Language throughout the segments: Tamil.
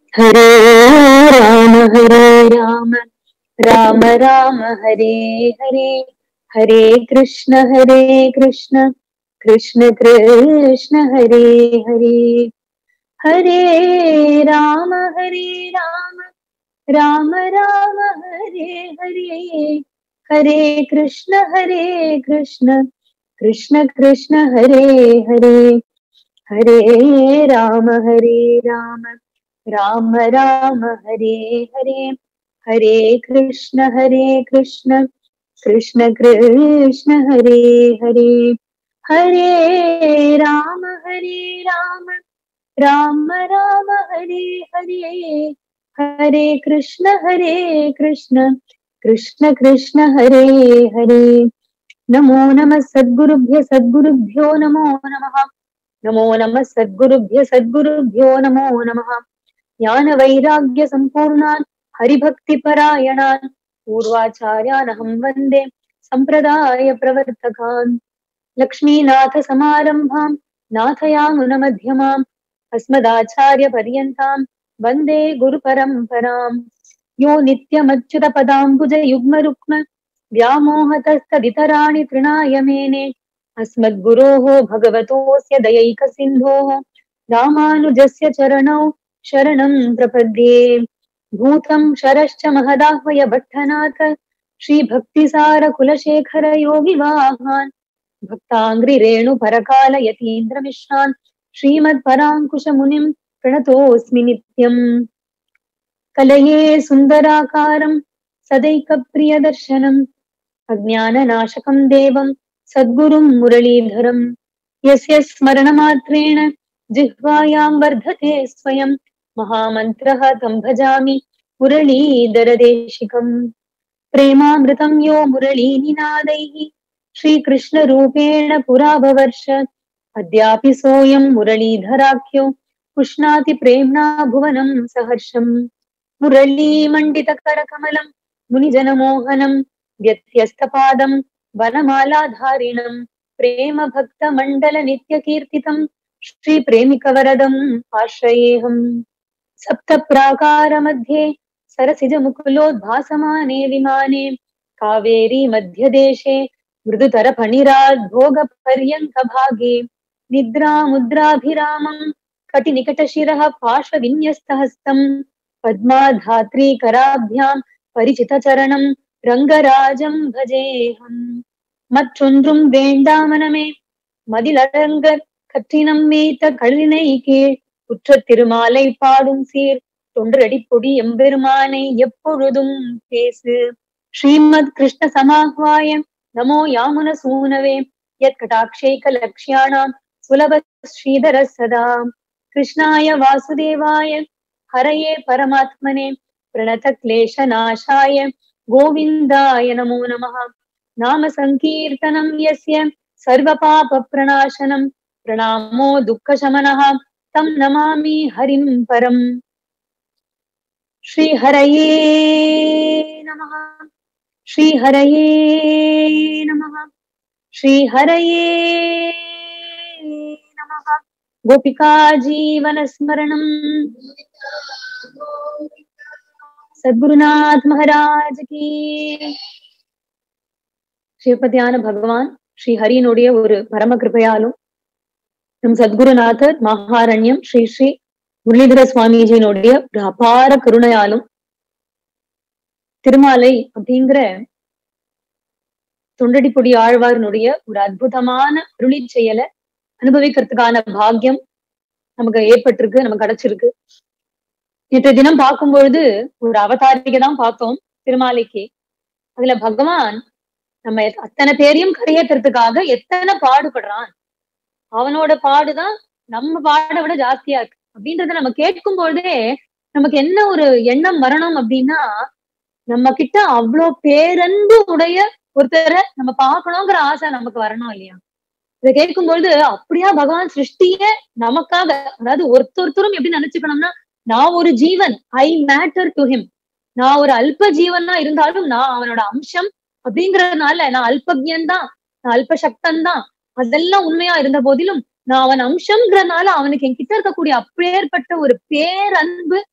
हरे राम हरे राम राम राम हरे हरे हरे कृष्ण हरे कृष्ण कृष्ण कृष्ण हरे हरे हरे राम हरे राम राम राम हरे हरे हरे कृष्ण हरे कृष्ण कृष्ण कृष्ण हरे हरे हरे राम हरे राम राम राम हरे हरे हरे कृष्ण हरे कृष्ण कृष्ण कृष्ण हरे हरे हरे राम हरे राम राम राम हरे हरे हरे कृष्ण हरे कृष्ण कृष्ण कृष्ण हरे हरे नमो नमः सद्गुरुभ्य सद्गुरुभ्यो नमो नमः नमो नमः सद्गुरुभ्य सद्गुरुभ्यो नमो नमः ज्ञानवैराग्यसम्पूर्णान् हरिभक्तिपरायणान् पूर्वाचार्यानहं वन्दे सम्प्रदायप्रवर्तकान् लक्ष्मीनाथसमारम्भां नाथयामुनमध्यमाम् अस्मदाचार्यपर्यन्तां वन्दे गुरुपरम्पराम् यो नित्यमच्युतपदाम्बुजयुग्मरुक्म व्यामोहतस्तदितराणि तृणाय मेने अस्मद्गुरोः भगवतोऽस्य दयैकसिन्धोः रामानुजस्य चरणौ शरणं प्रपद्ये भूतं शरश्च महदाह्वय भट्टनाथ श्रीभक्तिसारकुलशेखर योगिवाहान् भक्ताङ्घ्रिरेणुपरकाल यतीन्द्रमिश्रान् श्रीमत्पराङ्कुशमुनिं प्रणतोऽस्मि नित्यम् कलये सुन्दराकारं सदैकप्रियदर्शनम् अज्ञाननाशकं देवं सद्गुरुं मुरलीधरम् यस्य स्मरणमात्रेण जिह्वायां वर्धते स्वयं महामन्त्रः तं भजामि मुरलीधरदेशिकम् प्रेमामृतं यो मुरलीनिनादैः श्रीकृष्णरूपेण पुराभवर्ष अद्यापि सोऽयं मुरलीधराख्यो पुष्णाति प्रेम्णा भुवनं सहर्षम् मुरलीमण्डितकरकमलं मुनिजनमोहनं व्यत्यस्तपादं वनमालाधारिणं प्रेमभक्तमण्डलनित्यकीर्तितं श्रीप्रेमिकवरदम् आश्रयेऽहम् सप्तप्राकारमध्ये सरसिजमुकुलोद्भासमाने विमाने कावेरी मध्यदेशे मृदुतरफणिराद्भोगपर्यङ्कभागे निद्रामुद्राभिरामम् कटिनिकटशिरः पार्श्वविन्यस्तहस्तम् पद्माधात्रीकराभ्याम् परिचितचरणम् रङ्गराजम् भजेऽहम् மற்றொன்றும் வேண்டாமனமே மதிலடங்க கற்றினம் மேய்த்த கழுனை கீழ் உற்ற திருமாலை பாடும் சீர் தொன்றடி பொடி எம்பெருமானை எப்பொழுதும் பேசு ஸ்ரீமத் கிருஷ்ண சமாஹ்வாய நமோ யாமுன சூனவே யத் கடாட்சைக லக்ஷ்யாணாம் சுலப ஸ்ரீதர சதா கிருஷ்ணாய வாசுதேவாய ஹரயே பரமாத்மனே பிரணத क्लेशनाशाय गोविन्दाय नमो नमः नाम सङ्कीर्तनं यस्य सर्वपापप्रणाशनं प्रणामो दुःखशमनः तं नमामि हरिं परम् श्रीहरये नमः श्रीहरये नमः श्रीहरये नमः गोपिका जीवनस्मरणम् சத்குருநாத் மகாராஜ் கி சிவபதியான பகவான் ஸ்ரீ ஹரியனுடைய ஒரு பரம கிருபையாலும் நம் சத்குருநாதர் மகாரண்யம் ஸ்ரீ ஸ்ரீ முரளிதர சுவாமிஜியினுடைய ஒரு அபார கருணையாலும் திருமாலை அப்படிங்கிற தொண்டடிப்பொடி ஆழ்வார்னுடைய ஒரு அற்புதமான அருளி செயலை அனுபவிக்கிறதுக்கான பாக்கியம் நமக்கு ஏற்பட்டிருக்கு நமக்கு கிடைச்சிருக்கு நேற்று தினம் பார்க்கும் பொழுது ஒரு அவதாரிகை தான் பார்த்தோம் திருமாலைக்கு அதுல பகவான் நம்ம அத்தனை பேரையும் கரையேற்றுறதுக்காக எத்தனை பாடுபடுறான் அவனோட பாடுதான் நம்ம பாடை விட ஜாஸ்தியா இருக்கு அப்படின்றத நம்ம கேட்கும் பொழுதே நமக்கு என்ன ஒரு எண்ணம் வரணும் அப்படின்னா நம்ம கிட்ட அவ்வளோ பேரன்பு உடைய ஒருத்தரை நம்ம பார்க்கணுங்கிற ஆசை நமக்கு வரணும் இல்லையா இதை கேட்கும் பொழுது அப்படியா பகவான் சிருஷ்டிய நமக்காக அதாவது ஒருத்தொருத்தரும் எப்படி நினைச்சுக்கணும்னா நான் ஒரு ஜீவன் ஐ மேட்டர் டு ஹிம் நான் ஒரு அல்ப ஜீவனா இருந்தாலும் நான் அவனோட அம்சம் அப்படிங்கறதுனால நான் அல்பஜன் தான் நான் அல்ப சக்தன் தான் அதெல்லாம் உண்மையா இருந்த போதிலும் நான் அவன் அம்சம்ங்கிறதுனால அவனுக்கு என்கிட்ட இருக்கக்கூடிய அப்பேற்பட்ட ஒரு பேரன்பு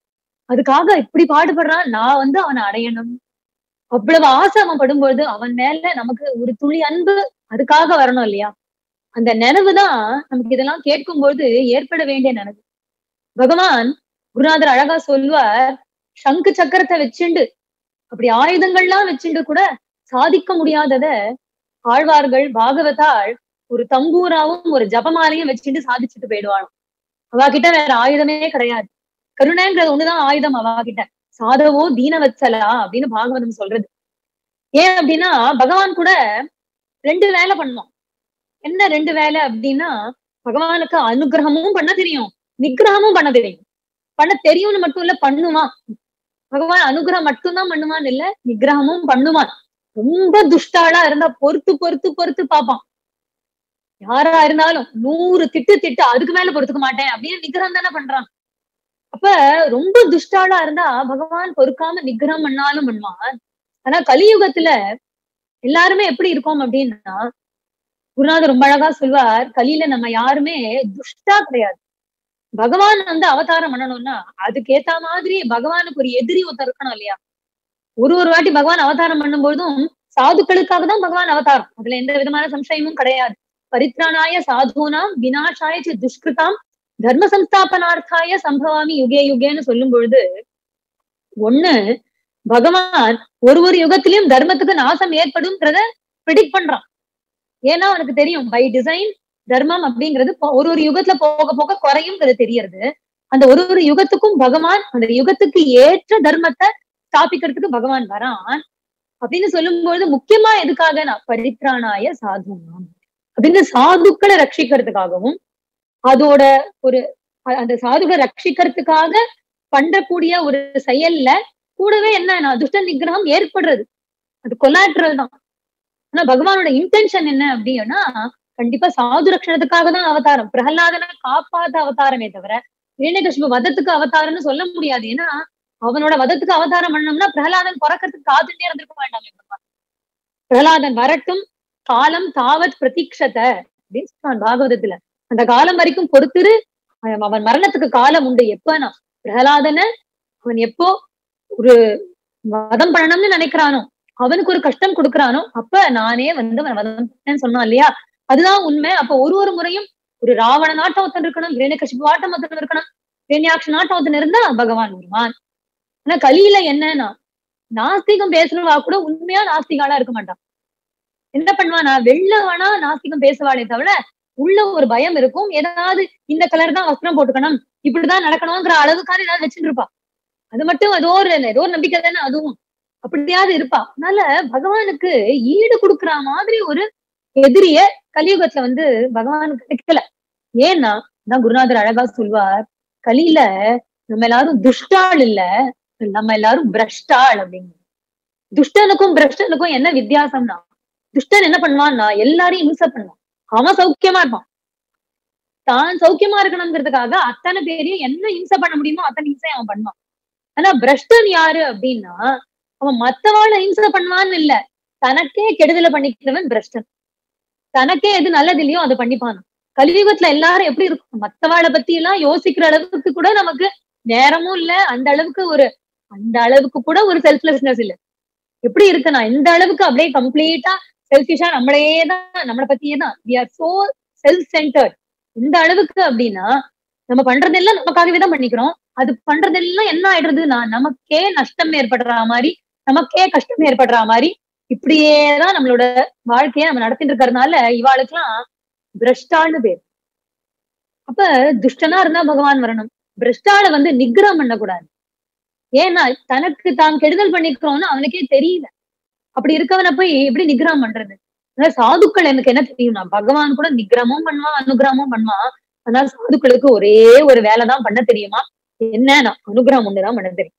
அதுக்காக இப்படி பாடுபடுறான் நான் வந்து அவனை அடையணும் அவ்வளவு ஆசை அவன் படும்பொழுது அவன் மேல நமக்கு ஒரு துளி அன்பு அதுக்காக வரணும் இல்லையா அந்த நினைவுதான் நமக்கு இதெல்லாம் கேட்கும்போது ஏற்பட வேண்டிய நினைவு பகவான் குருநாதர் அழகா சொல்வார் சங்கு சக்கரத்தை வச்சுண்டு அப்படி ஆயுதங்கள்லாம் வச்சுண்டு கூட சாதிக்க முடியாதத ஆழ்வார்கள் பாகவதாள் ஒரு தம்பூராவும் ஒரு ஜபமாலையும் வச்சுட்டு சாதிச்சுட்டு போயிடுவாளாம் அவா கிட்ட வேற ஆயுதமே கிடையாது கருணைங்கிறது ஒண்ணுதான் ஆயுதம் அவா கிட்ட சாதவோ தீனவத்சலா அப்படின்னு பாகவதம் சொல்றது ஏன் அப்படின்னா பகவான் கூட ரெண்டு வேலை பண்ணுவான் என்ன ரெண்டு வேலை அப்படின்னா பகவானுக்கு அனுகிரகமும் பண்ண தெரியும் நிகிரகமும் பண்ண தெரியும் பண்ண தெரியும்னு மட்டும் இல்ல பண்ணுவான் பகவான் அனுகிரகம் மட்டும்தான் பண்ணுவான் இல்ல நிகிரகமும் பண்ணுவான் ரொம்ப துஷ்டாளா இருந்தா பொறுத்து பொறுத்து பொறுத்து பார்ப்பான் யாரா இருந்தாலும் நூறு திட்டு திட்டு அதுக்கு மேல பொறுத்துக்க மாட்டேன் அப்படின்னு நிகிரகம் தானே பண்றான் அப்ப ரொம்ப துஷ்டாளா இருந்தா பகவான் பொறுக்காம நிகிரகம் பண்ணாலும் பண்ணுவான் ஆனா கலியுகத்துல எல்லாருமே எப்படி இருக்கோம் அப்படின்னா குருநாதர் ரொம்ப அழகா சொல்வார் கலியில நம்ம யாருமே துஷ்டா கிடையாது பகவான் வந்து அவதாரம் பண்ணணும்னா அதுக்கு ஏத்த மாதிரி பகவானுக்கு ஒரு எதிரி ஒருத்தர் இருக்கணும் இல்லையா ஒரு ஒரு வாட்டி பகவான் அவதாரம் பண்ணும்போதும் சாதுக்களுக்காக தான் பகவான் அவதாரம் அதுல எந்த விதமான சம்சயமும் கிடையாது பரித்ராணாய சாதுனாம் வினாஷாய சி துஷ்கிருதாம் தர்ம சம்ஸ்தாபனார்த்தாய சம்பவாமி யுகே யுகேன்னு சொல்லும் பொழுது ஒண்ணு பகவான் ஒரு ஒரு யுகத்திலயும் தர்மத்துக்கு நாசம் ஏற்படும்ன்றத ப்ரிடிக்ட் பண்றான் ஏன்னா அவனுக்கு தெரியும் பை டிசைன் தர்மம் அப்படிங்கிறது பொ- ஒரு ஒரு யுகத்துல போக போக குறையும்ங்கிறது தெரியறது அந்த ஒரு ஒரு யுகத்துக்கும் பகவான் அந்த யுகத்துக்கு ஏற்ற தர்மத்தை ஸ்தாபிக்கிறதுக்கு பகவான் வரான் அப்படின்னு சொல்லும்போது முக்கியமா எதுக்காக நான் பரித்ராணாய சாதுனாம் அப்படின்னு சாதுக்களை ரட்சிக்கிறதுக்காகவும் அதோட ஒரு அ- அந்த சாதுகளை ரட்சிக்கிறதுக்காக பண்றக்கூடிய ஒரு செயல்ல கூடவே என்ன துஷ்ட நிகிரகம் ஏற்படுறது அது கொலாட்ரல் தான் ஆனா பகவானோட இன்டென்ஷன் என்ன அப்படின்னா கண்டிப்பா சாது ரட்சணத்துக்காக தான் அவதாரம் பிரகலாதனை காப்பாத்த அவதாரமே தவிர இரண்யகசிபு வதத்துக்கு அவதாரம்னு சொல்ல முடியாது ஏன்னா அவனோட வதத்துக்கு அவதாரம் பண்ணோம்னா பிரகலாதன் பிறக்கிறதுக்கு காத்துட்டே இருந்திருக்க வேண்டாமே பகவான் பிரகலாதன் வரட்டும் காலம் தாவத் பிரதீட்சத அப்படின்னு சொல்றான் பாகவதத்துல அந்த காலம் வரைக்கும் பொறுத்திரு அவன் அவன் மரணத்துக்கு காலம் உண்டு எப்பனா பிரகலாதனை அவன் எப்போ ஒரு வதம் பண்ணணும்னு நினைக்கிறானோ அவனுக்கு ஒரு கஷ்டம் கொடுக்கறானோ அப்ப நானே வந்து அவன் வதம் பண்ணேன்னு சொன்னான் இல்லையா அதுதான் உண்மை அப்ப ஒரு ஒரு முறையும் ஒரு ராவண நாட்டம் ஒருத்தன் இருக்கணும் இரண்யகசிபு ஆட்டம் ஒருத்தன் இருக்கணும் இரண்யாட்ச நாட்டம் ஒருத்தன் இருந்தா பகவான் வருவான் ஆனா கலியில என்னன்னா நாஸ்திகம் பேசுறவா கூட உண்மையா நாஸ்திகாலா இருக்க மாட்டான் என்ன பண்ணுவானா வெளில வேணா நாஸ்திகம் பேசுவாளே தவிர உள்ள ஒரு பயம் இருக்கும் ஏதாவது இந்த கலர் தான் வஸ்திரம் போட்டுக்கணும் இப்படிதான் நடக்கணுங்கிற அளவுக்கான ஏதாவது வச்சுட்டு இருப்பா அது மட்டும் ஏதோ ஒரு ஏதோ ஒரு நம்பிக்கை தானே அதுவும் அப்படியாவது இருப்பா அதனால பகவானுக்கு ஈடு கொடுக்குற மாதிரி ஒரு எதிரிய கலியுகத்துல வந்து பகவானுக்கு கிடைக்கல ஏன்னா தான் குருநாதர் அழகா சொல்வார் கலியில நம்ம எல்லாரும் துஷ்டாள் இல்ல நம்ம எல்லாரும் பிரஷ்டாள் அப்படின்னு துஷ்டனுக்கும் பிரஷ்டனுக்கும் என்ன வித்தியாசம்னா துஷ்டன் என்ன பண்ணுவான்னா எல்லாரையும் இம்சை பண்ணுவான் அவன் சௌக்கியமா இருப்பான் தான் சௌக்கியமா இருக்கணுங்கிறதுக்காக அத்தனை பேரையும் என்ன இம்சை பண்ண முடியுமோ அத்தனை இம்சை அவன் பண்ணுவான் ஆனா பிரஷ்டன் யாரு அப்படின்னா அவன் மத்தவாழ இம்சை பண்ணுவான்னு இல்ல தனக்கே கெடுதலை பண்ணிக்கிறவன் பிரஷ்டன் தனக்கே எது நல்லது இல்லையோ அதை பண்ணிப்பான் கலியுகத்துல எல்லாரும் எப்படி இருக்கும் மத்தவாளை பத்தி எல்லாம் யோசிக்கிற அளவுக்கு கூட நமக்கு நேரமும் இல்ல அந்த அளவுக்கு ஒரு அந்த அளவுக்கு கூட ஒரு செல்ஃப்லெஸ்னஸ் இல்ல எப்படி இருக்குன்னா இந்த அளவுக்கு அப்படியே கம்ப்ளீட்டா செல்ஃபிஷா நம்மளையே தான் நம்மளை பத்தியே தான் we are so self centred இந்த அளவுக்கு அப்படின்னா நம்ம பண்றதெல்லாம் நமக்காகவே தான் பண்ணிக்கிறோம் அது பண்றதெல்லாம் என்ன ஆயிடுறதுன்னா நமக்கே நஷ்டம் ஏற்படுற மாதிரி நமக்கே கஷ்டம் ஏற்படுற மாதிரி இப்படியேதான் நம்மளோட வாழ்க்கையை நம்ம நடத்திட்டு இருக்கிறதுனால இவாளுக்கெல்லாம் பிரஷ்டான்னு பேர் அப்ப துஷ்டனா இருந்தா பகவான் வரணும் பிரஷ்டால வந்து நிகிரம் பண்ணக்கூடாது ஏன்னா தனக்கு தான் கெடுதல் பண்ணிக்கிறோம்னு அவனுக்கே தெரியல அப்படி இருக்கவனை போய் எப்படி நிகிரம் பண்றது அதனால சாதுக்கள் எனக்கு என்ன தெரியும்னா பகவான் கூட நிகிரமும் பண்ணுவான் அனுகிரகமும் பண்ணுவான் அதனால சாதுக்களுக்கு ஒரே ஒரு வேலைதான் பண்ண தெரியுமா என்னன்னா அனுகிரகம் ஒண்ணுதான் பண்ண தெரியும்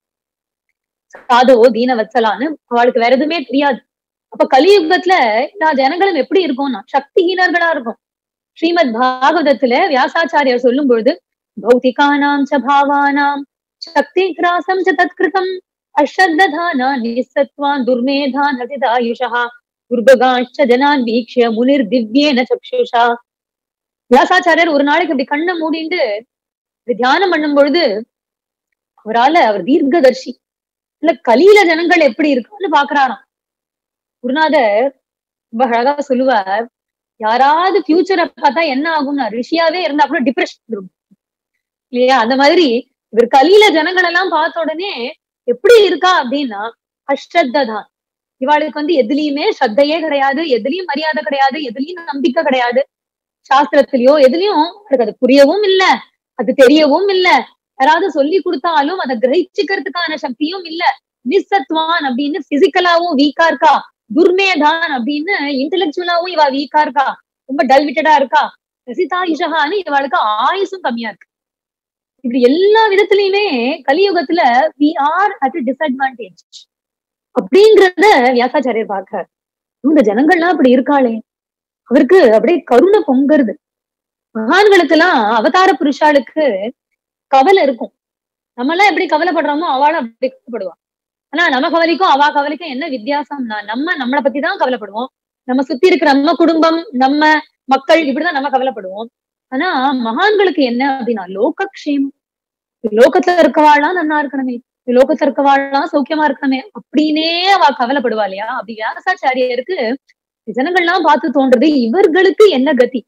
சாதுவோ தீன வச்சலான்னு அவளுக்கு வேற எதுவுமே தெரியாது அப்ப கலியுகத்துல எல்லா ஜனங்களும் எப்படி இருக்கும்னா சக்திஹீனர்களா இருக்கும் ஸ்ரீமத் பாகவதத்துல வியாசாச்சாரியார் சொல்லும் பொழுது பௌத்திகானாம் ச பாவானாம் சக்தி கிராசம் ச தத்கிருதம் அஸ்ரத்ததானா நிசத்வான் துர்மேதான் ஹசிதாயுஷா துர்பகாஷ்ட ஜனான் வீக்ஷ முனிர் திவ்யேன சக்ஷுஷா வியாசாச்சாரியர் ஒரு நாளைக்கு அப்படி கண்ணை மூடிண்டு இப்படி தியானம் பண்ணும் பொழுது அவரால அவர் தீர்க்கதர்ஷி இல்ல கலியில ஜனங்கள் எப்படி இருக்கான்னு பாக்குறாராம் குருநாதர் ரொம்ப அழகா சொல்லுவார் யாராவது ஃபியூச்சரை பார்த்தா என்ன ஆகும்னா ரிஷியாவே இருந்தா கூட டிப்ரெஷன் வரும் இல்லையா அந்த மாதிரி இவர் கலியில ஜனங்கள் எல்லாம் பார்த்த உடனே எப்படி இருக்கா அப்படின்னா அஸ்ரத்த தான் இவாளுக்கு வந்து எதுலயுமே ஸ்ரத்தையே கிடையாது எதுலயும் மரியாதை கிடையாது எதுலயும் நம்பிக்கை கிடையாது சாஸ்திரத்திலயோ எதுலயும் அவளுக்கு அது புரியவும் இல்ல அது தெரியவும் இல்ல யாராவது சொல்லி கொடுத்தாலும் அதை கிரகிச்சுக்கிறதுக்கான சக்தியும் இல்ல நிசத்வான் அப்படின்னு பிசிக்கலாவும் வீக்கா இருக்கா துர்மேதான் அப்படின்னு இன்டெலெக்சுவலாவும் இவ வீக்கா இருக்கா ரொம்ப டல்விட்டடா இருக்கா ரசிதா இஷகான்னு இவளுக்கு ஆயுசும் கம்மியா இருக்கு இப்படி எல்லா விதத்திலயுமே கலியுகத்துல வி ஆர் அட் டிஸ்அட்வான்டேஜ் அப்படிங்கறத வியாசாச்சாரியர் பார்க்கிறார் இந்த ஜனங்கள்லாம் அப்படி இருக்காளே அவருக்கு அப்படியே கருணை பொங்குறது மகான்களுக்கு எல்லாம் அவதார புருஷாளுக்கு கவலை இருக்கும் நம்ம எல்லாம் எப்படி கவலைப்படுறோமோ அவளும் அப்படி கவலைப்படுவா ஆனா நம்ம கவலைக்கும் அவ கவலைக்கும் என்ன வித்தியாசம்னா நம்ம நம்மளை பத்தி தான் கவலைப்படுவோம் நம்ம சுத்தி இருக்கிற நம்ம குடும்பம் நம்ம மக்கள் இப்படிதான் நம்ம கவலைப்படுவோம் ஆனா மகான்களுக்கு என்ன அப்படின்னா லோகக்ஷேமம் லோகத்துல இருக்கவாள்லாம் நல்லா இருக்கணுமே லோகத்துல இருக்கவாள்லாம் சௌக்கியமா இருக்கணுமே அப்படின்னே அவ கவலைப்படுவா இல்லையா அப்படி வியாசாச்சாரியருக்கு ஜனங்கள்லாம் பார்த்து தோன்றது இவர்களுக்கு என்ன கதி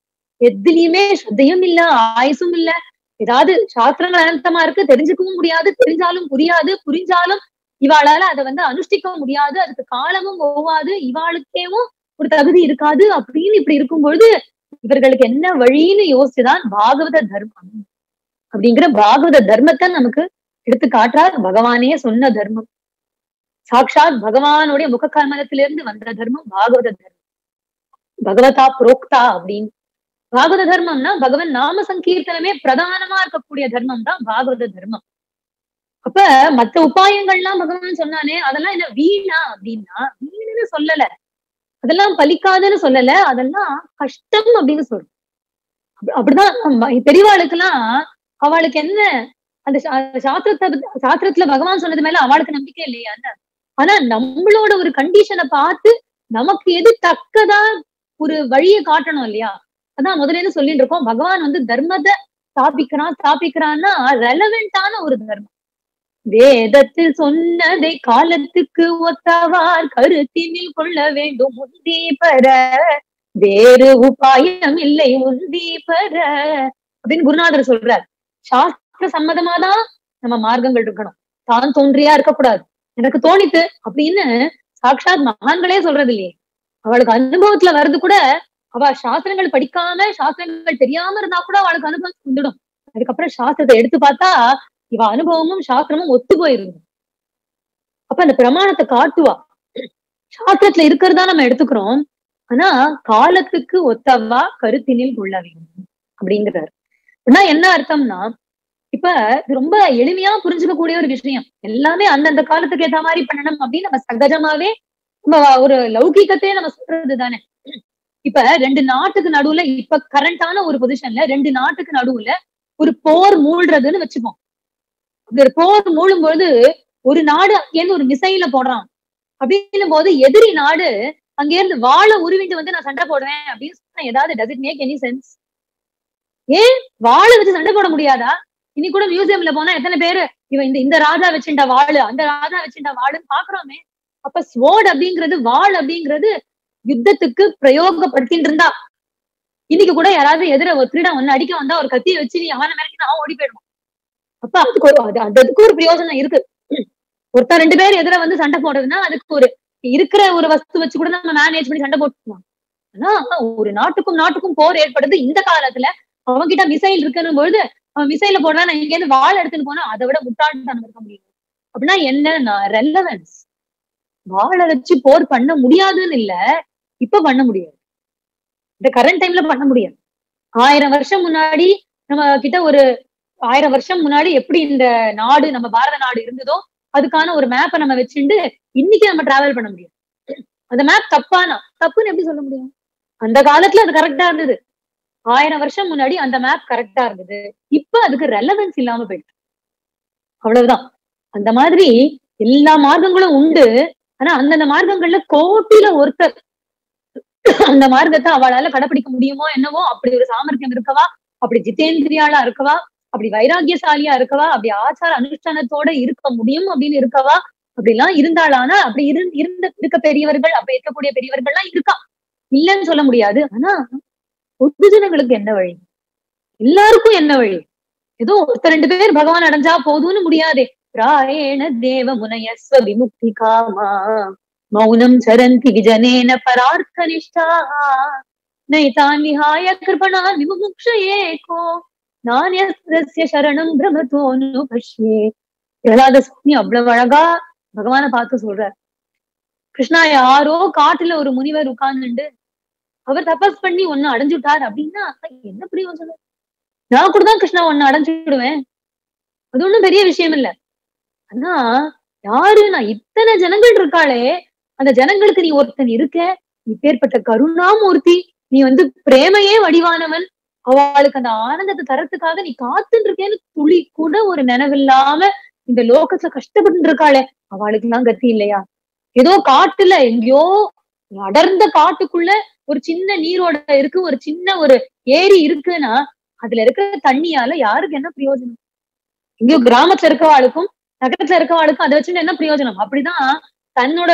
எதுலயுமே ஸ்ரத்தையும் இல்ல ஆயுசும் இல்ல ஏதாவது சாஸ்திரங்கள் அனந்தமா இருக்கு தெரிஞ்சுக்கவும் முடியாது தெரிஞ்சாலும் புரியாது புரிஞ்சாலும் இவாளால அதை வந்து அனுஷ்டிக்க முடியாது அதுக்கு காலமும் போவாது இவாளுக்கேவும் ஒரு தகுதி இருக்காது அப்படின்னு இப்படி இருக்கும்பொழுது இவர்களுக்கு என்ன வழின்னு யோசிச்சுதான் பாகவத தர்மம் அப்படிங்கிற பாகவத தர்மத்தை நமக்கு எடுத்து காட்டுறார் பகவானே சொன்ன தர்மம் சாட்சாத் பகவானுடைய முக கர்மத்திலிருந்து வந்த தர்மம் பாகவத தர்மம் பகவதா புரோக்தா அப்படின்னு பாகவத தர்மம்னா பகவன் நாம சங்கீர்த்தனமே பிரதானமா இருக்கக்கூடிய தர்மம் தான் பாகவத தர்மம் அப்ப மத்த உபாயங்கள்லாம் பகவான் சொன்னானே அதெல்லாம் என்ன வீணா அப்படின்னா வீணுன்னு சொல்லல அதெல்லாம் பலிக்காதுன்னு சொல்லல அதெல்லாம் கஷ்டம் அப்படின்னு சொல்றோம் அப்படிதான் பெரியவாளுக்கெல்லாம் அவளுக்கு என்ன அந்த சாஸ்திரத்தை சாஸ்திரத்துல பகவான் சொன்னது மேல அவளுக்கு நம்பிக்கை இல்லையா ஆனா நம்மளோட ஒரு கண்டிஷனை பார்த்து நமக்கு எது தக்கதா ஒரு வழியை காட்டணும் இல்லையா அதான் முதல்ல சொல்லிட்டு இருக்கோம் பகவான் வந்து தர்மத்தை ஸ்தாபிக்கிறான் ஸ்தாபிக்கிறான்னா ரெலவெண்டான ஒரு தர்மம் வேதத்தில் சொன்னதை காலத்துக்கு ஒத்தவார் கருத்தினில் கொள்ள வேண்டும் முந்தி பெற வேறு உபாயம் இல்லை முந்தி பெற அப்படின்னு குருநாதர் சொல்றார் சாஸ்திர சம்மதமாதான் நம்ம மார்க்கங்கள் இருக்கணும் தான் தோன்றியா இருக்கக்கூடாது எனக்கு தோணித்து அப்படின்னு சாட்சாத் மகான்களே சொல்றது இல்லையே அவளுக்கு அனுபவத்துல வர்றது கூட அவ சாஸ்திரங்கள் படிக்காம சாஸ்திரங்கள் தெரியாம இருந்தா கூட அவளுக்கு அனுபவம் வந்துடும் அதுக்கப்புறம் சாஸ்திரத்தை எடுத்து பார்த்தா இவ அனுபவமும் சாஸ்திரமும் ஒத்து போயிருக்கும் அப்ப அந்த பிரமாணத்தை காட்டுவா சாஸ்திரத்துல இருக்கிறதா நம்ம எடுத்துக்கிறோம் ஆனா காலத்துக்கு ஒத்தவா கருத்தினில் கொள்ள வேண்டும் அப்படிங்கிறார் அப்படின்னா என்ன அர்த்தம்னா இப்ப இது ரொம்ப எளிமையா புரிஞ்சுக்கக்கூடிய ஒரு விஷயம் எல்லாமே அந்தந்த காலத்துக்கு ஏத்த மாதிரி பண்ணணும் அப்படின்னு நம்ம சகஜமாவே நம்ம ஒரு லௌகீகத்தையே நம்ம சொல்றது தானே இப்ப ரெண்டு நாட்டுக்கு நடுவுல இப்ப கரண்டான ஒரு பொசிஷன்ல ரெண்டு நாட்டுக்கு நடுவுல ஒரு போர் மூழ்றதுன்னு வச்சுப்போம் இந்த போர் மூழும் பொழுது ஒரு நாடு அங்கேருந்து ஒரு மிசைல போடுறான் அப்படின்னும் போது எதிரி நாடு அங்கேருந்து வாழை உருவிட்டு வந்து நான் சண்டை போடுவேன் அப்படின்னு சொன்னா ஏதாவது does it make any sense ஏன் வாழை வச்சு சண்டை போட முடியாதா இனி கூட மியூசியம்ல போனா எத்தனை பேரு இவன் இந்த இந்த ராஜா வச்சுட்டா வாழு அந்த ராஜா வச்சுட்டா வாழுன்னு பாக்குறோமே அப்ப ஸ்வோர்ட் அப்படிங்கிறது வாள் அப்படிங்கிறது யுத்தத்துக்கு பிரயோகப்படுத்திட்டு இருந்தா இன்னைக்கு கூட யாராவது எதிர ஒரு திருடன் ஒன்னு அடிக்க வந்தா ஒரு கத்தியை வச்சு நீ அவனை மிரட்டி அவன் ஓடி போயிடுவான் அப்ப அதுக்கு ஒரு அது அதுக்கு ஒரு பிரயோஜனம் இருக்கு ஒருத்தர் ரெண்டு பேர் எதிர வந்து சண்டை போடுறதுன்னா அதுக்கு ஒரு இருக்கிற ஒரு வஸ்து வச்சு கூட நம்ம மேனேஜ் பண்ணி சண்டை போட்டுக்கலாம் ஆனா ஒரு நாட்டுக்கும் நாட்டுக்கும் போர் ஏற்படுது இந்த காலத்துல அவன்கிட்ட மிசைல் இருக்குன்னு பொழுது அவன் மிசைல போடுறான் நான் இங்க இருந்து வாள் எடுத்துன்னு போனா அதை விட முட்டாள்தான் இருக்க முடியும் அப்படின்னா என்னன்னா ரெலவன்ஸ் வாழை வச்சு போர் பண்ண முடியாதுன்னு இல்ல இப்ப பண்ண முடியாது இந்த கரண்ட் டைம்ல பண்ண முடியாது ஆயிரம் வருஷம் முன்னாடி நம்ம கிட்ட ஒரு ஆயிரம் வருஷம் முன்னாடி எப்படி இந்த நாடு நம்ம பாரத நாடு இருந்ததோ அதுக்கான ஒரு மேப்பை நம்ம வச்சுட்டு இன்னைக்கு நம்ம டிராவல் பண்ண முடியும் அந்த மேப் தப்பானா தப்புன்னு எப்படி சொல்ல முடியும் அந்த காலத்துல அது கரெக்டா இருந்தது ஆயிரம் வருஷம் முன்னாடி அந்த மேப் கரெக்டா இருந்தது இப்ப அதுக்கு ரெலவன்ஸ் இல்லாம போயிட்டு அவ்வளவுதான் அந்த மாதிரி எல்லா மார்க்கங்களும் உண்டு ஆனா அந்தந்த மார்க்கங்கள்ல கோட்டில ஒருத்தர் அந்த மார்க்கத்தை அவளால கடைபிடிக்க முடியுமோ என்னவோ அப்படி ஒரு சாமர்த்தியம் இருக்கவா அப்படி ஜிதேந்திரியாளா இருக்கவா அப்படி வைராக்கியசாலியா இருக்கவா அப்படி ஆச்சார அனுஷ்டானத்தோட இருக்க முடியும் அப்படின்னு இருக்கவா அப்படிலாம் இருந்தாளானா அப்படி இரு இருந்த இருக்க பெரியவர்கள் அப்படி இருக்கக்கூடிய பெரியவர்கள்லாம் இருக்கா இல்லைன்னு சொல்ல முடியாது ஆனா பொதுஜனங்களுக்கு என்ன வழி எல்லாருக்கும் என்ன வழி ஏதோ ஒருத்தர் ரெண்டு பேர் பகவான் அடைஞ்சா போதும்னு முடியாதே பிராயேண தேவ முனயஸ்வ விமுக்தி காமா மௌனம் சரந்தி விஜனேன பரார்த்த நிஷ்டா நைதான் விஹாய கிருபணான் விமுமுக்ஷயே கோ நானியஸ்ய சரணம் பிரமதோனு பஷ்யே பிரகலாத சுவாமி அவ்வளவு அழகா பகவான பார்த்து சொல்றார் கிருஷ்ணா யாரோ காட்டுல ஒரு முனிவர் உட்கார்ந்துண்டு அவர் தபஸ் பண்ணி ஒன்னு அடைஞ்சுட்டார் அப்படின்னா என்ன பிரயோஜனம் நான் கூட தான் கிருஷ்ணா ஒன்னு அடைஞ்சுடுவேன் அது ஒண்ணும் பெரிய விஷயம் இல்ல ஆனா யாரு நான் இத்தனை ஜனங்கள் இருக்காளே அந்த ஜனங்களுக்கு நீ ஒருத்தன் இருக்க இப்பேற்பட்ட கருணாமூர்த்தி நீ வந்து பிரேமையே வடிவானவன் அவளுக்கு அந்த ஆனந்தத்தை தரத்துக்காக நீ காத்துட்டு இருக்கேன்னு துளி கூட ஒரு நினைவில்லாம இந்த லோகத்துல கஷ்டப்பட்டு இருக்காளே அவளுக்கு எல்லாம் கத்தி இல்லையா ஏதோ காட்டுல எங்கேயோ அடர்ந்த காட்டுக்குள்ள ஒரு சின்ன நீரோட இருக்கு ஒரு சின்ன ஒரு ஏரி இருக்குன்னா அதுல இருக்கிற தண்ணியால யாருக்கு என்ன பிரயோஜனம் எங்கேயோ கிராமத்துல இருக்கவாளுக்கும் நகரத்துல இருக்கவாளுக்கும் அதை வச்சுட்டு என்ன பிரயோஜனம் அப்படிதான் தன்னோட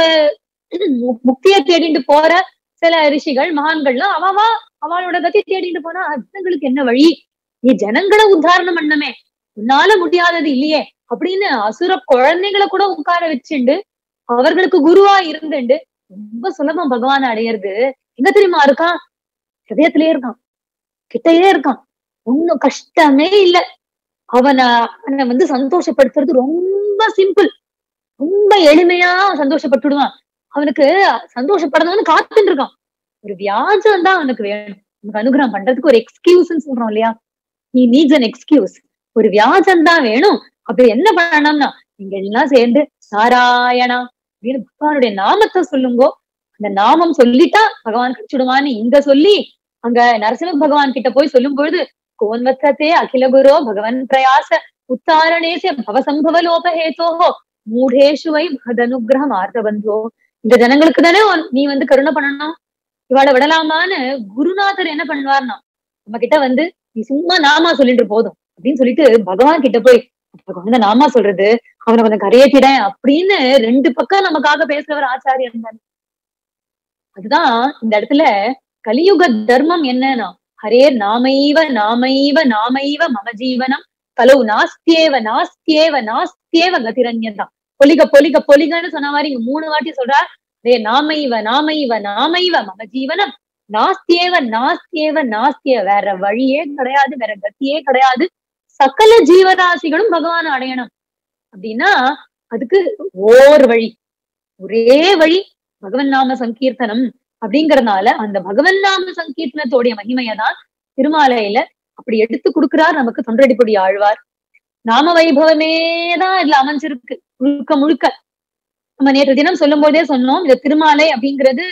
முக்தியை தேடிட்டு போற சில ரிஷிகள் மகான்கள்லாம் அவவா அவளோட கத்தி தேடிட்டு போனா ஜனங்களுக்கு என்ன வழி நீ ஜனங்களை உத்தாரணம் பண்ணமே உன்னால முடியாதது இல்லையே அப்படின்னு அசுர குழந்தைகளை கூட உட்கார வச்சுண்டு அவர்களுக்கு குருவா இருந்துண்டு ரொம்ப சுலபம் பகவான் அடையிறது எங்க தெரியுமா இருக்கான் ஹதயத்திலேயே இருக்கான் கிட்டயே இருக்கான் ஒன்னும் கஷ்டமே இல்ல அவனை அவனை வந்து சந்தோஷப்படுத்துறது ரொம்ப சிம்பிள் ரொம்ப எளிமையா சந்தோஷப்பட்டுடுவான் அவனுக்கு சந்தோஷப்படணும்னு காத்துட்டு இருக்கான் ஒரு வியாஜம் தான் அவனுக்கு வேணும் நமக்கு அனுகிரகம் பண்றதுக்கு ஒரு எக்ஸ்கியூஸ்ன்னு சொல்றோம் இல்லையா நீ நீட்ஸ் அன் எக்ஸ்கியூஸ் ஒரு வியாஜம் தான் வேணும் அப்படி என்ன பண்ணணும்னா நீங்க எல்லாம் சேர்ந்து நாராயணா அப்படின்னு பகவானுடைய நாமத்தை சொல்லுங்கோ அந்த நாமம் சொல்லிட்டா பகவான் கிடைச்சிடுவான்னு இங்க சொல்லி அங்க நரசிம்ம பகவான் கிட்ட போய் சொல்லும் பொழுது கோன்வத்தே அகில குரோ பகவன் பிரயாச உத்தாரணேச பவசம்பவ லோபஹேதோஹோ மூடேஷு வை மகதனுகிரகம் ஆர்த்தபந்தோ இந்த ஜனங்களுக்கு தானே நீ வந்து கருணை பண்ணணும் இவாளை விடலாமான்னு குருநாதர் என்ன பண்ணுவார்னா நம்ம கிட்ட வந்து நீ சும்மா நாமா சொல்லிட்டு போதும் அப்படின்னு சொல்லிட்டு பகவான் கிட்ட போய் வந்து நாமா சொல்றது அவனை கொஞ்சம் கரையேற்றிட அப்படின்னு ரெண்டு பக்கம் நமக்காக பேசுறவர் ஆச்சாரியர் தானே அதுதான் இந்த இடத்துல கலியுக தர்மம் என்னன்னா ஹரேர் நாமைவ நாமைவ நாமைவ மம ஜீவனம் கலவு நாஸ்தியேவ நாஸ்தியேவ நாஸ்தியேவ கதிரண்யதான் பொலிக பொலிக பொலிகன்னு சொன்ன மாதிரி இங்க மூணு வாட்டி சொல்றார் ரே நாமைவ நாமைவ நாமைவ மம ஜீவனம் நாஸ்தியேவ நாஸ்தியேவ நாஸ்திய வேற வழியே கிடையாது வேற கத்தியே கிடையாது சகல ஜீவராசிகளும் பகவான் அடையணும் அப்படின்னா அதுக்கு ஓர் வழி ஒரே வழி பகவன் நாம சங்கீர்த்தனம் அப்படிங்கறதுனால அந்த பகவன் நாம சங்கீர்த்தனத்தோடைய மகிமையை தான் திருமாலையில அப்படி எடுத்து கொடுக்கிறார் நமக்கு தொண்டடிப்பொடி ஆழ்வார் நாம வைபவமே தான் இதுல அமைஞ்சிருக்கு முழுக்க முழுக்க நம்ம நேற்று தினம் சொல்லும் போதே சொன்னோம் இந்த திருமாலை அப்படிங்கிறது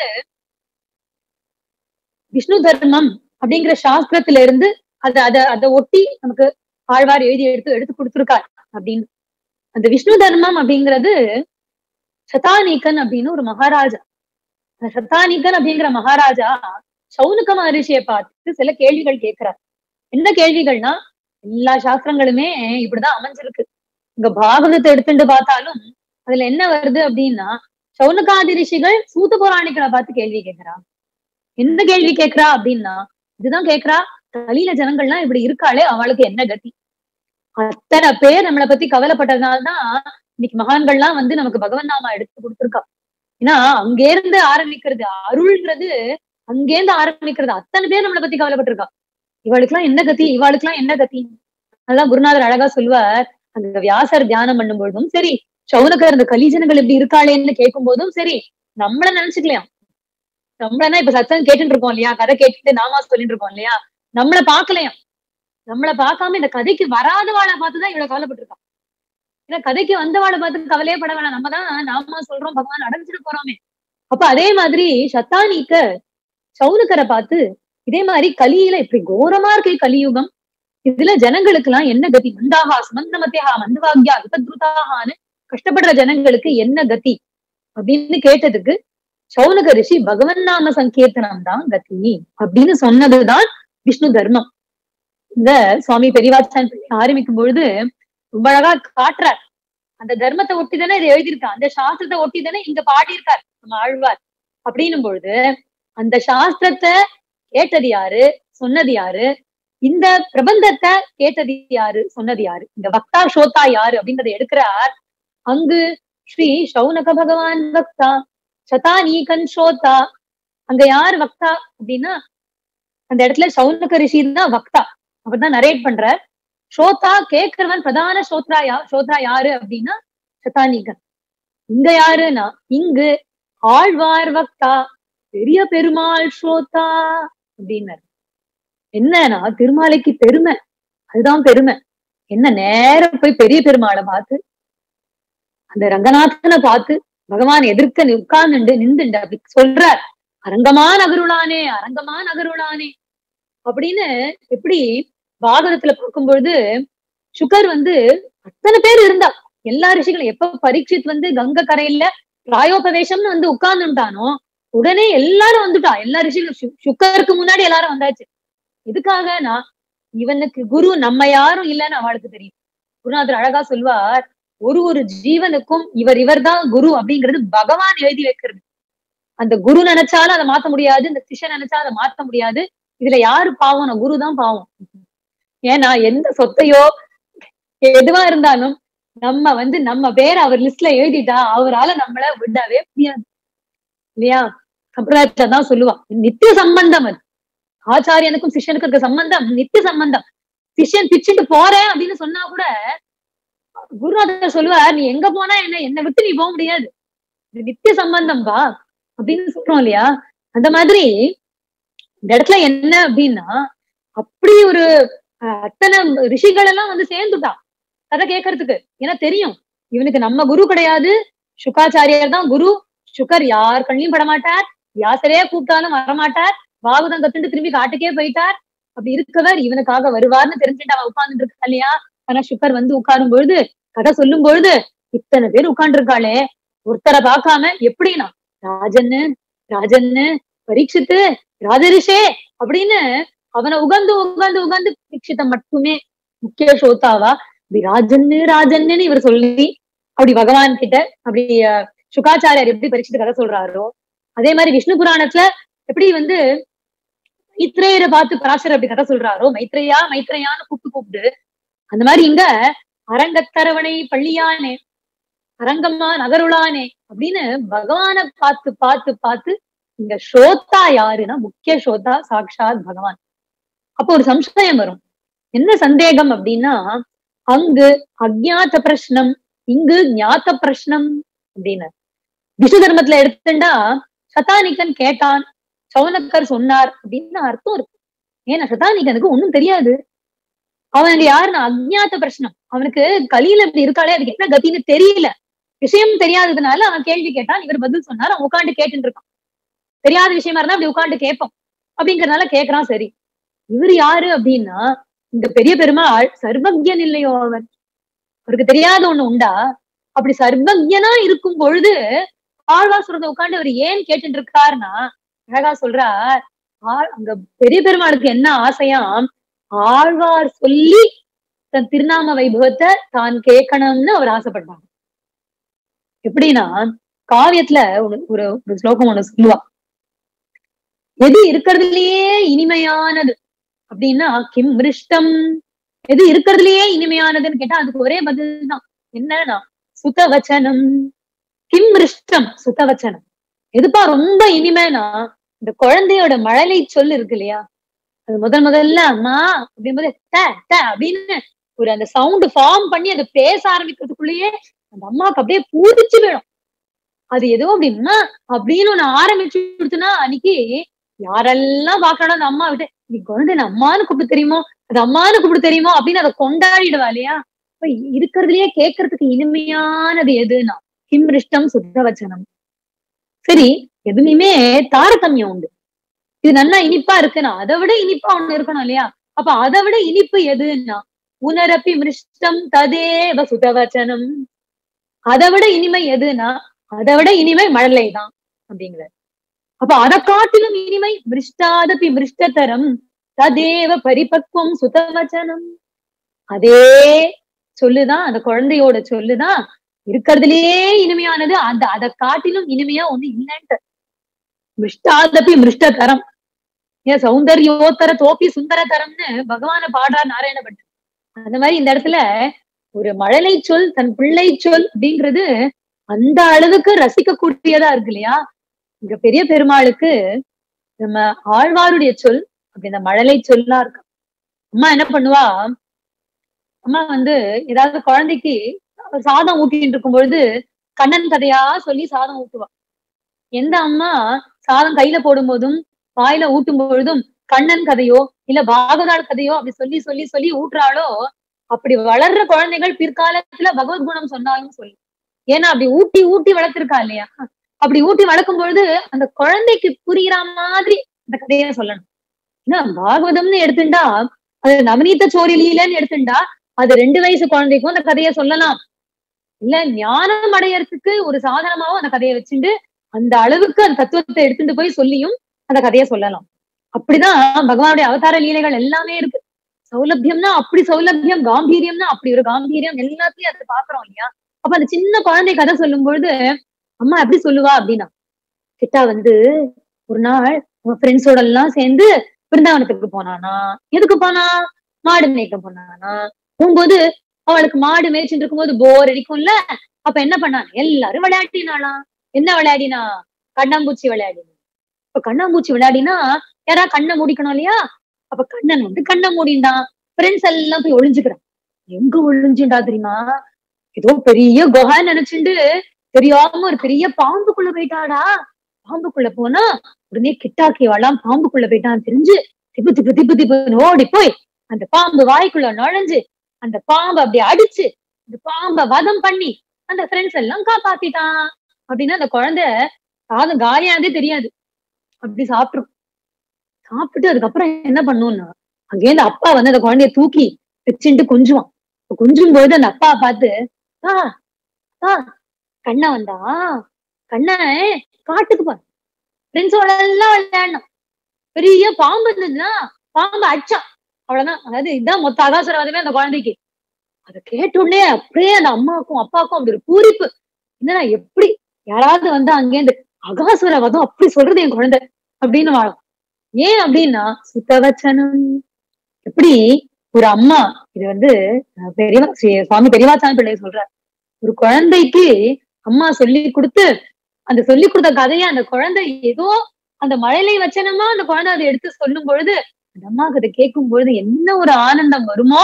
விஷ்ணு தர்மம் அப்படிங்கிற சாஸ்திரத்துல இருந்து அத அத அதை ஒட்டி நமக்கு ஆழ்வார் எழுதி எடுத்து எடுத்து கொடுத்துருக்கார் அப்படின்னு அந்த விஷ்ணு தர்மம் அப்படிங்கிறது சதானிகன் அப்படின்னு ஒரு மகாராஜா அந்த சத்தானிகன் அப்படிங்கிற மகாராஜா சௌனுக மகரிஷியை பார்த்து சில கேள்விகள் கேட்கிறார் என்ன கேள்விகள்னா எல்லா சாஸ்திரங்களுமே இப்படிதான் அமைஞ்சிருக்கு இங்க பாகவதத்தை எடுத்துட்டு பார்த்தாலும் அதுல என்ன வருது அப்படின்னா சௌனகாதி ரிஷிகள் சூத புராணிகளை பார்த்து கேள்வி கேட்கிறா என்ன கேள்வி கேட்கிறா அப்படின்னா இதுதான் கேட்கிறா கலியில ஜனங்கள்லாம் இப்படி இருக்காளே அவளுக்கு என்ன கதி அத்தனை பேர் நம்மளை பத்தி கவலைப்பட்டதுனால்தான் இன்னைக்கு மகான்கள்லாம் வந்து நமக்கு பகவன் நாமா எடுத்து கொடுத்துருக்கா ஏன்னா அங்கேருந்து ஆரம்பிக்கிறது அருள்ன்றது அங்கேருந்து ஆரம்பிக்கிறது அத்தனை பேர் நம்மளை பத்தி கவலைப்பட்டிருக்கா இவாளுக்கெல்லாம் என்ன கத்தி இவாளுக்கெல்லாம் என்ன கத்தி அதெல்லாம் குருநாதர் அழகா சொல்வார் அந்த வியாசர் தியானம் பண்ணும் பொழுதும் சரி சௌனகர் அந்த கலிஜனங்கள் இப்படி இருக்காளேன்னு கேட்கும் போதும் சரி நம்மள நினைச்சுக்கலாம் நம்மளனா இப்ப சத்தம் கேட்டுட்டு இருக்கோம் இல்லையா கதை கேட்டுட்டு நாமா சொல்லிட்டு இருக்கோம் இல்லையா நம்மள பாக்கலையாம் நம்மள பார்க்காம இந்த கதைக்கு வராதவாளை பார்த்துதான் இவ்வளவு கவலைப்பட்டிருக்கா ஏன்னா கதைக்கு வந்தவாளை பார்த்து கவலையே பட வேணாம் நம்ம தான் நாமா சொல்றோம் பகவான் அடைஞ்சிட்டு போறோமே அப்ப அதே மாதிரி சத்தானிக்க சௌனக்கரை பார்த்து இதே மாதிரி கலியில இப்படி கோரமா இருக்கு கலியுகம் இதுல ஜனங்களுக்கு எல்லாம் என்ன கதி மந்தாகா சுமந்தமத்தியா மந்தவாக்யா விபத்ருதாகான்னு கஷ்டப்படுற ஜனங்களுக்கு என்ன கதி அப்படின்னு கேட்டதுக்கு சௌனக ரிஷி பகவன் நாம சங்கீர்த்தனம் தான் கதி அப்படின்னு சொன்னதுதான் விஷ்ணு தர்மம் இந்த சுவாமி பெரியவாச்சான் ஆரம்பிக்கும் பொழுது ரொம்ப அழகா காட்டுறார் அந்த தர்மத்தை ஒட்டி தானே இதை எழுதியிருக்கான் அந்த சாஸ்திரத்தை ஒட்டி தானே இங்க பாடியிருக்கார் நம்ம ஆழ்வார் அப்படின்னும் பொழுது அந்த சாஸ்திரத்தை கேட்டது யாரு சொன்னது யாரு இந்த பிரபந்தத்தை கேட்டது யாரு சொன்னது யாரு இந்த வக்தா ஷோத்தா யாரு அப்படின்றத எடுக்கிறார் அங்கு ஸ்ரீ சௌனக பகவான் வக்தா சதானீகன் ஷோத்தா அங்க யார் வக்தா அப்படின்னா அந்த இடத்துல சௌனக ரிஷி தான் வக்தா அவர் தான் நரேட் பண்றார் ஷோதா கேட்கிறவன் பிரதான ஸ்ரோத்ரா யா ஸ்ரோத்ரா யாரு அப்படின்னா சதானிகன் இங்க யாருன்னா இங்கு ஆழ்வார் வக்தா பெரிய பெருமாள் ஸ்ரோதா அப்படின்னாரு என்னன்னா திருமாலைக்கு பெருமை அதுதான் பெருமை என்ன நேரம் போய் பெரிய பெருமாளை பார்த்து அந்த ரங்கநாதனை பார்த்து பகவான் எதிர்க்க உட்கார்ந்துண்டு நின்றுண்டு அப்படி சொல்றார் அரங்கமா நகருளானே அரங்கமா நகருளானே அப்படின்னு எப்படி பாகவதத்துல பார்க்கும் பொழுது சுகர் வந்து அத்தனை பேர் இருந்தா எல்லா ரிஷிகளும் எப்ப பரீட்சித் வந்து கங்க கரையில பிராயோபவேஷம்னு வந்து உட்கார்ந்துட்டானோ உடனே எல்லாரும் வந்துட்டா எல்லா ரிஷிகளும் சு- சுக்கருக்கு முன்னாடி எல்லாரும் வந்தாச்சு எதுக்காக நான் இவனுக்கு குரு நம்ம யாரும் இல்லைன்னு அவளுக்கு தெரியும் குருநாதர் அழகா சொல்வார் ஒரு ஒரு ஜீவனுக்கும் இவர் இவர்தான் குரு அப்படிங்கிறது பகவான் எழுதி வைக்கிறது அந்த குரு நினைச்சாலும் அதை மாத்த முடியாது இந்த சிஷ்யன் நினைச்சா அதை மாத்த முடியாது இதுல யாரு பாவம் குரு தான் பாவம் ஏன்னா எந்த சொத்தையோ எதுவா இருந்தாலும் நம்ம வந்து நம்ம பேரை அவர் லிஸ்ட்ல எழுதிட்டா அவரால நம்மள விடவே முடியாது இல்லையா சம்பிரதாயத்துல தான் சொல்லுவா நித்திய சம்பந்தம் அது ஆச்சாரியனுக்கும் சிஷ்யனுக்கும் இருக்க சம்பந்தம் நித்திய சம்பந்தம் சிஷ்யன் பிச்சுட்டு போறேன் அப்படின்னு சொன்னா கூட குருநாதர் சொல்லுவார் நீ எங்க போனா என்ன என்னை விட்டு நீ போக முடியாது இது நித்திய சம்பந்தம் பா அப்படின்னு சொல்றோம் இல்லையா அந்த மாதிரி இந்த இடத்துல என்ன அப்படின்னா அப்படி ஒரு அஹ், அத்தனை ரிஷிகள் எல்லாம் வந்து சேர்ந்துட்டான் கதை கேட்கறதுக்கு ஏன்னா தெரியும் இவனுக்கு நம்ம குரு கிடையாது சுகாச்சாரியர் தான் குரு சுகர் யார் கண்ணியும் படமாட்டார் வியாசரே கூப்பிட்டாலும் வரமாட்டார் பாகவதம் கத்துட்டு திரும்பி காட்டுக்கே போயிட்டார் அப்படி இருக்கவர் இவனுக்காக வருவார்னு தெரிஞ்சுட்டு அவன் உட்கார்ந்துட்டு இருக்கா இல்லையா ஆனா சுகர் வந்து உட்காரும் பொழுது கதை சொல்லும் பொழுது இத்தனை பேர் உட்கார்ந்துருக்காளே ஒருத்தரை பார்க்காம எப்படின்னா ராஜன்னு ராஜன்னு பரீட்சித்து ராஜரிஷே அப்படின்னு அவனை உகந்து உகந்து உகந்து பரீட்சித்த மட்டுமே முக்கிய சோத்தாவா இப்படி ராஜன்னு ராஜன்னு இவர் சொல்லி அப்படி பகவான் கிட்ட அப்படி அஹ், சுகாச்சாரியார் எப்படி பரீட்சித்து கதை சொல்றாரோ அதே மாதிரி விஷ்ணு புராணத்துல எப்படி வந்து மைத்ரேயரை பார்த்து பராசர் அப்படி கதை சொல்றாரோ மைத்ரேயா மைத்ரேயான்னு கூப்பிட்டு கூப்பிட்டு அந்த மாதிரி இங்க அரங்கத்தரவணை பள்ளியானே அரங்கம்மா நகருளானே அப்படின்னு பகவானை பார்த்து பார்த்து பார்த்து இங்க ஸ்ரோதா யாருன்னா முக்கிய ஸ்ரோதா சாக்ஷாத் பகவான் அப்போ ஒரு சம்சயம் வரும் என்ன சந்தேகம் அப்படின்னா அங்கு அஜ்ஞாத பிரஷ்னம் இங்கு ஞாத்த பிரஷ்னம் அப்படின்னு விஷ்ணு தர்மத்துல எடுத்துட்டா சதானிகன் கேட்டான் சௌனக்கர் சொன்னார் அப்படின்னு அர்த்தம் இருக்கு ஏன்னா சதானிகனுக்கு ஒண்ணும் தெரியாது அவனுக்கு யாருன்னா அஜ்ஞாத பிரஷ்னம் அவனுக்கு கலியில இப்படி இருக்காளே அதுக்கு என்ன கத்தின்னு தெரியல விஷயம் தெரியாததுனால அவன் கேள்வி கேட்டான் இவர் பதில் சொன்னார் அவன் உட்காந்து கேட்டுட்டு இருக்கான் தெரியாத விஷயமா இருந்தா அப்படி உட்காந்து கேட்போம் அப்படிங்கறதுனால கேக்குறான் சரி இவர் யாரு அப்படின்னா இந்த பெரிய பெருமாள் சர்வஜன் இல்லையோ அவர் அவருக்கு தெரியாத ஒண்ணு உண்டா அப்படி சர்வஜனா இருக்கும் பொழுது ஆழ்வார் சொல்றத உட்காந்து அவர் ஏன் கேட்டுட்டு இருக்காருன்னா அழகா சொல்றார் ஆ- அங்க பெரிய பெருமாளுக்கு என்ன ஆசையாம் ஆழ்வார் சொல்லி தன் திருநாம வைபவத்தை தான் கேட்கணும்னு அவர் ஆசைப்பட்டாங்க எப்படின்னா காவியத்துல ஒண்ணு- ஒரு ஒரு ஸ்லோகம் ஒண்ணு சொல்லுவா எது இருக்கிறதுலயே இனிமையானது அப்படின்னா கிம் மிருஷ்டம் எது இருக்கிறதுலயே இனிமையானதுன்னு கேட்டா அதுக்கு ஒரே பதில் தான் என்னன்னா சுதவச்சனம் கிம் மிருஷ்டம் சுதவச்சனம் எதுப்பா ரொம்ப இனிமைனா இந்த குழந்தையோட மழலை சொல் இருக்கு இல்லையா அது முதல் முதல்ல அம்மா அப்படிங்கும்போது ட ட அப்படின்னு ஒரு அந்த சவுண்ட் ஃபார்ம் பண்ணி அதை பேச ஆரம்பிக்கிறதுக்குள்ளேயே அந்த அம்மாவுக்கு அப்படியே பூரிச்சு போயிடும் அது ஏதோ அப்படின்னா அப்படின்னு ஒண்ணு ஆரம்பிச்சு கொடுத்தனா அன்னைக்கு யாரெல்லாம் பாக்கணும் அந்த அம்மா விட்டு நீ குழந்தை என்ன அம்மான்னு கூப்பிட்டு தெரியுமோ அது அம்மான்னு கூப்பிட்டு தெரியுமோ அப்படின்னு அதை கொண்டாடிடுவா இல்லையா அப்ப இருக்கிறதுலயே கேட்கறதுக்கு இனிமையானது எதுனா கிம்ரிஷ்டம் சுத்தவச்சனம் சரி எதுலையுமே தாரதமியம் உண்டு இது நல்லா இனிப்பா இருக்குன்னா அதை விட இனிப்பா ஒண்ணு இருக்கணும் இல்லையா அப்ப அதை விட இனிப்பு எதுன்னா உனரப்பி மிருஷ்டம் ததேவ சுதவச்சனம் அதை விட இனிமை எதுனா அதை விட இனிமை மழலை தான் அப்படிங்கிற அப்ப அதை காட்டிலும் இனிமை மிருஷ்டாதபி மிருஷ்டதரம் ததேவ பரிபக்வம் சுதவச்சனம் அதே சொல்லுதான் அந்த குழந்தையோட சொல்லுதான் இருக்கிறதுலயே இனிமையானது அந்த அதை காட்டிலும் இனிமையா ஒண்ணு இல்லைன்ட்டு மிஷ்டாதபி மிருஷ்டகரம் ஏன் சௌந்தர்யோத்தர தோப்பி சுந்தரதரம்னு பகவான பாடுறார் நாராயண பட்டர் அந்த மாதிரி இந்த இடத்துல ஒரு மழலை சொல் தன் பிள்ளை சொல் அப்படிங்கிறது அந்த அளவுக்கு ரசிக்க கூடியதா இருக்கு இல்லையா இங்க பெரிய பெருமாளுக்கு நம்ம ஆழ்வாருடைய சொல் அப்படி இந்த மழலை சொல்லா இருக்கு அம்மா என்ன பண்ணுவா அம்மா வந்து ஏதாவது குழந்தைக்கு சாதம் ஊட்டிட்டு இருக்கும் பொழுது கண்ணன் கதையா சொல்லி சாதம் ஊட்டுவா எந்த அம்மா சாதம் கையில போடும் போதும் வாயில ஊட்டும் பொழுதும் கண்ணன் கதையோ இல்ல பாகவதாள் கதையோ அப்படி சொல்லி சொல்லி சொல்லி ஊட்டுறாளோ அப்படி வளர்ற குழந்தைகள் பிற்காலத்துல பகவத் குணம் சொன்னாலும் சொல்லு ஏன்னா அப்படி ஊட்டி ஊட்டி வளர்த்திருக்கா இல்லையா அப்படி ஊட்டி வளர்க்கும் பொழுது அந்த குழந்தைக்கு புரியுற மாதிரி அந்த கதையை சொல்லணும் ஏன்னா பாகவதம்னு எடுத்துட்டா அது நவநீத சோரிலீலன்னு எடுத்துட்டா அது ரெண்டு வயசு குழந்தைக்கும் அந்த கதையை சொல்லலாம் இல்ல ஞானம் அடையறதுக்கு ஒரு சாதனமாவும் அந்த கதையை வச்சுட்டு அந்த அளவுக்கு அந்த தத்துவத்தை எடுத்துட்டு போய் சொல்லியும் அந்த கதையை சொல்லலாம் அப்படிதான் பகவானுடைய அவதார லீலைகள் எல்லாமே இருக்கு சௌலபியம்னா அப்படி சௌலபியம் காம்பீரியம்னா அப்படி ஒரு காம்பீரியம் எல்லாத்தையும் அதை பாக்குறோம் இல்லையா அப்ப அந்த சின்ன குழந்தை கதை சொல்லும் பொழுது அம்மா எப்படி சொல்லுவா அப்படின்னா கிட்டா வந்து ஒரு நாள் உன் ஃப்ரெண்ட்ஸோட எல்லாம் சேர்ந்து பிருந்தாவனத்துக்கு போனானா எதுக்கு போனா மாடு மேய்க்க போனானா போகும்போது அவளுக்கு மாடு மேய்ச்சிட்டு இருக்கும்போது போர் அடிக்கும்ல அப்ப என்ன பண்ணான் எல்லாரும் விளையாடினாளாம் என்ன விளையாடினா கண்ணாம்பூச்சி விளையாடினா இப்ப கண்ணாம்பூச்சி விளையாடினா யாரா கண்ணை மூடிக்கணும் இல்லையா அப்ப கண்ணன் வந்து கண்ணை மூடிண்டான் ஃப்ரெண்ட்ஸ் எல்லாம் போய் ஒளிஞ்சுக்கிறான் எங்க ஒளிஞ்சுண்டா தெரியுமா ஏதோ பெரிய குகை நினைச்சுண்டு தெரியாம ஒரு பெரிய பாம்புக்குள்ள போயிட்டாடா பாம்புக்குள்ள போனா உடனே கிட்டாக்கி வாழாம் பாம்புக்குள்ள போயிட்டான் தெரிஞ்சு திப்பு திப்பு திப்பு திப்புன்னு ஓடி போய் அந்த பாம்பு வாய்க்குள்ள நுழைஞ்சு அந்த பாம்பை அப்படி அடிச்சு அந்த பாம்பை வதம் பண்ணி அந்த ஃப்ரெண்ட்ஸ் எல்லாம் காப்பாத்திட்டான் அப்படின்னா அந்த குழந்தை சாதம் காலியானதே தெரியாது அப்படி சாப்பிடும் சாப்பிட்டு அதுக்கப்புறம் என்ன பண்ணும்னா அங்கேருந்து அப்பா வந்து அந்த குழந்தைய தூக்கி வச்சுட்டு கொஞ்சுவான் கொஞ்சும் போது அந்த அப்பா பார்த்து ஆ ஆ கண்ணா வந்தா கண்ண காட்டுக்கு போ ஃப்ரெண்ட்ஸோட எல்லாம் விளையாடணும் பெரிய பாம்பு இருந்ததுன்னா பாம்பு அடிச்சான் அவ்வளவுதான் அதாவது இதுதான் மொத்த அகாசுரவாதமே அந்த குழந்தைக்கு அதை கேட்ட உடனே அப்படியே அந்த அம்மாவுக்கும் அப்பாவுக்கும் அப்படி ஒரு பூரிப்பு என்னன்னா எப்படி யாராவது வந்து அங்கேருந்து அகாசுரவாதம் அப்படி சொல்றது என் குழந்தை அப்படின்னு வாழும் ஏன் அப்படின்னா சுத்தவச்சனம் எப்படி ஒரு அம்மா இது வந்து பெரியவா சுவாமி பெரியவாச்சாமி பிள்ளை சொல்ற ஒரு குழந்தைக்கு அம்மா சொல்லி கொடுத்து அந்த சொல்லி கொடுத்த கதையை அந்த குழந்தை ஏதோ அந்த மழலை வச்சனமா அந்த குழந்தை அதை எடுத்து சொல்லும் பொழுது அந்த அம்மாவுக்கு அதை கேட்கும் பொழுது என்ன ஒரு ஆனந்தம் வருமோ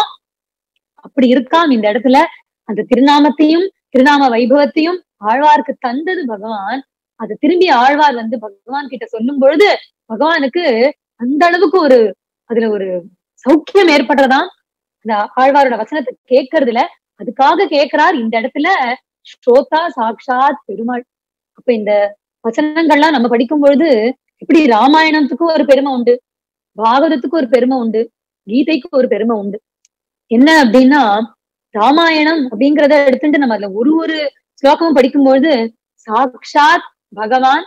அப்படி இருக்காம் இந்த இடத்துல அந்த திருநாமத்தையும் திருநாம வைபவத்தையும் ஆழ்வாருக்கு தந்தது பகவான் அதை திரும்பி ஆழ்வார் வந்து பகவான் கிட்ட சொல்லும் பொழுது பகவானுக்கு அந்த அளவுக்கு ஒரு அதுல ஒரு சௌக்கியம் ஏற்படுறதாம் அந்த ஆழ்வாரோட வசனத்தை கேட்கறதுல அதுக்காக கேட்கிறார் இந்த இடத்துல ஸ்ரோதா சாக்ஷாத் பெருமாள் அப்ப இந்த வசனங்கள்லாம் நம்ம படிக்கும் பொழுது இப்படி ராமாயணத்துக்கு ஒரு பெருமை உண்டு பாகவதத்துக்கு ஒரு பெருமை உண்டு கீதைக்கு ஒரு பெருமை உண்டு என்ன அப்படின்னா ராமாயணம் அப்படிங்கிறத எடுத்துட்டு நம்ம அதுல ஒரு ஒரு ஸ்லோகமும் படிக்கும்பொழுது சாக்ஷாத் பகவான்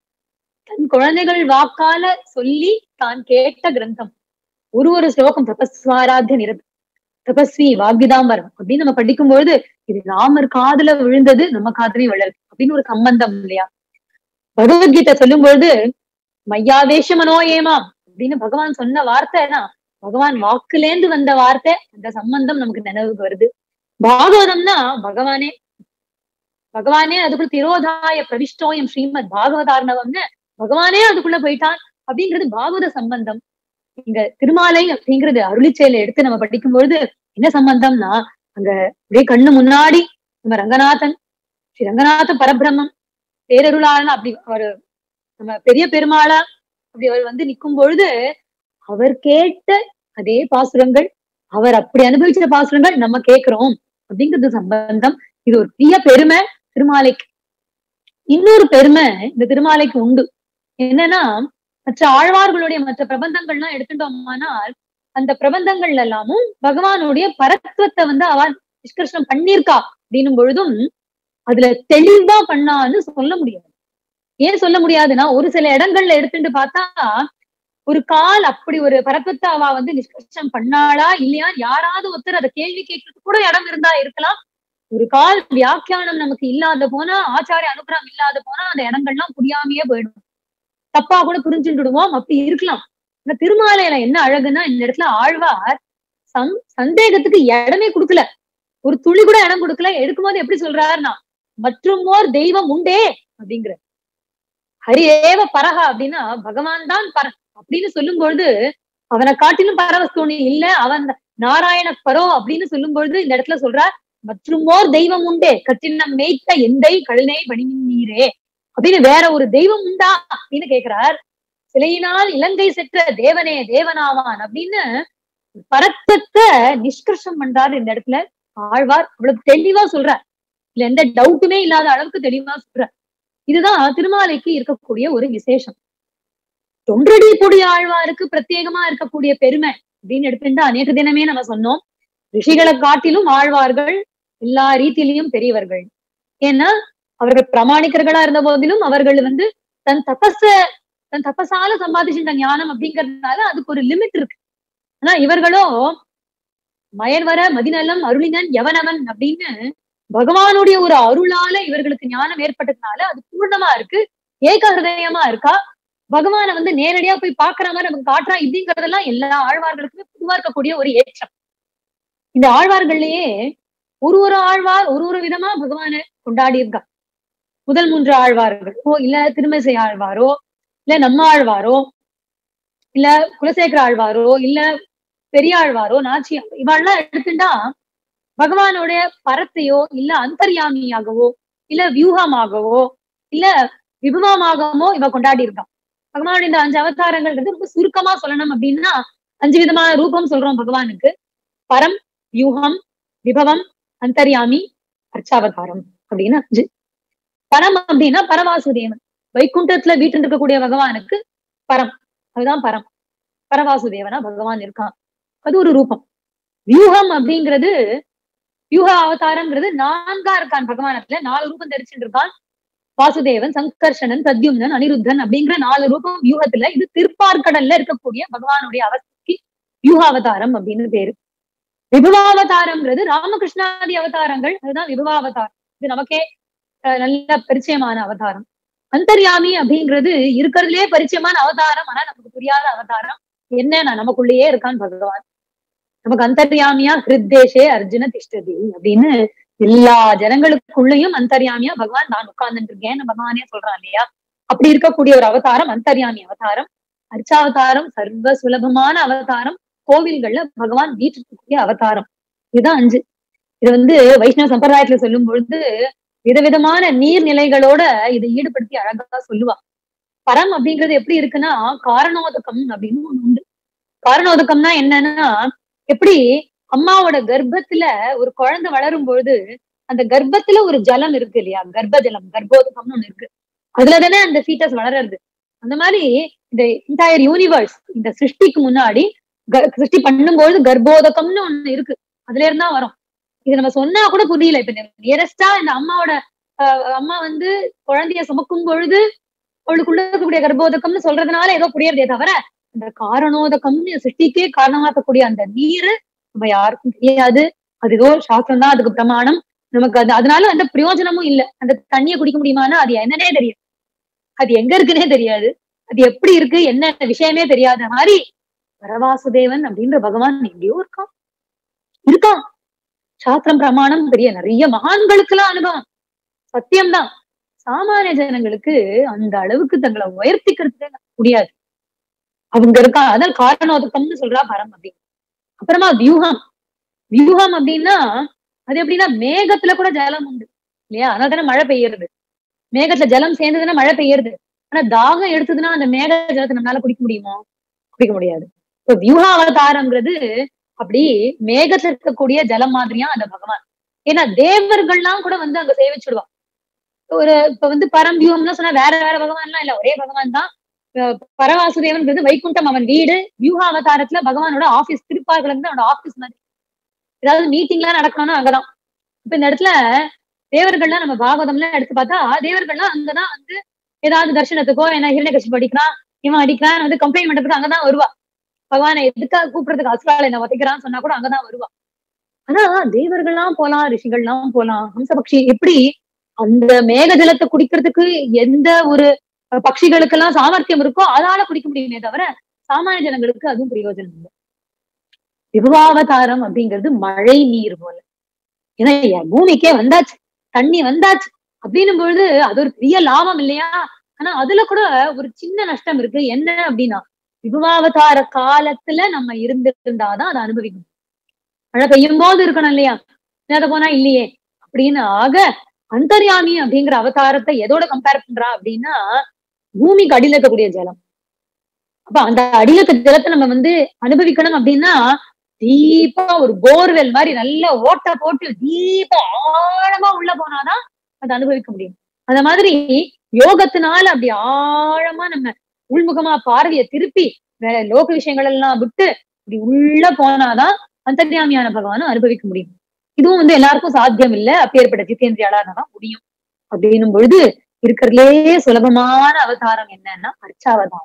தன் குழந்தைகள் வாக்கால சொல்லி தான் கேட்ட கிரந்தம் ஒரு ஒரு ஸ்லோகம் தபஸ்வாராத்திய நிர தபஸ்வி வாக்விதாம்பரம் அப்படின்னு நம்ம படிக்கும்பொழுது இது ராமர் காதுல விழுந்தது நம்ம காதுலயும் விழறது அப்படின்னு ஒரு சம்பந்தம் இல்லையா பகவத்கீதை சொல்லும் பொழுது மையாவேஷ மனோ ஏமாம் அப்படின்னு பகவான் சொன்ன வார்த்தைனா பகவான் வாக்குலேந்து வந்த வார்த்தை அந்த சம்பந்தம் நமக்கு நினைவுக்கு வருது பாகவதம்னா பகவானே பகவானே அதுக்குள்ள திரோதாய பிரவிஷ்டோயம் ஸ்ரீமத் பாகவதார்ணவம்னு பகவானே அதுக்குள்ள போயிட்டான் அப்படிங்கிறது பாகவத சம்பந்தம் இங்க திருமாலை அப்படிங்கிறது அருளிச்செயல எடுத்து நம்ம படிக்கும் பொழுது என்ன சம்பந்தம்னா அங்க அப்படியே கண்ணு முன்னாடி நம்ம ரங்கநாதன் ஸ்ரீ ரங்கநாத பரபிரம்மம் பேரருளாளன் அப்படி ஒரு நம்ம பெரிய பெருமாளா அப்படி அவர் வந்து நிற்கும் பொழுது அவர் கேட்ட அதே பாசுரங்கள் அவர் அப்படி அனுபவிச்ச பாசுரங்கள் நம்ம கேட்கிறோம் அப்படிங்கிறது சம்பந்தம் இது ஒரு பெரிய பெருமை திருமாலைக்கு இன்னொரு பெருமை இந்த திருமாலைக்கு உண்டு என்னன்னா மற்ற ஆழ்வார்களுடைய மற்ற பிரபந்தங்கள்லாம் எடுத்துட்டோம்னால் அந்த பிரபந்தங்கள் எல்லாமும் பகவானுடைய பரத்துவத்தை வந்து அவ நிஷ்கர்ஷனம் பண்ணியிருக்கா அப்படின்னும் பொழுதும் அதுல தெளிவா பண்ணான்னு சொல்ல முடியாது ஏன் சொல்ல முடியாதுன்னா ஒரு சில இடங்கள்ல எடுத்துட்டு பார்த்தா ஒரு கால் அப்படி ஒரு பரப்பத்தை அவ வந்து நிஷ்கர்ஷம் பண்ணாளா இல்லையா யாராவது ஒருத்தர் அதை கேள்வி கேட்கறதுக்கு கூட இடம் இருந்தா இருக்கலாம் ஒரு கால் வியாக்கியானம் நமக்கு இல்லாத போனா ஆச்சாரிய அனுகிரகம் இல்லாத போனா அந்த இடங்கள்லாம் புரியாமையே போயிடும் தப்பா கூட புரிஞ்சுடுவோம் அப்படி இருக்கலாம் இந்த திருமாலையில என்ன அழகுன்னா இந்த இடத்துல ஆழ்வார் சந் சந்தேகத்துக்கு இடமே கொடுக்கல ஒரு துளி கூட இடம் கொடுக்கல எடுக்கும்போது எப்படி சொல்றாருன்னா மற்றும் ஓர் தெய்வம் உண்டே அப்படிங்கிற ஹரி ஏவ பரஹா அப்படின்னா பகவான் தான் பர அப்படின்னு சொல்லும் பொழுது அவனை காட்டிலும் பரவஸ்தோனி இல்ல அவன் நாராயண பரோ அப்படின்னு சொல்லும் பொழுது இந்த இடத்துல சொல்றார் மற்றும் ஓர் தெய்வம் உண்டே கற்றினம் மேய்த்த எந்தை கழுனை பணிமின் நீரே அப்படின்னு வேற ஒரு தெய்வம் உண்டா அப்படின்னு கேக்குறார் சிலையினால் இலங்கை செற்ற தேவனே தேவனாவான் அப்படின்னு பரத்தத்தை நிஷ்கர்ஷம் பண்றாரு இந்த இடத்துல ஆழ்வார் அவ்வளவு தெளிவா சொல்றார் இல்ல எந்த டவுட்டுமே இல்லாத அளவுக்கு தெளிவா சொல்றார் இதுதான் திருமாலைக்கு இருக்கக்கூடிய ஒரு விசேஷம் தொன்றடி பொடி ஆழ்வாருக்கு பிரத்யேகமா இருக்கக்கூடிய பெருமை அப்படின்னு எடுத்துட்டா அநேக தினமே நம்ம சொன்னோம் ரிஷிகளை காட்டிலும் ஆழ்வார்கள் எல்லா ரீதியிலையும் பெரியவர்கள் ஏன்னா அவர்கள் பிரமாணிக்கர்களா இருந்த போதிலும் அவர்கள் வந்து தன் தபஸ தன் தபஸால சம்பாதிச்சிருந்த ஞானம் அப்படிங்கறதுனால அதுக்கு ஒரு லிமிட் இருக்கு ஆனா இவர்களோ மயர்வர மதிநலம் அருளினன் எவனவன் அப்படின்னு பகவானுடைய ஒரு அருளால இவர்களுக்கு ஞானம் ஏற்பட்டதுனால அது பூர்ணமா இருக்கு ஏக ஹிருதயமா இருக்கா பகவானை வந்து நேரடியா போய் பாக்குற மாதிரி நமக்கு காட்டுறா இப்படிங்கறதெல்லாம் எல்லா ஆழ்வார்களுக்குமே பொதுவா இருக்கக்கூடிய ஒரு ஏற்றம் இந்த ஆழ்வார்கள்லயே ஒரு ஒரு ஆழ்வார் ஒரு ஒரு விதமா பகவானை கொண்டாடி இருக்கா முதல் மூன்று ஆழ்வார்களோ இல்ல திருமசை ஆழ்வாரோ இல்ல நம்ம ஆழ்வாரோ இல்ல குலசேகர ஆழ்வாரோ இல்ல பெரியாழ்வாரோ நாச்சியா இவாள்லாம் எடுத்துட்டா பகவானுடைய பரத்தையோ இல்ல அந்தர்யாமியாகவோ இல்ல வியூகமாகவோ இல்ல விபவமாகவோ இவ கொண்டாடி இருக்கான் பகவானுடைய இந்த அஞ்சு அவதாரங்கள்ன்றது ரொம்ப சுருக்கமா சொல்லணும் அப்படின்னா அஞ்சு விதமான ரூபம் சொல்றோம் பகவானுக்கு பரம் வியூகம் விபவம் அந்தர்யாமி அர்ச்சாவதாரம் அப்படின்னு அஞ்சு பரம் அப்படின்னா பரவாசுதேவன் வைகுண்டத்துல வீட்டு இருக்கக்கூடிய பகவானுக்கு பரம் அதுதான் பரம் பரவாசுதேவனா பகவான் இருக்கான் அது ஒரு ரூபம் வியூகம் அப்படிங்கிறது வியூக அவதாரம்ங்கிறது நான்கா இருக்கான் பகவானத்துல நாலு ரூபம் தரிச்சுட்டு இருக்கான் வாசுதேவன் சங்கர்ஷணன் சத்யும்னன் அனிருத்தன் அப்படிங்கிற நாலு ரூபம் வியூகத்துல இது திருப்பார்கடல்ல இருக்கக்கூடிய பகவானுடைய அவஸ்தைக்கு வியூக அவதாரம் அப்படின்னு பேரு விபவாவதாரம்ங்கிறது ராமகிருஷ்ணாதி அவதாரங்கள் அதுதான் விபவாவதாரம் இது நமக்கே நல்ல பரிச்சயமான அவதாரம் அந்தர்யாமி அப்படிங்கிறது இருக்கிறதுலே பரிச்சயமான அவதாரம் ஆனா நமக்கு புரியாத அவதாரம் என்ன நமக்குள்ளேயே இருக்கான் பகவான் நமக்கு அந்தர்யாமியா ஹிருத்தேஷே அர்ஜுன திஷ்டதி அப்படின்னு எல்லா ஜனங்களுக்குள்ளயும் அந்தர்யாமியா பகவான் நான் உட்கார்ந்துட்டு இருக்கேன்னு பகவானே சொல்றான் இல்லையா அப்படி இருக்கக்கூடிய ஒரு அவதாரம் அந்தர்யாமி அவதாரம் அர்ச்சாவதாரம் சர்வ சுலபமான அவதாரம் கோவில்கள்ல பகவான் வீட்டிருக்கக்கூடிய அவதாரம் இதுதான் அஞ்சு இது வந்து வைஷ்ணவ சம்பிரதாயத்துல சொல்லும் பொழுது விதவிதமான நீர்நிலைகளோட இதை ஈடுபடுத்தி அழகா சொல்லுவா பரம் அப்படிங்கிறது எப்படி இருக்குன்னா காரணோதகம் அப்படின்னு ஒண்ணு உண்டு காரணோதகம்னா என்னன்னா எப்படி அம்மாவோட கர்ப்பத்துல ஒரு குழந்தை வளரும் பொழுது அந்த கர்ப்பத்துல ஒரு ஜலம் இருக்கு இல்லையா கர்ப்ப ஜலம் கர்ப்போதகம்னு ஒண்ணு இருக்கு அதுல தானே அந்த ஃபீட்டஸ் வளர்றது அந்த மாதிரி இந்த இன்டயர் யூனிவர்ஸ் இந்த சிருஷ்டிக்கு முன்னாடி சிருஷ்டி பண்ணும்பொழுது கர்ப்போதகம்னு ஒண்ணு இருக்கு அதுல இருந்தா வரும் இது நம்ம சொன்னா கூட புரியல இப்ப நியரஸ்டா இந்த அம்மாவோட அம்மா வந்து குழந்தைய சுமக்கும் பொழுது அவளுக்குள்ள இருக்கக்கூடிய கர்ப்போதகம்னு சொல்றதுனால ஏதோ புரியறதே தவிர அந்த காரணோதகம்னு சிருஷ்டிக்கே காரணமாக்கக்கூடிய அந்த நீரு நம்ம யாருக்கும் தெரியாது அது ஏதோ சாஸ்திரம் தான் அதுக்கு பிரமாணம் நமக்கு அது அதனால அந்த பிரயோஜனமும் இல்லை அந்த தண்ணியை குடிக்க முடியுமானா அது என்னன்னே தெரியாது அது எங்க இருக்குன்னே தெரியாது அது எப்படி இருக்கு என்ன விஷயமே தெரியாத மாதிரி பரவாசுதேவன் அப்படின்ற பகவான் எங்கேயோ இருக்கான் இருக்கான் சாஸ்திரம் பிரமாணம் பெரிய நிறைய மகான்களுக்கு எல்லாம் அனுபவம் சத்தியம்தான் சாமானிய ஜனங்களுக்கு அந்த அளவுக்கு தங்களை உயர்த்திக்கிறதுக்கு முடியாது அவங்க இருக்கா அதான் காரணோதக்கம்னு சொல்றா பரம் அப்படின்னு அப்புறமா வியூகம் வியூகம் அப்படின்னா அது எப்படின்னா மேகத்துல கூட ஜலம் உண்டு இல்லையா அதனால தானே மழை பெய்யறது மேகத்துல ஜலம் சேர்ந்ததுன்னா மழை பெய்யறது ஆனா தாகம் எடுத்ததுன்னா அந்த மேக ஜலத்தை நம்மளால குடிக்க முடியுமோ குடிக்க முடியாது இப்ப வியூக அவதாரம்ங்கிறது அப்படி மேகத்துல இருக்கக்கூடிய ஜலம் மாதிரியா அந்த பகவான் ஏன்னா தேவர்கள்லாம் கூட வந்து அங்க சேவிச்சுடுவான் ஒரு இப்ப வந்து பரம் வியூகம்லாம் சொன்னா வேற வேற பகவான்லாம் இல்ல ஒரே பகவான் தான் பரவாசுதேவன்கிறது வைகுண்டம் அவன் வீடு வியூக அவதாரத்துல பகவானோட ஆபீஸ் திருப்பார்களுக்கு அவனோட ஆபீஸ் மாதிரி ஏதாவது மீட்டிங் எல்லாம் நடக்கணும்னா அங்கதான் இப்ப இந்த இடத்துல தேவர்கள்லாம் நம்ம பாகவதம்லாம் எடுத்து பார்த்தா தேவர்கள்லாம் அங்கதான் வந்து ஏதாவது தர்சனத்துக்கோ என்ன ஹிரண்ய கட்சி படிக்கிறான் இவன் அடிக்கிறான் வந்து கம்ப்ளைண்ட் பண்றதுக்கு அங்கதான் வருவா பகவானை எதுக்காக கூப்பிடுறதுக்கு அசுரால என்ன வதைக்கிறான்னு சொன்னா கூட அங்கதான் வருவா ஆனா தேவர்கள்லாம் போலாம் ரிஷிகள்லாம் போலாம் ஹம்சபக்ஷி எப்படி அந்த மேக ஜலத்தை குடிக்கிறதுக்கு எந்த ஒரு அஹ், பட்சிகளுக்கெல்லாம் சாமர்த்தியம் இருக்கோ அதால குடிக்க முடியுமே தவிர சாமானிய ஜனங்களுக்கு அதுவும் பிரயோஜனம் இல்லை விபவாவதாரம் அப்படிங்கிறது மழை நீர் போல ஏன்னா என் பூமிக்கே வந்தாச்சு தண்ணி வந்தாச்சு அப்படின்னும் பொழுது அது ஒரு பெரிய லாபம் இல்லையா ஆனா அதுல கூட ஒரு சின்ன நஷ்டம் இருக்கு என்ன அப்படின்னா விபவாவதார காலத்துல நம்ம இருந்திருந்தாதான் அதை அனுபவிக்கணும் மழை பெய்யும் போது இருக்கணும் இல்லையா இல்லாத போனா இல்லையே அப்படின்னு ஆக அந்தர்யாமி அப்படிங்கிற அவதாரத்தை எதோட கம்பேர் பண்றா அப்படின்னா பூமிக்கு அடியில இருக்கக்கூடிய ஜலம் அப்ப அந்த அடியில இருக்க ஜலத்தை நம்ம வந்து அனுபவிக்கணும் அப்படின்னா டீப்பா ஒரு போர்வெல் மாதிரி நல்ல ஓட்ட போட்டு டீப்பா ஆழமா உள்ள போனாதான் அதை அனுபவிக்க முடியும் அந்த மாதிரி யோகத்தினால அப்படி ஆழமா நம்ம உள்முகமா பார்வையை திருப்பி வேற லோக விஷயங்கள் எல்லாம் விட்டு இப்படி உள்ள போனாதான் அந்தர்யாமியான பகவானும் அனுபவிக்க முடியும் இதுவும் வந்து எல்லாருக்கும் சாத்தியம் இல்ல அப்பேற்பட்ட ஜிதேந்திரியாளா தான் முடியும் அப்படின்னும் பொழுது இருக்கிறதுலே சுலபமான அவதாரம் என்னன்னா அர்ச்சாவதாரம்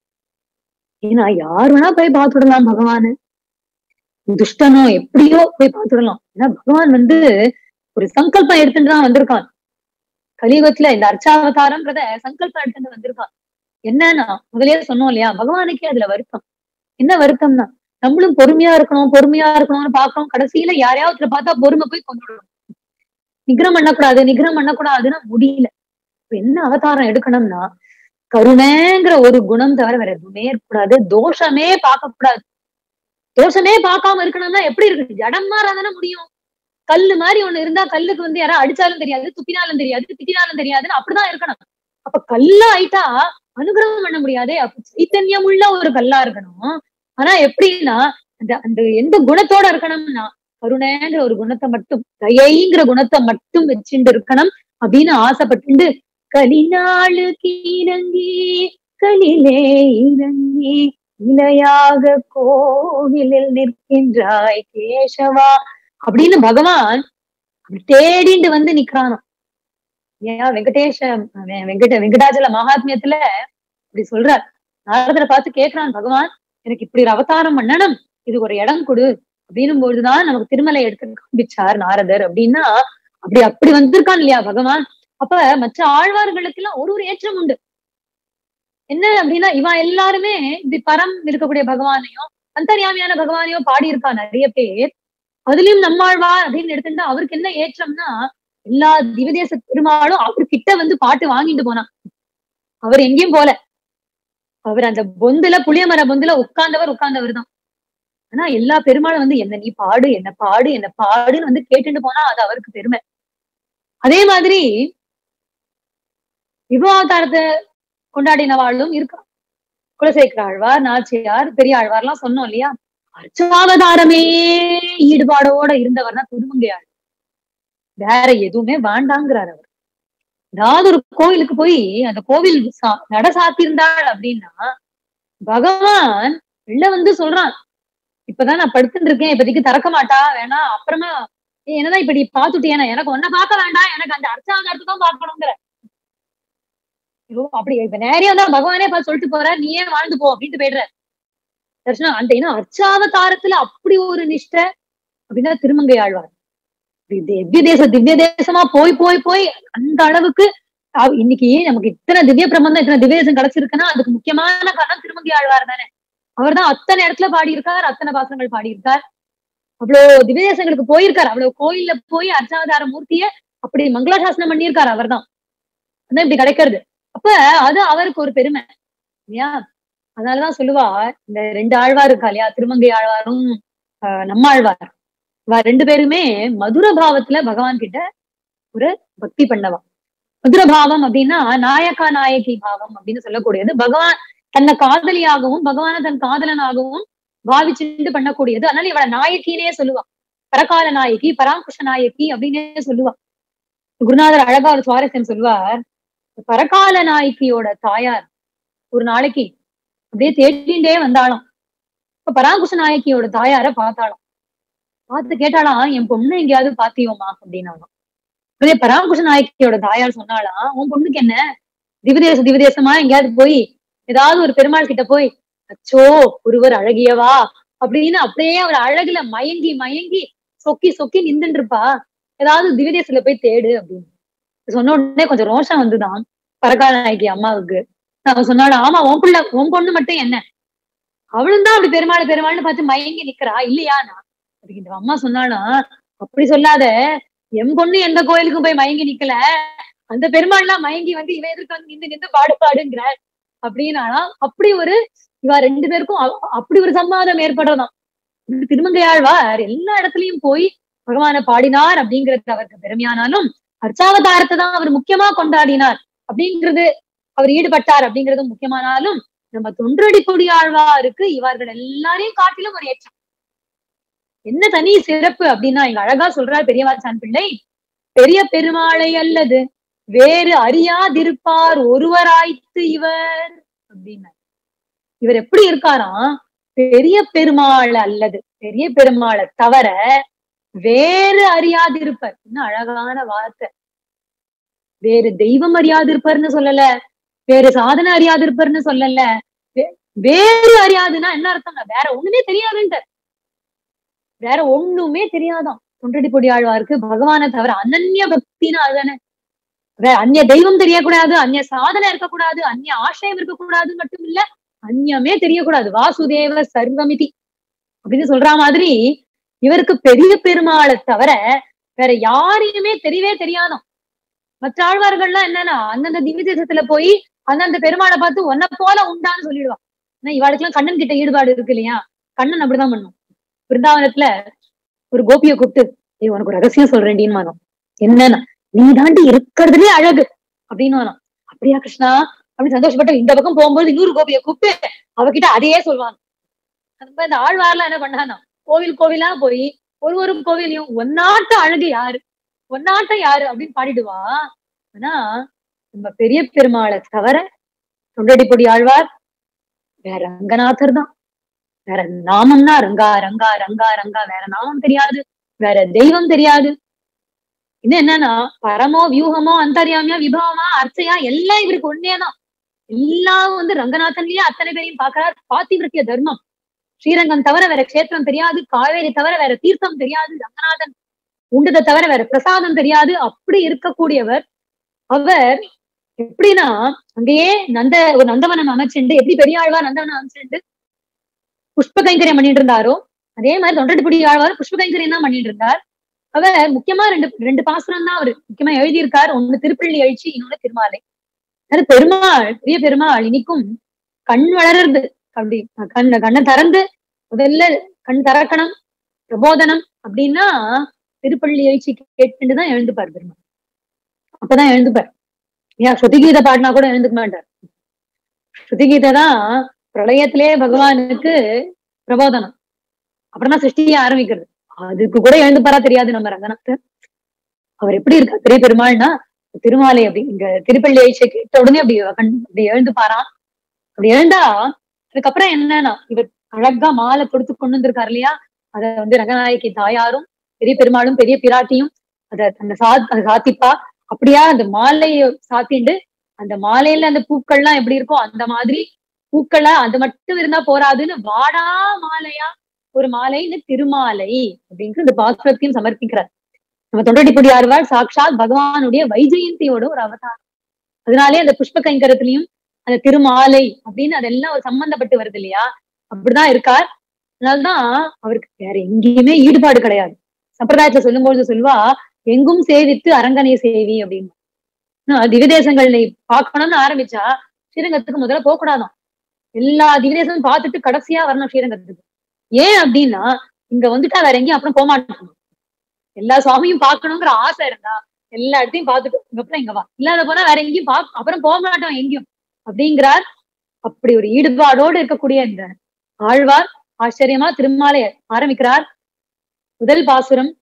ஏன்னா யார் வேணா போய் பார்த்துடலாம் பகவானு துஷ்டனோ எப்படியோ போய் பார்த்துடலாம் ஏன்னா பகவான் வந்து ஒரு சங்கல்பம் எடுத்துட்டு தான் வந்திருக்கான் கலியுகத்துல இந்த அர்ச்சாவதாரம்ன்றத சங்கல்பம் எடுத்துட்டு வந்திருக்கான் என்னன்னா முதலே சொன்னோம் இல்லையா பகவானுக்கே அதுல வருத்தம் என்ன வருத்தம்னா நம்மளும் பொறுமையா இருக்கணும் பொறுமையா இருக்கணும்னு பாக்குறோம் கடைசியில யாரையாவது பார்த்தா பொறுமை போய் கொண்டுடணும் நிகிரம் பண்ணக்கூடாது நிகிரம் பண்ணக்கூடாதுன்னா முடியல இப்ப என்ன அவதாரம் எடுக்கணும்னா கருணைங்கிற ஒரு குணம் தவிர வேற எதுவுமே இருக்கக்கூடாது தோஷமே பார்க்க கூடாது தோஷமே பார்க்காம இருக்கணும்னா எப்படி இருக்கு ஜடம் மாறாதானே முடியும் கல்லு மாதிரி ஒண்ணு இருந்தா கல்லுக்கு வந்து யாரா அடிச்சாலும் தெரியாது துப்பினாலும் தெரியாது திட்டினாலும் தெரியாதுன்னு அப்படிதான் இருக்கணும் அப்ப கல்லா ஆயிட்டா அனுகிரகம் பண்ண முடியாதே அப்ப சைத்தன்யம் உள்ள ஒரு கல்லா இருக்கணும் ஆனா எப்படின்னா அந்த அந்த எந்த குணத்தோட இருக்கணும்னா கருணைங்கிற ஒரு குணத்தை மட்டும் தயைங்கிற குணத்தை மட்டும் வச்சுட்டு இருக்கணும் அப்படின்னு ஆசைப்பட்டு கலிநாளுக்கு இறங்கி கலிலே இறங்கி இலையாக கோவிலில் நிற்கின்றாய் கேசவா அப்படின்னு பகவான் அப்படி தேடிண்டு வந்து நிக்கிறானாம் ஏன் வெங்கடேஷ வெ- வெங்கட வெங்கடாஜல மகாத்மியத்துல இப்படி சொல்றார் நாரதரை பார்த்து கேக்குறான் பகவான் எனக்கு இப்படி ஒரு அவதாரம் பண்ணணும் இது ஒரு இடம் கொடு அப்படின்னும் பொழுதுதான் நமக்கு திருமலை எடுத்து காண்பிச்சார் நாரதர் அப்படின்னா அப்படி அப்படி வந்திருக்கான் இல்லையா பகவான் அப்ப மற்ற ஆழ்வார்களுக்கு எல்லாம் ஒரு ஒரு ஏற்றம் உண்டு என்ன அப்படின்னா இவன் எல்லாருமே இப்படி பரம் இருக்கக்கூடிய பகவானையும் அந்தர்யாமியான பகவானையும் பாடியிருக்கா நிறைய பேர் அதுலயும் நம்மாழ்வார் அப்படின்னு எடுத்துட்டா அவருக்கு என்ன ஏற்றம்னா எல்லா திவதேச பெருமாளும் அவர் கிட்ட வந்து பாட்டு வாங்கிட்டு போனான் அவர் எங்கேயும் போல அவர் அந்த பொந்துல புளியமர பொந்துல உட்கார்ந்தவர் உட்கார்ந்தவர் தான் ஆனா எல்லா பெருமாளும் வந்து என்ன நீ பாடு என்ன பாடு என்ன பாடுன்னு வந்து கேட்டுட்டு போனா அது அவருக்கு பெருமை அதே மாதிரி விபவாதாரத்தை கொண்டாடினவாளும் இருக்கா குலசேகர ஆழ்வார் நாச்சியார் பெரிய ஆழ்வார்லாம் சொன்னோம் இல்லையா அர்ச்சாவதாரமே ஈடுபாடோட இருந்தவர் தான் திருமங்கையாள் வேற எதுவுமே வேண்டாங்கிறார் அவர் ஏதாவது ஒரு கோவிலுக்கு போய் அந்த கோவில் சா- நட சாத்தியிருந்தாள் அப்படின்னா பகவான் வெளில வந்து சொல்றான் இப்பதான் நான் படுத்துட்டு இருக்கேன் இப்போதைக்கு திறக்க மாட்டா வேணா அப்புறமா ஏய், என்னதான் இப்படி பாத்துட்டியானா எனக்கு ஒன்ன பார்க்க வேண்டாம் எனக்கு அந்த அர்ச்சாவதாரத்தை தான் பார்க்கணுங்கிற ஐயோ, அப்படி இப்ப நேரே வந்தா பகவானே பார்த்து சொல்லிட்டு போற நீ ஏன் வாழ்ந்து போ அப்படின்ட்டு போயிடுற தர்ஷனா அந்த ஏன்னா அர்ச்சாவதாரத்துல அப்படி ஒரு நிஷ்டை அப்படின்னா திருமங்கை ஆழ்வார் தி- திவ்ய தேச திவ்ய தேசமா போய் போய் போய் அந்த அளவுக்கு அவ- இன்னைக்கு நமக்கு இத்தனை திவ்ய பிரபந்தம் இத்தனை திவ்ய தேசம் கிடைச்சிருக்குன்னா அதுக்கு முக்கியமான காரணம் திருமங்கை ஆழ்வார் தானே அவர் தான் அத்தனை இடத்துல பாடியிருக்கார் அத்தனை பாசனங்கள் பாடியிருக்கார் அவ்வளவு திவ்ய தேசங்களுக்கு போயிருக்கார் அவ்வளவு கோயில்ல போய் அர்ச்சாவதார மூர்த்திய அப்படி மங்களாசாசனம் பண்ணியிருக்காரு அவர்தான் அதான் இப்படி கிடைக்கிறது அப்ப அது அவருக்கு ஒரு பெருமை இல்லையா அதனாலதான் சொல்லுவா இந்த ரெண்டு ஆழ்வார் இருக்கா இல்லையா திருமங்கை ஆழ்வாரும் ஆஹ் நம்மாழ்வார் இவ ரெண்டு பேருமே மதுர பாவத்துல பகவான் கிட்ட ஒரு பக்தி பண்ணவா மதுர பாவம் அப்படின்னா நாயக்கா நாயகி பாவம் அப்படின்னு சொல்லக்கூடியது பகவான் தன்னை காதலியாகவும் பகவான தன் காதலனாகவும் பாவிச்சுட்டு பண்ணக்கூடியது அதனால இவள நாயகினே சொல்லுவா பரகால நாயகி பராங்குஷ நாயகி அப்படின்னே சொல்லுவா குருநாதர் அழகா ஒரு சுவாரஸ்யம் சொல்லுவார் பரகால நாயகியோட தாயார் ஒரு நாளைக்கு அப்படியே தேடிண்டே வந்தாளாம் இப்ப பராங்குஷ நாயகியோட தாயார பார்த்தாளாம் பார்த்து கேட்டாலாம் என் பொண்ணு எங்கேயாவது பாத்தியோமா அப்படின்னாலும் அதே பராங்குஷ நாயகியோட தாயார் சொன்னாலாம் உன் பொண்ணுக்கு என்ன திவதேச திவதேசமா எங்கேயாவது போய் ஏதாவது ஒரு பெருமாள் கிட்ட போய் அச்சோ ஒருவர் அழகியவா அப்படின்னு அப்படியே அவர் அழகுல மயங்கி மயங்கி சொக்கி சொக்கி நின்றுட்டு இருப்பா ஏதாவது திவ்யதேசத்துல போய் தேடு அப்படின்னு சொன்ன உடனே கொஞ்சம் ரோஷம் வந்துதான் பரகால நாயகி அம்மாவுக்கு அவன் சொன்னாலும் ஆமா உன் பிள்ளை உன் பொண்ணு மட்டும் என்ன அவளும் தான் அப்படி பெருமாள் பெருமாள்னு பார்த்து மயங்கி நிக்கிறா இல்லையா நான் அதுக்கு இந்த அம்மா சொன்னாலும் அப்படி சொல்லாத என் பொண்ணு எந்த கோயிலுக்கும் போய் மயங்கி நிக்கல அந்த பெருமாள்லாம் மயங்கி வந்து இவன் எதிர்க்கு வந்து நின்று நின்று பாடு பாடுங்கிற அப்படின்னாலாம் அப்படி ஒரு இவா ரெண்டு பேருக்கும் அ- அப்படி ஒரு சம்மாதம் ஏற்படுறதாம் திருமங்கையாழ்வார் எல்லா இடத்துலயும் போய் பகவானை பாடினார் அப்படிங்கிறது அவருக்கு பெருமையானாலும் அர்ச்சாவதாரத்தை தான் அவர் முக்கியமா கொண்டாடினார் அப்படிங்கிறது அவர் ஈடுபட்டார் அப்படிங்கிறது முக்கியமானாலும் நம்ம தொன்றடி கொடியாழ்வாருக்கு இவர்கள் எல்லாரையும் காட்டிலும் ஒரு ஏற்றம் என்ன தனி சிறப்பு அப்படின்னா இங்க அழகா சொல்றார் பெரியவாச்சான் பிள்ளை பெரிய பெருமாளை அல்லது வேறு அறியாதிருப்பார் ஒருவராய்த்து இவர் அப்படின்னா இவர் எப்படி இருக்காராம் பெரிய பெருமாள் அல்லது பெரிய பெருமாளை தவிர வேறு அறியாதிருப்பர் இன்னும் அழகான வார்த்தை வேறு தெய்வம் அறியாதிருப்பர்னு சொல்லல வேறு சாதனை அறியாதிருப்பர்னு சொல்லல வே- வேறு அறியாதுன்னா என்ன அர்த்தம்னா வேற ஒண்ணுமே தெரியாதுன்ட்டு வேற ஒண்ணுமே தெரியாதாம் தொண்டடி பொடி ஆழ்வாருக்கு பகவானை தவிர அனன்ய பக்தினா அதுதானே வேற அந்நிய தெய்வம் தெரியக்கூடாது அந்நிய சாதனை இருக்கக்கூடாது அந்நிய ஆசயம் இருக்கக்கூடாது மட்டும் இல்ல அந்நியமே தெரியக்கூடாது வாசுதேவ சர்வமிதி அப்படின்னு சொல்ற மாதிரி இவருக்கு பெரிய பெருமாளை தவிர வேற யாரையுமே தெரியவே தெரியாதாம் மற்ற ஆழ்வார்கள்லாம் என்னன்னா அந்தந்த திவ்ய தேசத்துல போய் அந்தந்த பெருமாளை பார்த்து ஒன்ன போல உண்டான்னு சொல்லிடுவான் ஆனா இவாளுக்கெல்லாம் கண்ணன் கிட்ட ஈடுபாடு இருக்கு இல்லையா கண்ணன் அப்படிதான் பண்ணும் பிருந்தாவனத்துல ஒரு கோபியை கூப்பிட்டு ஏய் உனக்கு ஒரு ரகசியம் சொல்றேன்டின்னு மானோம் என்னன்னா நீ தாண்டி இருக்கிறதுலே அழகு அப்படின்னு வானாம். அப்படியா கிருஷ்ணா அப்படி சந்தோஷப்பட்டு இந்த பக்கம் போகும்போது இன்னொரு கோபியை கூப்பிட்டு அவகிட்ட அதையே சொல்லுவாங்க அந்த இந்த ஆழ்வார்லாம் என்ன பண்ணானா கோவில் கோவிலா போய் ஒரு ஒரு கோவிலையும் ஒன்னாட்ட அழகு யாரு ஒன்னாட்ட யாரு அப்படின்னு பாடிடுவா ஆனா நம்ம பெரிய பெருமாளை தவிர தொண்டடிப்பொடி ஆழ்வார் வேற ரங்கநாதர் தான் வேற நாமம்னா ரங்கா ரங்கா ரங்கா ரங்கா வேற நாமம் தெரியாது வேற தெய்வம் தெரியாது இன்னும் என்னன்னா பரமோ வியூகமோ அந்தர்யாமியா விபவமா அர்ச்சையா எல்லாம் இவருக்கு ஒன்னேதான் எல்லாம் வந்து ரங்கநாதன்லயே அத்தனை பேரையும் பாக்குறார் பாத்திவிரத்திய தர்மம் ஸ்ரீரங்கம் தவிர வேற க்ஷேத்திரம் தெரியாது காவேரி தவிர வேற தீர்த்தம் தெரியாது ரங்கநாதன் உண்டதை தவிர வேற பிரசாதம் தெரியாது அப்படி இருக்கக்கூடியவர் அவர் எப்படின்னா அங்கேயே நந்த ஒரு நந்தவனம் அமைச்சுண்டு எப்படி பெரியாழ்வார் நந்தவனம் அமைச்சுண்டு புஷ்ப கைங்கரியம் பண்ணிட்டு இருந்தாரோ அதே மாதிரி தொண்டடிப்படி ஆழ்வார் புஷ்ப கைங்கரியம் தான் பண்ணிட்டு இருந்தார் அவர் முக்கியமா ரெண்டு ரெண்டு பாசுரம் தான் அவர் முக்கியமா எழுதியிருக்கார் ஒண்ணு திருப்பள்ளி எழுச்சி இன்னொன்னு திருமாலை அது பெருமாள் பெரிய பெருமாள் இனிக்கும் கண் வளருது அப்படி கண் கண்ணை திறந்து முதல்ல கண் திறக்கணும் பிரபோதனம் அப்படின்னா திருப்பள்ளி எழுச்சி கேட்டுட்டு தான் எழுந்துப்பார் பெருமாள் அப்பதான் எழுந்துப்பார் ஏன் ஸ்ருதிகீதை பாடினா கூட எழுந்துக்க மாட்டார் ஸ்ருதிகீதை தான் பிரளயத்திலே பகவானுக்கு பிரபோதனம் அப்புறமா சிருஷ்டியை ஆரம்பிக்கிறது அதுக்கு கூட எழுந்துப்பாரா தெரியாது நம்ம ரங்கநாதர் அவர் எப்படி இருக்கார் பெரிய பெருமாள்னா திருமாலை அப்படி இங்க திருப்பள்ளி எழுச்சியை கேட்ட உடனே அப்படி கண் அப்படி எழுந்து பாரான் அப்படி எழுந்தா அதுக்கப்புறம் என்னன்னா இவர் அழகா மாலை கொடுத்து கொண்டு வந்திருக்காரு இல்லையா அத வந்து ரங்கநாயகி தாயாரும் பெரிய பெருமாளும் பெரிய பிராட்டியும் அத அந்த சா அதை சாத்திப்பா அப்படியா அந்த மாலையை சாத்திண்டு அந்த மாலையில அந்த பூக்கள்லாம் எப்படி இருக்கோ அந்த மாதிரி பூக்களா அது மட்டும் இருந்தா போராதுன்னு வாடா மாலையா ஒரு மாலைன்னு திருமாலை அப்படின்ட்டு இந்த பாசுரத்தையும் சமர்ப்பிக்கிறார் நம்ம தொண்டடிப்படி ஆழ்வார் சாட்சாத் பகவானுடைய வைஜெயந்தியோட ஒரு அவதாரம் அதனாலே அந்த புஷ்ப கைங்கரத்திலையும் அந்த திருமாலை அப்படின்னு அதெல்லாம் ஒரு சம்பந்தப்பட்டு வருது இல்லையா அப்படிதான் இருக்கார் அதனால்தான் அவருக்கு வேற எங்கேயுமே ஈடுபாடு கிடையாது சம்பிரதாயத்துல சொல்லும்போது சொல்லுவா எங்கும் சேவித்து அரங்கனை சேவி அப்படின்னு ஆனா, திவ்யதேசங்கள் நீ பார்க்கணும்னு ஆரம்பிச்சா ஸ்ரீரங்கத்துக்கு முதல்ல போக கூடாதாம் எல்லா திவ்யதேசமும் பார்த்துட்டு கடைசியா வரணும் ஸ்ரீரங்கத்துக்கு ஏன் அப்படின்னா இங்க வந்துட்டா வேற எங்கேயும் அப்புறம் போக மாட்டோம் எல்லா சுவாமியும் பார்க்கணுங்கிற ஆசை இருந்தா எல்லா இடத்தையும் பார்த்துட்டு அப்புறம் இங்க வா இல்லாத போனா வேற எங்கேயும் பா அப்புறம் போக மாட்டோம் எங்கேயும் அப்படிங்கிறார் அப்படி ஒரு ஈடுபாடோடு இருக்கக்கூடிய இந்த ஆழ்வார் ஆச்சரியமா திருமாலை ஆரம்பிக்கிறார் முதல் பாசுரம்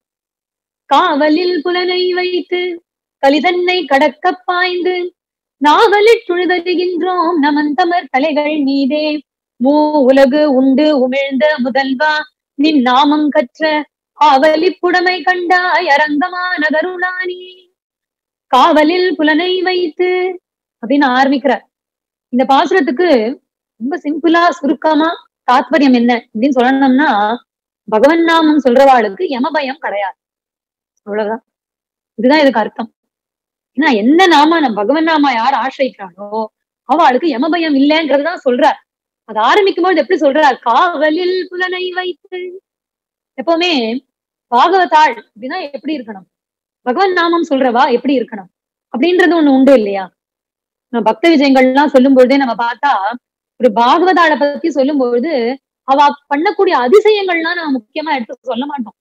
காவலில் புலனை வைத்து கலிதன்னை கடக்க பாய்ந்து நாவலில் துழுதருகின்றோம் நமந்தமர் தலைகள் மீதே மூ உலகு உண்டு உமிழ்ந்த முதல்வா நின் நாமம் கற்ற ஆவலி புடமை கண்டாய் அரங்கமான கருணானி காவலில் புலனை வைத்து அப்படின்னு ஆரம்பிக்கிறார் இந்த பாசுரத்துக்கு ரொம்ப சிம்பிளா சுருக்கமா தாத்பரியம் என்ன அப்படின்னு சொல்லணும்னா பகவன் நாமம் சொல்றவாளுக்கு யமபயம் கிடையாது அவ்வளவுதான் இதுதான் இதுக்கு அர்த்தம் ஏன்னா என்ன நாம நம்ம பகவன் நாமா யார் ஆசிரிக்கிறாளோ அவளுக்கு யமபயம் இல்லைன்றதுதான் சொல்றார் அது ஆரம்பிக்கும் போது எப்படி சொல்றார் காவலில் புலனை வைத்து எப்பவுமே பாகவதாள் அப்படின்னா எப்படி இருக்கணும் பகவன் நாமம் சொல்றவா எப்படி இருக்கணும் அப்படின்றது ஒண்ணு உண்டு இல்லையா நம்ம பக்த விஜயங்கள்லாம் சொல்லும் பொழுதே நம்ம பார்த்தா ஒரு பாகவதாளை பத்தி சொல்லும் பொழுது அவ பண்ணக்கூடிய அதிசயங்கள்லாம் நம்ம முக்கியமா எடுத்து சொல்ல மாட்டோம்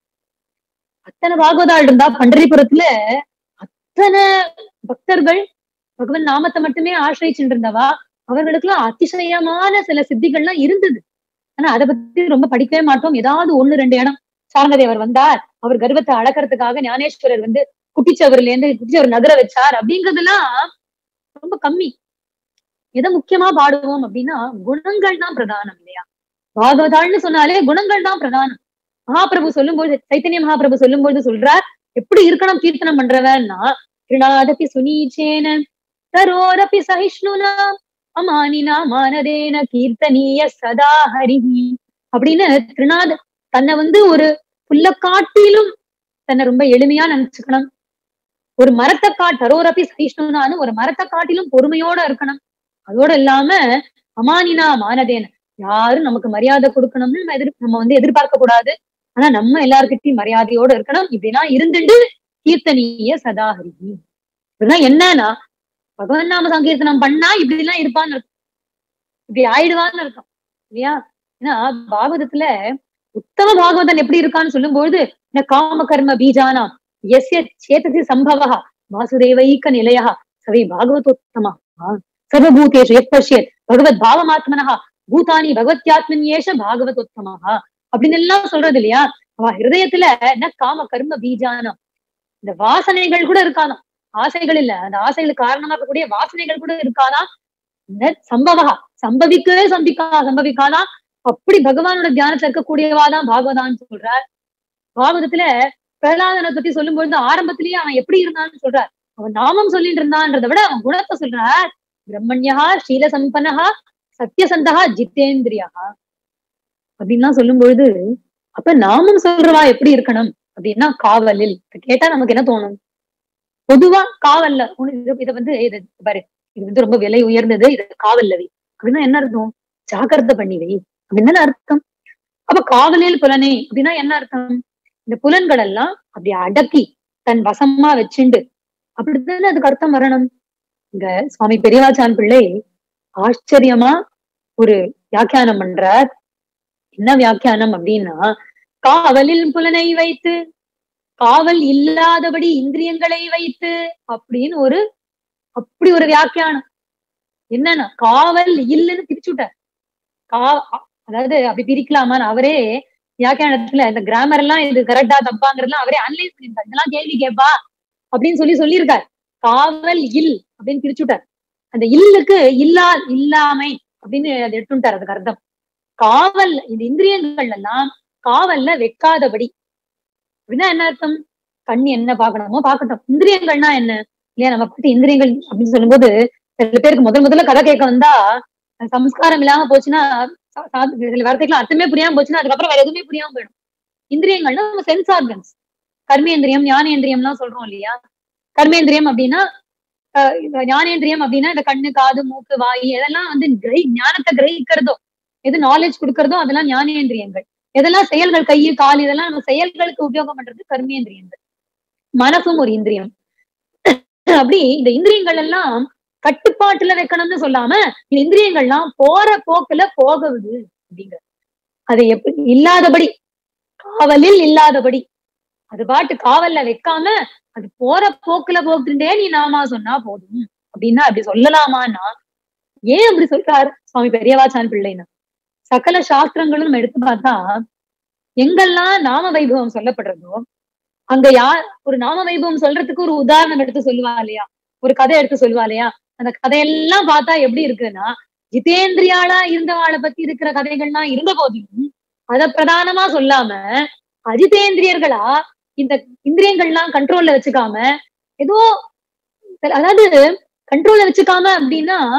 அத்தனை பாகவதாள் இருந்தா பண்டரிபுரத்துல அத்தனை பக்தர்கள் பகவன் நாமத்தை மட்டுமே ஆசிரிச்சுட்டு இருந்தவா அவர்களுக்கெல்லாம் அதிசயமான சில சித்திகள்லாம் இருந்தது ஆனா அதை பத்தி ரொம்ப படிக்கவே மாட்டோம் ஏதாவது ஒண்ணு ரெண்டு இடம் சாரங்கதேவர் வந்தார் அவர் கர்வத்தை அடக்கிறதுக்காக ஞானேஸ்வரர் வந்து குட்டிச்சவர்ல இருந்து குட்டிச்சவர் நகர வச்சார் அப்படிங்கறதெல்லாம் ரொம்ப கம்மி எதை முக்கியமா பாடுவோம் அப்படின்னா குணங்கள் தான் பிரதானம் இல்லையா பாகவதாள்னு சொன்னாலே குணங்கள் தான் பிரதானம் மகாபிரபு சொல்லும்போது சைத்தன்ய மகாபிரபு சொல்லும்போது சொல்றார் எப்படி இருக்கணும் கீர்த்தனம் பண்றவன்னா திருநாதபி சுனீச்சேன தரோரபி சகிஷ்ணுனா அமானினா மானதேன கீர்த்தனீய சதா ஹரிஹி அப்படின்னு திருநாத தன்னை வந்து ஒரு புல்ல காட்டிலும் தன்னை ரொம்ப எளிமையா நினைச்சுக்கணும் ஒரு மரத்தை காட் தரோரப்பி சகிஷ்ணுனான்னு ஒரு மரத்தை காட்டிலும் பொறுமையோட இருக்கணும் அதோட இல்லாம அமானினா மானதேன யாரும் நமக்கு மரியாதை கொடுக்கணும்னு நம்ம எதிர் நம்ம வந்து எதிர்பார்க்க கூடாது ஆனா நம்ம எல்லார்கிட்டயும் மரியாதையோட இருக்கணும் இப்படின்னா இருந்துட்டு கீர்த்தனீய சதாஹரிஹி இப்படின்னா என்னன்னா பகவன் நாம சங்கீர்த்தனம் பண்ணா இப்படி எல்லாம் இருப்பான்னு இருக்கும் இப்படி ஆயிடுவான்னு இருக்கும் இல்லையா ஏன்னா பாகவதத்துல உத்தம பாகவதன் எப்படி இருக்கான்னு சொல்லும்போது இந்த காம கர்ம பீஜானா எஸ்ய சேதசி சம்பவா வாசுதேவைக்க நிலையா சவை பாகவதோத்தமா சர்வபூதேஷு எத் பஷ்யத் பகவத் பாவமாத்மனஹா பூதானி பகவத்யாத்மன்யேஷ பாகவதோத்தமா அப்படின்னு எல்லாம் சொல்றது இல்லையா அவ ஹிருதயத்துல என்ன காம கர்ம பீஜானம் இந்த வாசனைகள் கூட இருக்கானா ஆசைகள் இல்ல அந்த ஆசைகளுக்கு காரணமா இருக்கக்கூடிய வாசனைகள் கூட இருக்காதா சம்பவா சம்பவிக்கவே சம்பிக்கா சம்பவிக்காதா அப்படி பகவானோட தியானத்துல இருக்கக்கூடியவாதான் பாகவதான்னு சொல்றார் பாகவதத்துல பிரகலாதனை பத்தி சொல்லும் பொழுது ஆரம்பத்திலேயே அவன் எப்படி இருந்தான்னு சொல்றார் அவன் நாமம் சொல்லிட்டு இருந்தான்றதை விட அவன் குணத்தை சொல்றார் பிரம்மண்யா ஷீல சம்பனஹா சத்தியசந்தகா ஜித்தேந்திரியா அப்படின்லாம் சொல்லும் பொழுது அப்ப நாமம் சொல்றவா எப்படி இருக்கணும் அப்படின்னா காவலில் கேட்டா நமக்கு என்ன தோணும் பொதுவா காவல்ல இத வந்து இது பாரு இது வந்து ரொம்ப விலை உயர்ந்தது இது காவல்லவி அப்படின்னா என்ன அர்த்தம் ஜாக்கிரதை பண்ணி வை அப்படின்னு அர்த்தம் அப்ப காவலில் புலனே அப்படின்னா என்ன அர்த்தம் இந்த புலன்கள் எல்லாம் அப்படி அடக்கி தன் வசமா வச்சுண்டு அப்படித்தானே அதுக்கு அர்த்தம் வரணும் இங்க சுவாமி பெரியவாச்சான் பிள்ளை ஆச்சரியமா ஒரு வியாக்கியானம் பண்றார் என்ன வியாக்கியானம் அப்படின்னா காவலில் புலனை வைத்து காவல் இல்லாதபடி இந்திரியங்களை வைத்து அப்படின்னு ஒரு அப்படி ஒரு வியாக்கியானம் என்னன்னா காவல் இல்லைன்னு பிரிச்சுட்டார் கா அதாவது அப்படி பிரிக்கலாமான்னு அவரே வியாக்கியானத்துல இந்த கிராமர் எல்லாம் இது கரெக்டா தப்பாங்கிறதுலாம் அவரே அனலைஸ் பண்ணிருக்காரு இதெல்லாம் கேள்வி கேட்பா அப்படின்னு சொல்லி சொல்லியிருக்காரு காவல் இல் அப்படின்னு பிரிச்சுட்டார் அந்த இல்லுக்கு இல்லா இல்லாமை அப்படின்னு அதை எடுத்துட்டார் அதுக்கு அர்த்தம் காவல் இந்த இந்திரியங்கள் எல்லாம் காவல்ல வைக்காதபடி அப்படின்னா என்ன அர்த்தம் கண் என்ன பார்க்கணுமோ பார்க்கட்டும் இந்திரியங்கள்னா என்ன இல்லையா நம்ம பத்தி இந்திரியங்கள் அப்படின்னு சொல்லும்போது சில பேருக்கு முதல் முதல்ல கதை கேட்க வந்தா சம்ஸ்காரம் இல்லாம போச்சுன்னா சில வார்த்தைகள் அர்த்தமே புரியாம போச்சுன்னா அதுக்கப்புறம் வேற எதுவுமே புரியாம போயிடும் இந்திரியங்கள்னா நம்ம சென்ஸ் ஆர்கன்ஸ் கர்மேந்திரியம் ஞானேந்திரியம் எல்லாம் சொல்றோம் இல்லையா கர்மேந்திரியம் அப்படின்னா ஞானேந்திரியம் அப்படின்னா இந்த கண்ணு காது மூக்கு வாய் இதெல்லாம் வந்து கிரகி ஞானத்தை கிரகிக்கிறதோ எது நாலேஜ் கொடுக்கறதோ அதெல்லாம் ஞானேந்திரியங்கள் எதெல்லாம் செயல்கள் கையு கால் இதெல்லாம் நம்ம செயல்களுக்கு உபயோகம் பண்றது கர்மேந்திரியங்கள் மனசும் ஒரு இந்திரியம் அப்படி இந்த இந்திரியங்கள் எல்லாம் கட்டுப்பாட்டுல வைக்கணும்னு சொல்லாம இந்த இந்திரியங்கள்லாம் போற போக்குல போகுது அப்படிங்கிற அதை எப்படி இல்லாதபடி காவலில் இல்லாதபடி அது பாட்டு காவல்ல வைக்காம அது போற போக்குல போக்குட்டே நீ நாமா சொன்னா போதும் அப்படின்னா அப்படி சொல்லலாமான்னா ஏன் அப்படி சொல்றாரு சுவாமி பெரியவாச்சான் பிள்ளைனா சகல சாஸ்திரங்களும் நம்ம எடுத்து பார்த்தா எங்கெல்லாம் நாம வைபவம் சொல்லப்படுறதோ அங்க யார் ஒரு நாம வைபவம் சொல்றதுக்கு ஒரு உதாரணம் எடுத்து சொல்லுவா இல்லையா ஒரு கதை எடுத்து சொல்லுவா இல்லையா அந்த கதையெல்லாம் பார்த்தா எப்படி இருக்குன்னா ஜிதேந்திரியாளா இருந்தவாளை பத்தி இருக்கிற கதைகள்லாம் இருந்த போதிலும் அத பிரதானமா சொல்லாம அஜிதேந்திரியர்களா இந்த இந்திரியங்கள்லாம் கண்ட்ரோல்ல வச்சுக்காம ஏதோ அதாவது கண்ட்ரோல்ல வச்சுக்காம அப்படின்னா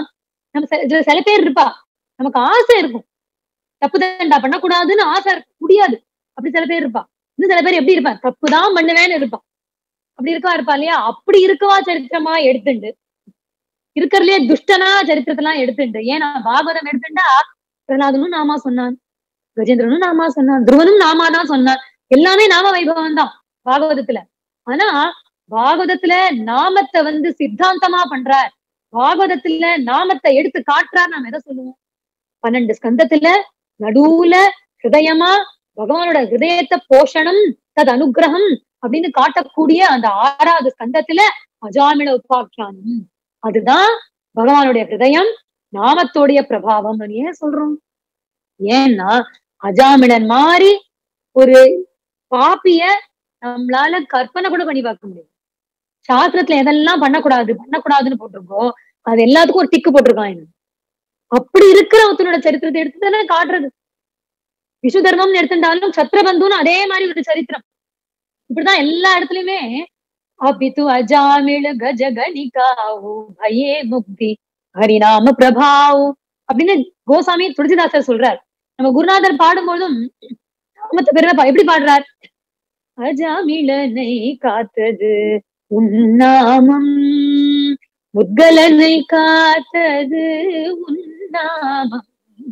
நம்ம சில- இதுல சில பேர் இருப்பா நமக்கு ஆசை இருக்கும் தப்பு தண்டா பண்ணக்கூடாதுன்னு ஆசை இருக்க முடியாது அப்படி சில பேர் இருப்பா இன்னும் சில பேர் எப்படி இருப்பா தப்புதான் பண்ணுவேன்னு இருப்பா அப்படி இருக்கவா இருப்பா இல்லையா அப்படி இருக்கவா சரித்திரமா எடுத்துண்டு இருக்கிறதுலயே துஷ்டனா சரித்திரத்தெல்லாம் எடுத்துண்டு ஏன்னா பாகவதம் எடுத்துண்டா பிரகலாதனும் நாமா சொன்னான் கஜேந்திரனும் நாமா சொன்னான் துருவனும் நாமா தான் சொன்னான் எல்லாமே நாம வைபவம் தான் பாகவதத்துல ஆனா பாகவதத்துல நாமத்தை வந்து சித்தாந்தமா பண்றார் பாகவதத்துல நாமத்தை எடுத்து காட்டுறார் நாம எதை சொல்லுவோம் பன்னெண்டு ஸ்கந்தத்துல நடுவுல ஹிருதயமா பகவானோட ஹிருதயத்தை போஷணம் தது அனுகிரகம் அப்படின்னு காட்டக்கூடிய அந்த ஆறாவது ஸ்கந்தத்துல அஜாமிள உபாக்கியானம் அதுதான் பகவானுடைய ஹிருதயம் நாமத்தோடைய பிரபாவம் ஏன் சொல்றோம் ஏன்னா அஜாமிளன் மாதிரி ஒரு பாப்பிய நம்மளால கற்பனை கூட பண்ணி பார்க்க முடியும் சாஸ்திரத்துல எதெல்லாம் பண்ணக்கூடாது பண்ணக்கூடாதுன்னு போட்டிருக்கோ அது எல்லாத்துக்கும் ஒரு டிக்கு போட்டிருக்கான் என்ன அப்படி இருக்கிற ஒருத்தனோட சரித்திரத்தை எடுத்து தானே காட்டுறது விஷ்ணு தர்மம்னு எடுத்துட்டாலும் சத்ரபந்துன்னு அதே மாதிரி ஒரு சரித்திரம் இப்படிதான் எல்லா இடத்துலயுமே அபித்து அஜாமிழ கஜ கணிகாவு பயே முக்தி ஹரிநாம பிரபாவு அப்படின்னு கோசாமி துளசிதாசர் சொல்றார் நம்ம குருநாதர் பாடும்போதும் நாமத்தை பெருமை பா- எப்படி பாடுறார் அஜாமிழனை காத்தது உன்னாமம் முத்கலனை காத்தது உன்னாமம்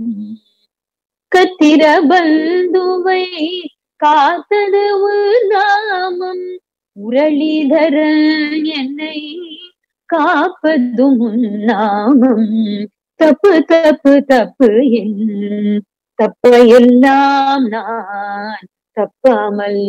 கத்திர பந்துவை காத்தது உன்னாமம் முரளிதரன் என்னை காப்பதும் உன்னாமம் தப்பு தப்பு தப்பு என் தப்பையெல்லாம் நான் தப்பாமல்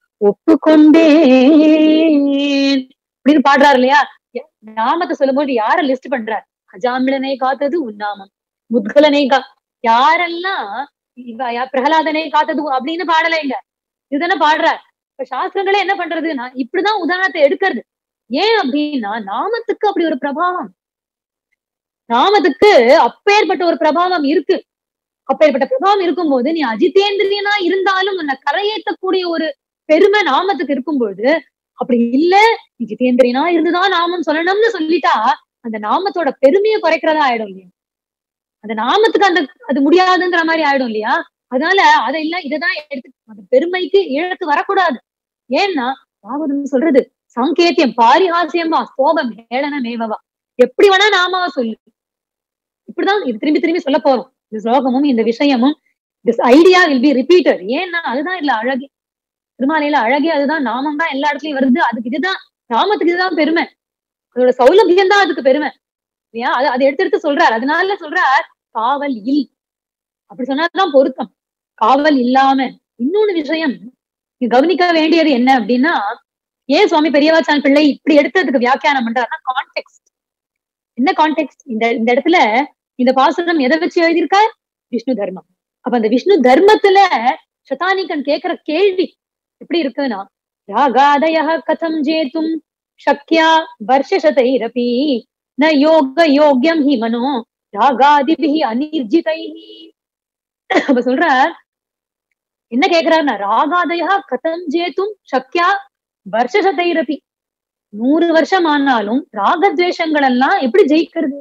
ஒப்புக்கொண்டேன் அப்படின்னு பாடுறாரு இல்லையா நாமத்தை சொல்லும்போது யார லிஸ்ட் பண்றார் அஜாமிழனை காத்தது உன்னாமம் முத்கலனை கா யாரெல்லாம் இவ யா- பிரகலாதனை காத்தது அப்படின்னு பாடலைங்க இதுதானே பாடுறார் இப்ப சாஸ்திரங்களே என்ன பண்றதுன்னா இப்படிதான் உதாரணத்தை எடுக்கிறது ஏன் அப்படின்னா நாமத்துக்கு அப்படி ஒரு பிரபாவம் நாமத்துக்கு அப்பேற்பட்ட ஒரு பிரபாவம் இருக்கு அப்பேற்பட்ட பிரபாவம் இருக்கும்போது நீ அஜிதேந்திரியனா இருந்தாலும் உன்னை கரையேற்றக்கூடிய ஒரு பெருமை நாமத்துக்கு இருக்கும்போது அப்படி இல்ல நீ ஜிதேந்திரியனா இருந்துதான் நாமம் சொல்லணும்னு சொல்லிட்டா அந்த நாமத்தோட பெருமையை குறைக்கிறதா ஆயிடும் இல்லையா அந்த நாமத்துக்கு அந்த அது முடியாதுங்கிற மாதிரி ஆயிடும் இல்லையா அதனால அதை இல்ல இததான் எடுத்து அந்த பெருமைக்கு இழத்து வரக்கூடாது ஏன்னா பாகவதம் சொல்றது சங்கேத்தியம் பாரிஹாசியமா ஸ்தோபம் ஹேளனமேவவா எப்படி வேணா நாமாவா சொல்லு இப்படிதான் இது திரும்பி திரும்பி சொல்ல போறோம் இந்த ஸ்லோகமும் இந்த விஷயமும் this idea will be repeated ஏன்னா அதுதான் இல்ல அழகே திருமாலையில அழகே அதுதான் நாமம் தான் எல்லா இடத்துலயும் வருது அதுக்கு இதுதான் நாமத்துக்கு இதுதான் பெருமை அதோட சௌலபியம் தான் அதுக்கு பெருமை இல்லையா அது அதை எடுத்து எடுத்து சொல்றார் அதனால சொல்றார் காவல் இல் அப்படி சொன்னாதான் பொருத்தம் காவல் இல்லாம இன்னொன்னு விஷயம் இங்க கவனிக்க வேண்டியது என்ன அப்படின்னா ஏன் சுவாமி பெரியவாச்சான் பிள்ளை இப்படி எடுத்ததுக்கு வியாக்கியானம் பண்றாருன்னா கான்டெக்ட் என்ன கான்டெக்ட் இந்த இந்த இடத்துல இந்த பாசுரம் எதை வச்சு எழுதியிருக்கார் விஷ்ணு தர்மம் அப்ப அந்த விஷ்ணு தர்மத்துல சதானிகன் கேக்குற கேள்வி எப்படி இருக்குன்னா ராகாதய கதம் ஜேத்தும் சக்யா வருஷசதைரபி ந யோக யோக்கியம் ஹி மனோ ராகாதிபிஹி அனிர்ஜிதை அப்ப சொல்ற என்ன கேக்குறாருன்னா ராகாதயா கதம் ஜேத்தும் சக்யா வருஷசதைரபி நூறு வருஷம் ஆனாலும் ராகத்வேஷங்கள் எல்லாம் எப்படி ஜெயிக்கிறது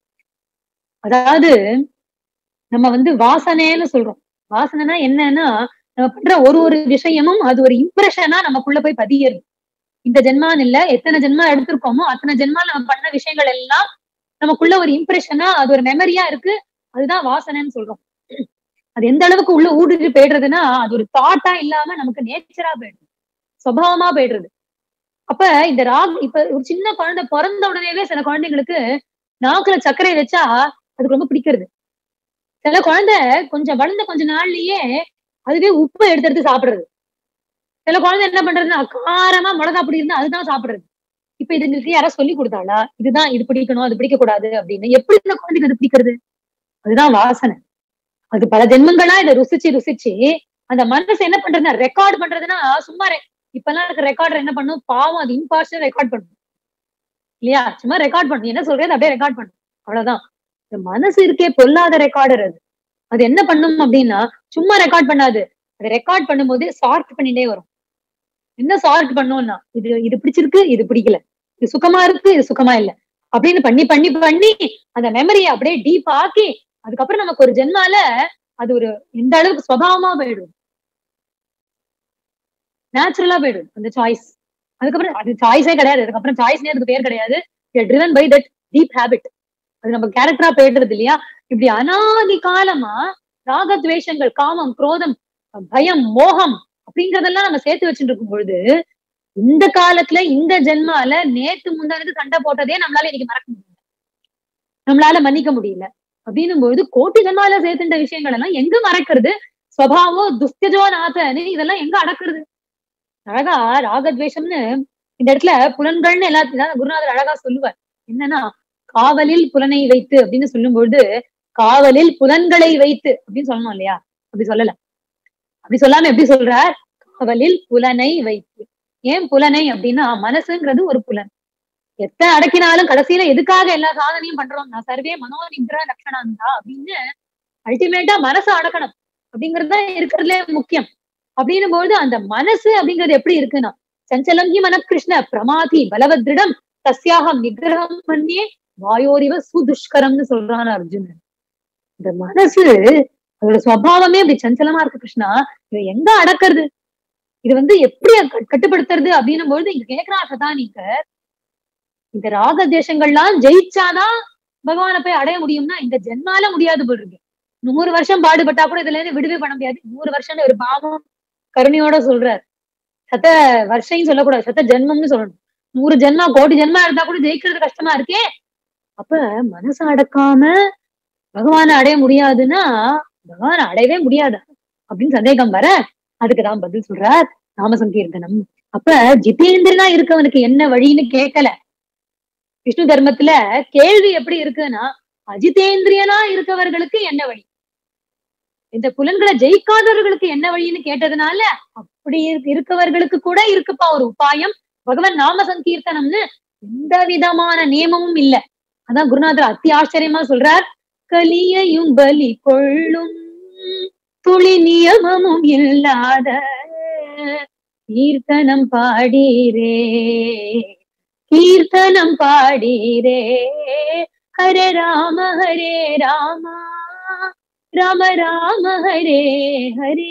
அதாவது நம்ம வந்து வாசனைன்னு சொல்றோம் வாசனைனா என்னன்னா நம்ம பண்ற ஒரு ஒரு விஷயமும் அது ஒரு இம்ப்ரெஷனா நமக்குள்ள போய் பதியறது இந்த ஜென்மான்னு இல்ல எத்தனை ஜென்மா எடுத்திருக்கோமோ அத்தனை ஜென்மால நம்ம பண்ண விஷயங்கள் எல்லாம் நமக்குள்ள ஒரு இம்ப்ரெஷனா அது ஒரு மெமரியா இருக்கு அதுதான் வாசனைன்னு சொல்றோம் அது எந்த அளவுக்கு உள்ள ஊடுருவி போயிடுறதுன்னா அது ஒரு தாட்டா இல்லாம நமக்கு நேச்சரா போயிடுது சுபாவமா போயிடுறது அப்ப இந்த ராக் இப்ப ஒரு சின்ன குழந்தை பிறந்த உடனேவே சில குழந்தைங்களுக்கு நாக்குல சர்க்கரை வச்சா அதுக்கு ரொம்ப பிடிக்கிறது சில குழந்தை கொஞ்சம் வளர்ந்த கொஞ்ச நாள்லயே அதுவே உப்பை எடுத்து எடுத்து சாப்பிடுறது சில குழந்தை என்ன பண்றதுன்னா காரமா மிளகா அப்படி இருந்தா அதுதான் சாப்பிடுறது இப்ப இதுங்களுக்கு யாரா சொல்லி கொடுத்தாளா இதுதான் இது பிடிக்கணும் அது பிடிக்க கூடாது அப்படின்னு எப்படி இந்த குழந்தைக்கு அது பிடிக்கிறது அதுதான் வாசனை அது பல ஜென்மங்களா இதை ருசிச்சு ருசிச்சு அந்த மனசு என்ன பண்றதுன்னா ரெக்கார்ட் பண்றதுன்னா சும்மா ரெ- இப்பெல்லாம் இருக்க ரெக்கார்டர் என்ன பண்ணும் பாவம் அது இம்பார்ஷன் ரெக்கார்ட் பண்ணும் இல்லையா சும்மா ரெக்கார்ட் பண்ணும் என்ன சொல்றது அப்படியே ரெக்கார்ட் பண்ணும் அவ்வளவுதான் இந்த மனசு இருக்கே பொல்லாத ரெக்கார்டர் அது அது என்ன பண்ணும் அப்படின்னா சும்மா ரெக்கார்ட் பண்ணாது அது ரெக்கார்ட் பண்ணும்போது சார்ட் பண்ணிட்டே வரும் என்ன சார்ட் பண்ணும்னா இது இது பிடிச்சிருக்கு இது பிடிக்கல இது சுகமா இருக்கு இது சுகமா இல்ல அப்படின்னு பண்ணி பண்ணி பண்ணி அந்த மெமரியை அப்படியே டீப் ஆக்கி அதுக்கப்புறம் நமக்கு ஒரு ஜென்மால அது ஒரு எந்த அளவுக்கு சுவாவமா போயிடும் நேச்சுரலா போயிடும் அந்த சாய்ஸ் அதுக்கப்புறம் அது சாய்ஸே கிடையாது அதுக்கப்புறம் சாய்ஸ்னே அதுக்கு பேர் கிடையாது driven by that deep habit அது நம்ம கேரக்டரா போயிடுறது இல்லையா இப்படி அனாதி காலமா ராகத்வேஷங்கள் காமம் குரோதம் பயம் மோகம் அப்படிங்கறதெல்லாம் நம்ம சேர்த்து வச்சுட்டு இருக்கும் பொழுது இந்த காலத்துல இந்த ஜென்மால நேத்து முந்தானது சண்டை போட்டதே நம்மளால இன்னைக்கு மறக்க முடியல நம்மளால மன்னிக்க முடியல அப்படின்னும் பொழுது கோட்டி ஜென்மால சேர்த்துட்ட விஷயங்கள் எல்லாம் எங்க மறக்கிறது ஸ்வபாவோ துஸ்தியஜோ நாதன்னு இதெல்லாம் எங்க அடக்குறது அழகா ராகத்வேஷம்னு இந்த இடத்துல புலன்கள்னு எல்லாத்தையும் குருநாதர் அழகா சொல்லுவார் என்னன்னா காவலில் புலனை வைத்து அப்படின்னு சொல்லும்பொழுது காவலில் புலன்களை வைத்து அப்படின்னு சொல்லணும் இல்லையா அப்படி சொல்லல அப்படி சொல்லாம எப்படி சொல்றார் காவலில் புலனை வைத்து ஏன் புலனை அப்படின்னா மனசுங்கிறது ஒரு புலன் எத்தனை அடக்கினாலும் கடைசியில எதுக்காக எல்லா சாதனையும் பண்றோம் நான் சர்வே மனோநிகிர லட்சணாந்தா அப்படின்னு அல்டிமேட்டா மனசை அடக்கணும் அப்படிங்கிறது தான் இருக்கிறதுலே முக்கியம் அப்படின்னும் போது அந்த மனசு அப்படிங்கிறது எப்படி இருக்குன்னா சஞ்சலம் ஹி மன கிருஷ்ண பிரமாதி பலவத்ரிடம் தஸ்யாகம் நிகிரகம் பண்ணியே வாயோரிவ சுதுஷ்கரம்னு சொல்றான் அர்ஜுனன் இந்த மனசு அதோட சுவாவமே அப்படி சஞ்சலமா இருக்கு கிருஷ்ணா இதை எங்க அடக்கிறது இது வந்து எப்படி கட்டுப்படுத்துறது அப்படின்னும் பொழுது இங்க கேக்குறாங்க தான் நீங்க இந்த ராக தேசங்கள்லாம் ஜெயிச்சாதான் பகவானை போய் அடைய முடியும்னா இந்த ஜென்மால முடியாது போல் இருக்கு நூறு வருஷம் பாடுபட்டா கூட இதுல இருந்து விடுவே பண்ண முடியாது நூறு வருஷம் ஒரு பாவம் கருணையோட சொல்றார் சத்த வருஷம் சொல்லக்கூடாது சத்த ஜென்மம்னு சொல்லணும் நூறு ஜென்மா கோடி ஜென்மா இருந்தா கூட ஜெயிக்கிறது கஷ்டமா இருக்கே அப்ப மனசு அடக்காம பகவானை அடைய முடியாதுன்னா பகவானை அடையவே முடியாது அப்படின்னு சந்தேகம் வர அதுக்குதான் பதில் சொல்றார் நாம சங்கீர்த்தனம் அப்ப ஜிதேந்திரனா இருக்கவனுக்கு என்ன வழின்னு கேட்கல விஷ்ணு தர்மத்துல கேள்வி எப்படி இருக்குன்னா அஜிதேந்திரியனா இருக்கவர்களுக்கு என்ன வழி இந்த புலன்களை ஜெயிக்காதவர்களுக்கு என்ன வழின்னு கேட்டதுனால அப்படி இருக்கவர்களுக்கு கூட இருக்குப்பா ஒரு உபாயம் பகவான் நாம சங்கீர்த்தனம்னு எந்த விதமான நியமமும் இல்ல அதான் குருநாதர் அத்தி ஆச்சரியமா சொல்றார் கலியையும் பலி கொள்ளும் துளி நியமமும் இல்லாத கீர்த்தனம் பாடீரே கீர்த்தனம் பாடீரே ஹரே ராம ஹரே ராமா ராம ராம ஹரே ஹரே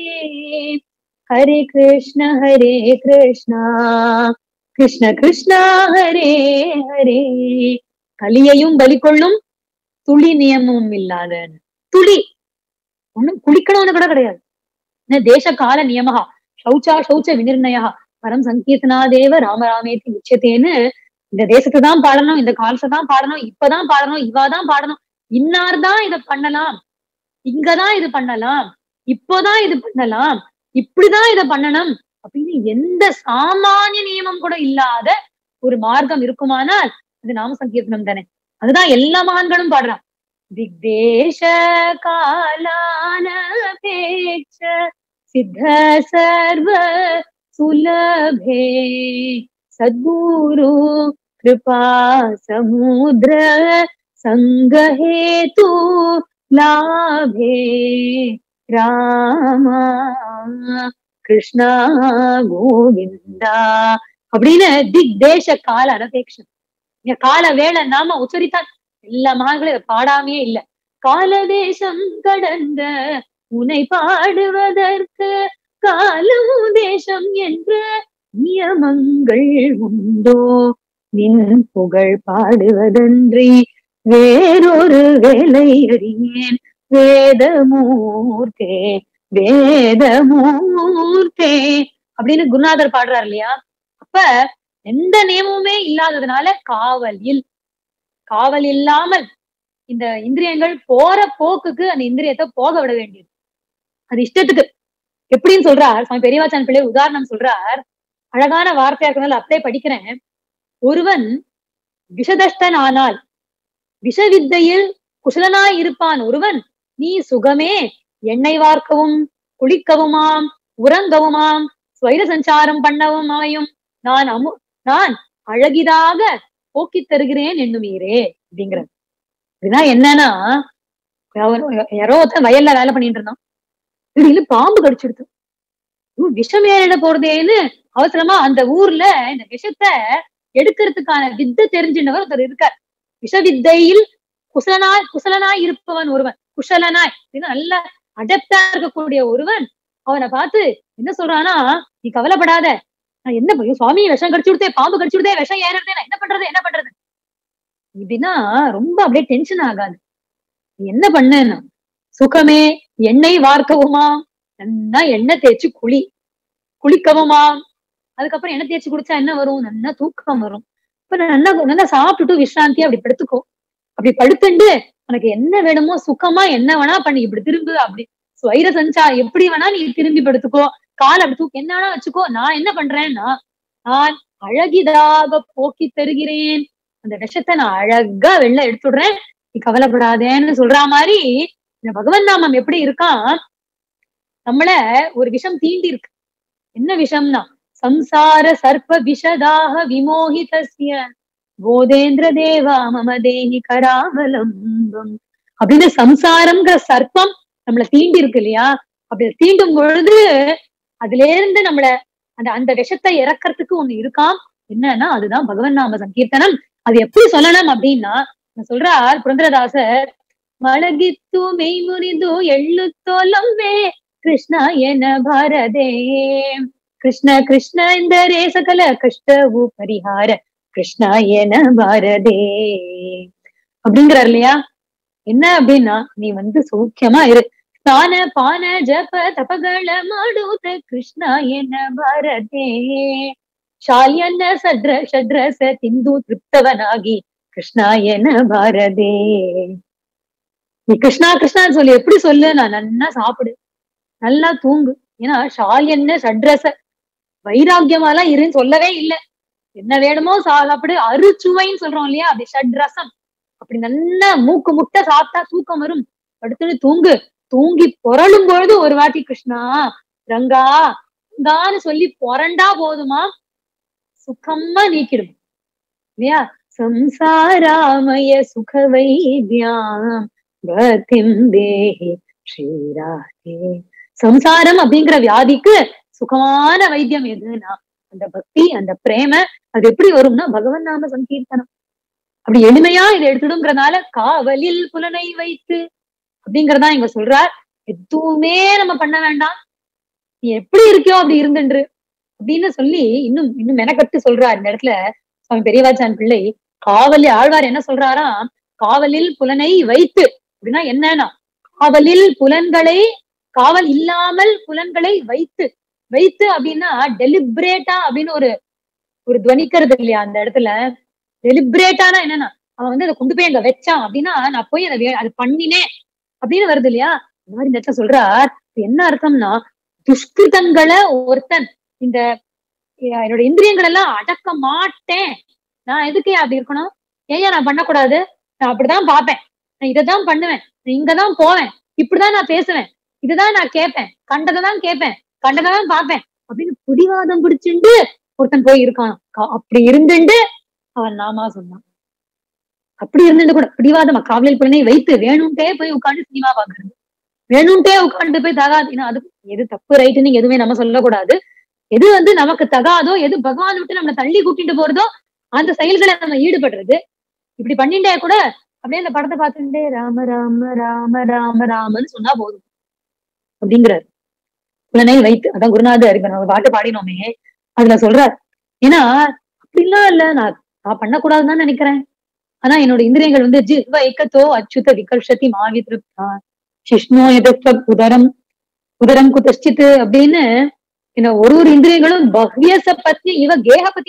ஹரே கிருஷ்ண ஹரே கிருஷ்ணா கிருஷ்ண கிருஷ்ணா ஹரே ஹரே கலியையும் பலி கொள்ளும் துளி நியமமும் இல்லாத துளி ஒண்ணும் குளிக்கணும்னு கூட கிடையாது என்ன தேச கால நியமகா சௌச்சா சௌச்ச விநிர்ணயா பரம் சங்கீர்த்தனாதேவ ராமராமேத்தி உச்சத்தேன்னு இந்த தேசத்தை தான் பாடணும் இந்த காலத்தை தான் பாடணும் இப்பதான் பாடணும் இவாதான் பாடணும் இன்னார் தான் இதை பண்ணலாம் இங்கதான் இது பண்ணலாம் இப்போதான் இது பண்ணலாம் இப்படிதான் இதை பண்ணணும் அப்படின்னு எந்த சாமானிய நியமம் கூட இல்லாத ஒரு மார்க்கம் இருக்குமானால் அது நாம சங்கீர்த்தனம் தானே அதுதான் எல்லா மகான்களும் பாடுறான் திக்தேஷ காலானபேட்ச சித்த சர்வ சுலபே சத்குரு கிருபா சமுத்திர சங்கஹேது லாபே ராமா கிருஷ்ணா கோவிந்தா அப்படின்னு திக் தேச கால அனபேட்சம் இங்க கால வேலை நாம உச்சரித்தான் எல்லா மகான்களும் பாடாமையே இல்ல கால தேசம் கடந்த உனை பாடுவதற்கு காலம் தேசம் என்ற நியமங்கள் உண்டோ நின் புகழ் பாடுவதன்றி வேறொரு வேலை அறியேன் வேதமூர்த்தே வேதமூர்த்தே அப்படின்னு குருநாதர் பாடுறார் இல்லையா அப்ப எந்த நியமமுமே இல்லாததுனால காவலில் காவல் இல்லாமல் இந்த இந்திரியங்கள் போற போக்குக்கு அந்த இந்திரியத்தை போக விட வேண்டியது அது இஷ்டத்துக்கு எப்படின்னு சொல்றார் சுவாமி பெரியவாச்சான் பிள்ளை உதாரணம் சொல்றார் அழகான வார்த்தையா இருக்கனால அப்படியே படிக்கிறேன் ஒருவன் விஷதஷ்டன் ஆனால் விஷவித்தையில் குசலனாய் இருப்பான் ஒருவன் நீ சுகமே எண்ணெய் வார்க்கவும் குளிக்கவுமாம் உறங்கவுமாம் ஸ்வைர சஞ்சாரம் பண்ணவும் அமையும் நான் அமு நான் அழகிதாக போக்கித் தருகிறேன் என்னுமீரே அப்படிங்கிறது இதுதான் என்னன்னா யாரோ ஒருத்தன் வயல்ல வேலை பண்ணிட்டு இருந்தான் திடீர்னு பாம்பு கடிச்சிடுது விஷம் ஏறிட போறதேன்னு அவசரமா அந்த ஊர்ல இந்த விஷத்தை எடுக்கிறதுக்கான வித்தை தெரிஞ்சினவர் ஒருத்தர் இருக்கார் விஷவித்தையில் குசலனாய் குசலனாய் இருப்பவன் ஒருவன் குஷலனாய் அப்படின்னா நல்ல அடப்டா இருக்கக்கூடிய ஒருவன் அவனை பார்த்து என்ன சொல்றானா நீ கவலைப்படாத நான் என்ன ஐயோ, சுவாமி விஷம் கடிச்சு விடுதே பாம்பு கடிச்சு விடுதே விஷம் ஏறுறதே நான் என்ன பண்றது என்ன பண்றது இப்படின்னா ரொம்ப அப்படியே டென்ஷன் ஆகாது நீ என்ன பண்ணேன்னா சுகமே எண்ணெய் வார்க்கவுமா நல்லா எண்ணெய் தேய்ச்சி குளி குளிக்கவுமா அதுக்கப்புறம் எண்ணெய் தேய்ச்சி குடிச்சா என்ன வரும் நல்லா தூக்கம் வரும் இப்ப நல்லா நல்லா சாப்பிட்டுட்டு விஷ்ராந்தியா அப்படி படுத்துக்கோ அப்படி படுத்துண்டு உனக்கு என்ன வேணுமோ சுகமா என்ன வேணா பண்ணி இப்படி திரும்பு அப்படி ஸ்வைர சஞ்சா எப்படி வேணா நீ திரும்பி படுத்துக்கோ கால் அப்படி தூக்கி என்ன வேணா வச்சுக்கோ நான் என்ன பண்றேன்னா நான் அழகிதாக போக்கி தருகிறேன் அந்த விஷத்தை நான் அழகா வெளில எடுத்துடுறேன் நீ கவலைப்படாதேன்னு சொல்ற மாதிரி இந்த பகவன் நாமம் எப்படி இருக்கான் நம்மள ஒரு விஷம் தீண்டி இருக்கு என்ன விஷம்னா சம்சார சர்ப்ப விஷதாக விமோகிதஸ்ய போதேந்திர தேவா மம தேஹி கராவலம்பம் அப்படின்னு சம்சாரம்ங்கிற சர்ப்பம் நம்மள தீண்டி இருக்கு இல்லையா அப்படி தீண்டும் பொழுது அதுல இருந்து நம்மள அந்த அந்த விஷத்தை இறக்கறதுக்கு ஒண்ணு இருக்காம் என்னன்னா அதுதான் பகவன் நாம சங்கீர்த்தனம் அது எப்படி சொல்லணும் அப்படின்னா நான் சொல்றார் புரந்தரதாசர் மழகித்து மெய்முறிது எள்ளுத்தோலம்பே கிருஷ்ண என பாரதே கிருஷ்ண கிருஷ்ಣ ಎಂದರೆ ಸಕಲ ಕಷ್ಟವು ಪರಿಹಾರ கிருஷ்ண என பாரதே அப்படிங்கிறார் இல்லையா என்ன அப்படின்னா நீ வந்து சௌக்கியமா இரு ಸ್ನಾನ ಪಾನ ಜಪ ತಪಗಳ ಮಾಡುತ್ತ ಕೃಷ್ಣ ಎನ ಬಾರದೆ ಶಾಲ್ಯನ್ನ ಸದ್ರ ಶದ್ರಸ ತಿಂದು ತೃಪ್ತವನಾಗಿ ಕೃಷ್ಣ ಎನ ಬಾರದೆ நீ கிருஷ்ணா கிருஷ்ணான்னு சொல்லி எப்படி சொல்லு நான் நல்லா சாப்பிடு நல்லா தூங்கு ஏன்னா ஷால்யன்னு சட்ரச வைராக்கியமாலாம் இருன்னு சொல்லவே இல்லை என்ன வேணுமோ சா- சாப்பிடு அறுச்சுவைன்னு சொல்றோம் இல்லையா அப்படி ஷட்ரசம் அப்படி நல்லா மூக்கு முட்டை சாப்பிட்டா தூக்கம் வரும் படுத்துன்னு தூங்கு தூங்கி புரளும் பொழுது ஒரு வாட்டி கிருஷ்ணா ரங்கா ரங்கான்னு சொல்லி புரண்டா போதுமா சுகமா நீக்கிடும் இல்லையா சம்சாராமய சுக வைத்யாம் பக்திம் தேஹி ஸ்ரீராதே சம்சாரம் அப்படிங்கிற வியாதிக்கு சுகமான வைத்தியம் எதுன்னா அந்த பக்தி அந்த பிரேம அது எப்படி வரும்னா பகவன் நாம சங்கீர்த்தனம் அப்படி எளிமையா இதை எடுத்துடுங்கிறதுனால காவலில் புலனை வைத்து அப்படிங்கறதா இங்க சொல்றார் எதுவுமே நம்ம பண்ண வேண்டாம் நீ எப்படி இருக்கியோ அப்படி இருந்துன்று அப்படின்னு சொல்லி இன்னும் இன்னும் மெனக்கட்டு சொல்றார் இந்த இடத்துல சுவாமி பெரியவாச்சான் பிள்ளை காவலில் ஆழ்வார் என்ன சொல்றாராம் காவலில் புலனை வைத்து அப்படின்னா என்னன்னா காவலில் புலன்களை காவல் இல்லாமல் புலன்களை வைத்து வைத்து அப்படின்னா டெலிபரேட்டா அப்படின்னு ஒரு ஒரு துவனிக்கிறது இல்லையா அந்த இடத்துல டெலிபரேட்டானா என்னன்னா அவன் வந்து அதை கொண்டு போய் அங்க வச்சான் அப்படின்னா நான் போய் அதை வே- அது பண்ணினேன் அப்படின்னு வருது இல்லையா இந்த மாதிரி இந்த இடத்துல சொல்றார் இது என்ன அர்த்தம்னா துஷ்கிருதங்களை ஒருத்தன் இந்த எ- என்னோட இந்திரியங்கள் எல்லாம் அடக்க மாட்டேன் நான் எதுக்கு அப்படி இருக்கணும் ஏன் நான் பண்ணக்கூடாது நான் அப்படிதான் பார்ப்பேன் நான் இதைதான் பண்ணுவேன் நான் இங்கதான் போவேன் இப்படிதான் நான் பேசுவேன் இதுதான் நான் கேட்பேன் கண்டதை தான் கேட்பேன் கண்டதை தான் பார்ப்பேன் அப்படின்னு பிடிவாதம் பிடிச்சுண்டு ஒருத்தன் போய் இருக்கான் கா- அப்படி இருந்துண்டு அவன் நாமா சொன்னான் அப்படி இருந்துட்டு கூட பிடிவாதமா காவலில் பிள்ளை வைத்து வேணும்ட்டே போய் உட்காந்து சினிமா பாக்குறது வேணும்ட்டே உட்காந்து போய் தகாது ஏன்னா அது எது தப்பு ரைட்டுன்னு எதுவுமே நம்ம சொல்லக்கூடாது எது வந்து நமக்கு தகாதோ எது பகவான் விட்டு நம்மளை தள்ளி கூட்டிட்டு போறதோ அந்த செயல்களை நம்ம ஈடுபடுறது இப்படி பண்ணிட்டே கூட அப்படியே அந்த படத்தை பார்த்துட்டே ராம ராம ராம ராம ராமன்னு சொன்னா போதும் அப்படிங்கிறார் புலனை வைத்து அதான் குருநாதர் இப்ப நம்ம பாட்டு பாடினோமே அதுல சொல்றார் ஏன்னா அப்படிலாம் இல்ல நான் நான் பண்ணக்கூடாதுன்னு தான் நினைக்கிறேன் ஆனா என்னோட இந்திரியங்கள் வந்து ஜிஹ்வ ஏக்கத்தோ அச்சுத விகர்ஷதி மாவி திருப்தா சிஷ்ணோ எதத்வ உதரம் உதரம் குதஷ்டித்து அப்படின்னு என்ன ஒரு ஒரு இந்திரியங்களும் பஹ்யச பத்னி இவ கேக பத்தி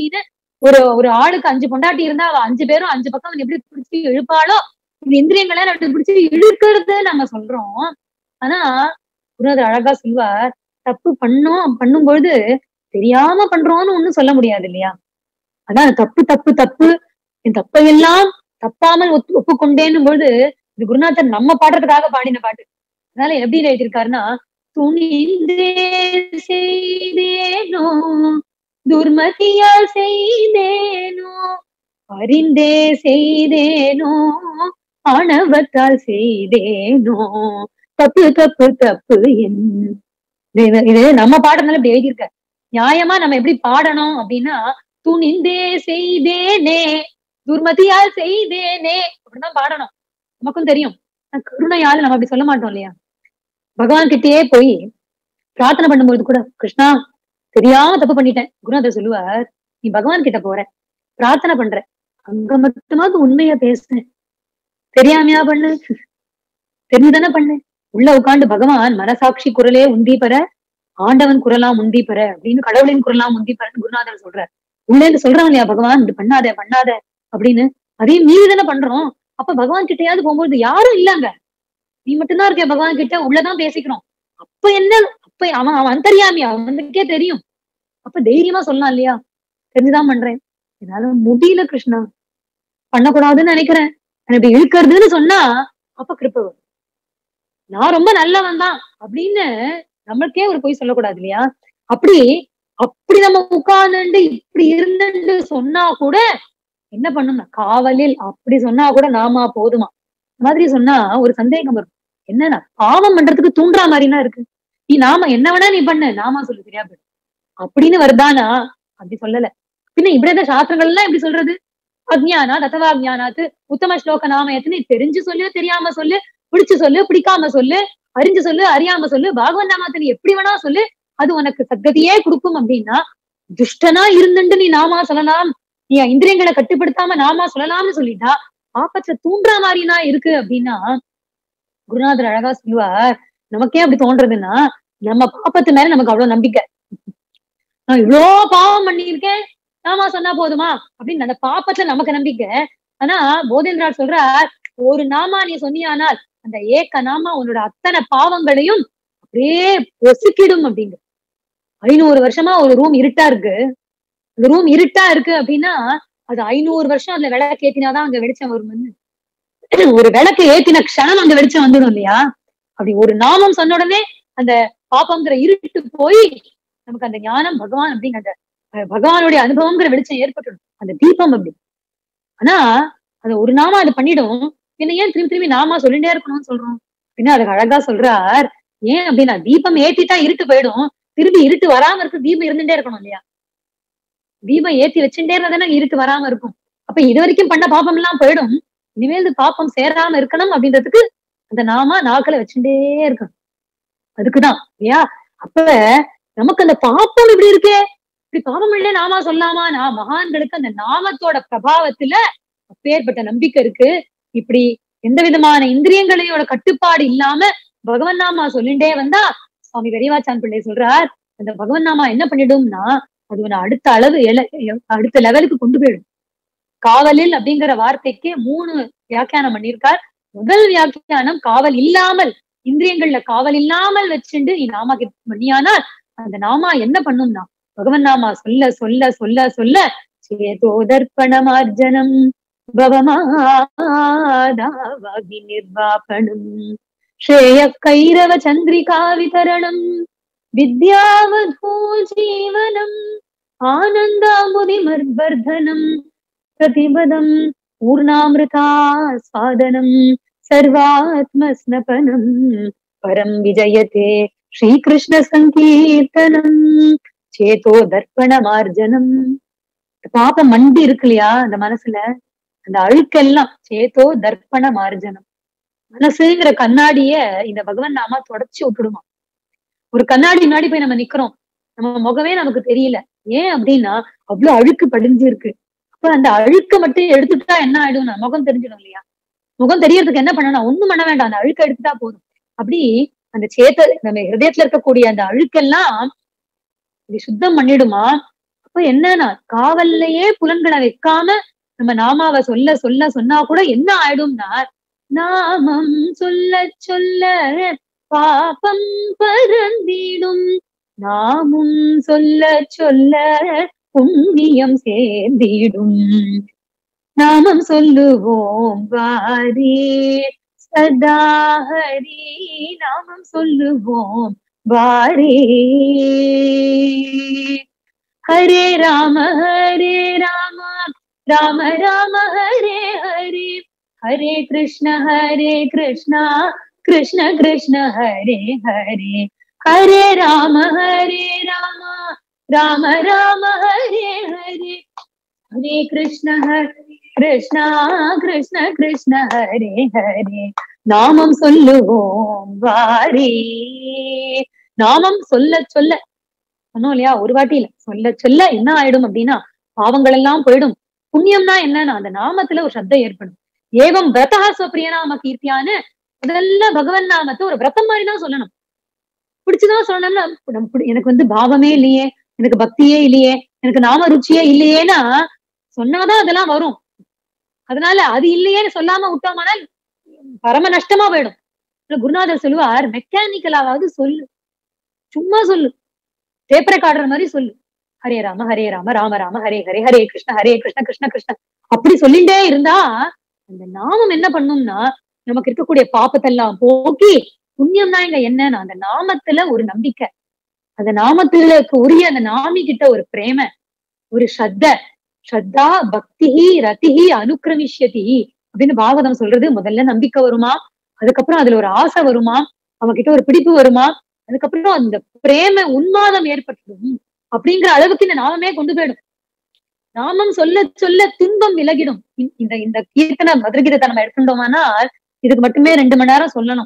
ஒரு ஒரு ஆளுக்கு அஞ்சு பொண்டாட்டி இருந்தா அவ அஞ்சு பேரும் அஞ்சு பக்கம் எப்படி பிடிச்சி இழுப்பாளோ இந்த இந்திரியங்களை அப்படி பிடிச்சி இழுக்கிறது நம்ம சொல்றோம் ஆனா குருநாதர் அழகா சொல்வார் தப்பு பண்ணோம் பண்ணும் பொழுது தெரியாம பண்றோம்னு ஒண்ணும் சொல்ல முடியாது இல்லையா அதான் தப்பு தப்பு தப்பு என் தப்பையெல்லாம் தப்பாமல் ஒத்து ஒப்புக்கொண்டேன்னும் பொழுது இது குருநாதர் நம்ம பாடுறதுக்காக பாடின பாட்டு அதனால எப்படி எழுதியிருக்காருன்னா துணிந்தே செய்தேனோ துர்மதியால் செய்தேனோ அறிந்தே செய்தேனோ ஆணவத்தால் செய்தேனோ தப்பு தப்பு தப்பு என் இது- இது நம்ம பாடுறதுனால இப்படி எழுதியிருக்க நியாயமா நம்ம எப்படி பாடணும் அப்படின்னா துணிந்தே செய்தேனே துர்மதியால் செய்தேனே அப்படிதான் பாடணும் நமக்கும் தெரியும் ஆனா கருணையால நம்ம அப்படி சொல்ல மாட்டோம் இல்லையா பகவான் கிட்டயே போய் பிரார்த்தனை பண்ணும்போது கூட கிருஷ்ணா தெரியாம தப்பு பண்ணிட்டேன் குருநாதர் சொல்லுவார் நீ பகவான் கிட்ட போற பிரார்த்தனை பண்ற அங்க மட்டுமாவது உண்மையா பேசுறேன் தெரியாமையா பண்ணு தெரிஞ்சுதானே பண்ணு உள்ள உட்கார்ந்து பகவான் மனசாட்சி குரலே உந்தி பெற ஆண்டவன் குரலாம் உந்தி பெற அப்படின்னு கடவுளின் குரலாம் உந்தி பெறன்னு குருநாதர் சொல்றார் உள்ள இருந்து சொல்றான் இல்லையா பகவான் இது பண்ணாத பண்ணாத அப்படின்னு அதையும் மீறி தானே பண்றோம் அப்ப பகவான் கிட்டயாவது போகும்போது யாரும் இல்லங்க நீ மட்டும்தான் இருக்க பகவான் கிட்ட உள்ளதான் பேசிக்கிறோம் அப்ப என்ன அப்ப அவன் அவன் அந்தரியாமி அவனுக்கே தெரியும் அப்ப தைரியமா சொல்லலாம் இல்லையா தெரிஞ்சுதான் பண்றேன் என்னால முடியல கிருஷ்ணா பண்ணக்கூடாதுன்னு நினைக்கிறேன் எனக்கு இப்படி இழுக்கிறதுன்னு சொன்னா அப்ப கிருப்ப வரும் நான் ரொம்ப நல்லவன் தான் அப்படின்னு நம்மளுக்கே ஒரு பொய் சொல்லக்கூடாது இல்லையா அப்படி அப்படி நம்ம உட்கார்ந்துட்டு இப்படி இருந்துட்டு சொன்னா கூட என்ன பண்ணும்னா காவலில் அப்படி சொன்னா கூட நாமா போதுமா இந்த மாதிரி சொன்னா ஒரு சந்தேகம் வரும் என்னன்னா பாவம் பண்றதுக்கு தூண்டுற மாதிரினா இருக்கு நீ நாம என்ன வேணா நீ பண்ணு நாமா சொல்லு சரியா போயிடும் அப்படின்னு வருதானா அப்படி சொல்லல பின்ன இப்படிதான் சாஸ்திரங்கள் எல்லாம் எப்படி சொல்றது அஜ்ஞானா தத்தவா அஜ்ஞானாத்து உத்தம ஸ்லோக நாமயத்துன்னு தெரிஞ்சு சொல்லு தெரியாம சொல்லு பிடிச்சு சொல்லு பிடிக்காம சொல்லு அறிஞ்சு சொல்லு அறியாம சொல்லு பாகவன் நாமத்தை நீ எப்படி வேணா சொல்லு அது உனக்கு சத்கதியே கொடுக்கும் அப்படின்னா துஷ்டனா இருந்துட்டு நீ நாமா சொல்லலாம் நீ இந்திரியங்களை கட்டுப்படுத்தாம நாமா சொல்லலாம்னு சொல்லிட்டா பாப்பத்துல தூண்டுற மாதிரினா இருக்கு அப்படின்னா குருநாதர் அழகா சொல்லுவார் நமக்கே அப்படி தோன்றதுன்னா நம்ம பாப்பத்து மேல நமக்கு அவ்வளவு நம்பிக்கை நான் இவ்வளோ பாவம் பண்ணியிருக்கேன் நாமா சொன்னா போதுமா அப்படின்னு அந்த பாப்பத்துல நமக்கு நம்பிக்கை ஆனா போதேந்திரார் சொல்றார் ஒரு நாமா நீ சொன்னியானால் அந்த ஏக்க நாமா உன்னோட அத்தனை பாவங்களையும் அப்படியே பொசுக்கிடும் அப்படிங்க ஐநூறு வருஷமா ஒரு ரூம் இருட்டா இருக்கு அந்த ரூம் இருட்டா இருக்கு அப்படின்னா அது ஐநூறு வருஷம் அதுல விளக்கு ஏத்தினாதான் அங்க வெளிச்சம் வரும்னு ஒரு விளக்கு ஏத்தின க்ஷணம் அங்க வெளிச்சம் வந்துடும் இல்லையா அப்படி ஒரு நாமம் சொன்ன உடனே அந்த பாப்பங்கிற இருட்டு போய் நமக்கு அந்த ஞானம் பகவான் அப்படிங்கிற அந்த அஹ், பகவானுடைய அனுபவங்கிற வெளிச்சம் ஏற்பட்டுடும் அந்த தீபம் அப்படி ஆனா அது ஒரு நாமா அது பண்ணிடும் என்ன ஏன் திரும்பி திரும்பி நாமா சொல்லிட்டே இருக்கணும்னு சொல்றோம் பின்ன அதுக்கு அழகா சொல்றார் ஏன் அப்படின்னா தீபம் ஏத்திட்டா இருட்டு போயிடும் திரும்பி இருட்டு வராம இருக்கு தீபம் இருந்துட்டே இருக்கணும் இல்லையா தீபம் ஏத்தி வச்சுட்டே இருந்தா தானே இருட்டு வராம இருக்கும் அப்ப இது வரைக்கும் பண்ண பாப்பம் எல்லாம் போயிடும் இனிமேல் இது பாப்பம் சேராம இருக்கணும் அப்படின்றதுக்கு அந்த நாமா நாக்களை வச்சுட்டே இருக்கணும் அதுக்குதான் இல்லையா அப்ப நமக்கு அந்த பாப்பம் இப்படி இருக்கே இப்படி பாவம் இல்லையே நாமா சொல்லாமா நான் மகான்களுக்கு அந்த நாமத்தோட பிரபாவத்துல அப்பேற்பட்ட நம்பிக்கை இருக்கு இப்படி எந்த விதமான இந்திரியங்களையோட கட்டுப்பாடு இல்லாம பகவன் நாமா சொல்லிண்டே வந்தா சுவாமி பெரியவாச்சான் பிள்ளை சொல்றார் அந்த பகவன் நாமா என்ன பண்ணிடும்னா அது உன்னை அடுத்த அளவு எல- எ- அடுத்த லெவலுக்கு கொண்டு போயிடும் காவலில் அப்படிங்கிற வார்த்தைக்கு மூணு வியாக்கியானம் பண்ணியிருக்கார் முதல் வியாக்கியானம் காவல் இல்லாமல் இந்திரியங்கள்ல காவல் இல்லாமல் வச்சுண்டு நீ நாமா பண்ணியானால் அந்த நாமா என்ன பண்ணும்னா பகவன் நாமா சொல்ல சொல்ல சொல்ல சொல்ல சேதோதர்ப்பணமார்ஜனம் பவமாதாவாகி நிர்வாபணம் ஸ்ரேய கைரவ சந்திரிகா விதரணம் வித்யாவதூ ஜீவனம் ஆனந்தாமுதிமர்வர்தனம் பிரதிபதம் பூர்ணாமிருதா ஸ்வாதனம் சர்வாத்மஸ்னபனம் பரம் விஜயதே ஸ்ரீகிருஷ்ண சங்கீர்த்தனம் சேதோ தர்ப்பணமார்ஜனம் பாப்ப மண்டி இருக்கு இல்லையா அந்த மனசுல அந்த அழுக்கெல்லாம் சேதோ தர்ப்பண மார்ஜனம் மனசுங்கிற கண்ணாடிய இந்த பகவன் நாமா தொடச்சு விட்டுடுமா ஒரு கண்ணாடி முன்னாடி போய் நம்ம நிக்கிறோம் நம்ம முகமே நமக்கு தெரியல ஏன் அப்படின்னா அவ்வளவு அழுக்கு படிஞ்சு இருக்கு அப்ப அந்த அழுக்க மட்டும் எடுத்துட்டா என்ன ஆயிடும்னா முகம் தெரிஞ்சிடும் இல்லையா முகம் தெரியறதுக்கு என்ன பண்ணணும் ஒண்ணும் பண்ண வேண்டாம் அந்த அழுக்க எடுத்துட்டா போதும் அப்படி அந்த சேத்த நம்ம ஹிருதயத்துல இருக்கக்கூடிய அந்த அழுக்கெல்லாம் இது சுத்தம் பண்ணிடுமா அப்ப என்னன்னா காவல்லையே புலன்களை வைக்காம நம்ம நாமாவை சொல்ல சொல்ல சொன்னா கூட என்ன ஆயிடும்னா நாமம் சொல்ல சொல்ல பாபம் பரந்திடும் நாமும் சொல்ல சொல்ல புண்ணியம் சேர்ந்திடும் நாமம் சொல்லுவோம் வாரி சதா ஹரி நாமம் சொல்லுவோம் வாரி ஹரே ராம ஹரே ராம ராம ராம ஹரே ஹரே ஹரே கிருஷ்ண ஹரே கிருஷ்ணா கிருஷ்ண கிருஷ்ண ஹரே ஹரே ஹரே ராம ஹரே ராம ராம ராம ஹரே ஹரே ஹரே கிருஷ்ண ஹரே கிருஷ்ணா கிருஷ்ண கிருஷ்ண ஹரே ஹரே நாமம் சொல்லுவோம் வாரி நாமம் சொல்ல சொல்ல சொன்னோம் இல்லையா ஒரு வாட்டி இல்ல சொல்ல சொல்ல என்ன ஆயிடும் அப்படின்னா பாவங்கள் எல்லாம் போயிடும் புண்ணியம்னா என்னன்னா அந்த நாமத்துல ஒரு சப்தம் ஏற்படும் ஏவம் விரதா ஸ்வப்பிரியநாம கீர்த்தியான்னு முதல்ல பகவன் நாமத்தை ஒரு விரதம் மாதிரி தான் சொல்லணும் பிடிச்சுதான் சொல்லணும்னா நம்ம பிடி- எனக்கு வந்து பாவமே இல்லையே எனக்கு பக்தியே இல்லையே எனக்கு நாம ருச்சியே இல்லையேன்னா சொன்னாதான் அதெல்லாம் வரும் அதனால அது இல்லையேன்னு சொல்லாம விட்டோமானால் பரம நஷ்டமா போயிடும் இல்ல குருநாதர் சொல்லுவார் மெக்கானிக்கலாவது சொல்லு சும்மா சொல்லு டேப் ரெக்கார்டர் மாதிரி சொல்லு ஹரே ராம ஹரே ராம ராம ராம ஹரே ஹரே ஹரே கிருஷ்ண ஹரே கிருஷ்ண கிருஷ்ண கிருஷ்ண அப்படி சொல்லிட்டே இருந்தா அந்த நாமம் என்ன பண்ணும்னா நமக்கு இருக்கக்கூடிய பாப்பத்தெல்லாம் போக்கி புண்ணியம்னா இங்க என்னன்னா அந்த நாமத்துல ஒரு நம்பிக்கை அந்த நாமத்துக்கு உரிய அந்த நாமி கிட்ட ஒரு பிரேம ஒரு ஸ்ரத்த ஸ்ரத்தா பக்திஹி ரதிஹி அனுக்கிரமிஷ்யதி அப்படின்னு பாகவதம் சொல்றது முதல்ல நம்பிக்கை வருமா அதுக்கப்புறம் அதுல ஒரு ஆசை வருமா அவங்க கிட்ட ஒரு பிடிப்பு வருமா அதுக்கப்புறம் அந்த பிரேம உன்மாதம் ஏற்பட்டுடும் அப்படிங்கிற அளவுக்கு இந்த நாமமே கொண்டு போயிடும் நாமம் சொல்ல சொல்ல துன்பம் விலகிடும் இந்த- இந்த இந்த கீர்த்தனை மதுரகீதத்தை நம்ம எடுத்துட்டோமானால் இதுக்கு மட்டுமே ரெண்டு மணி நேரம் சொல்லணும்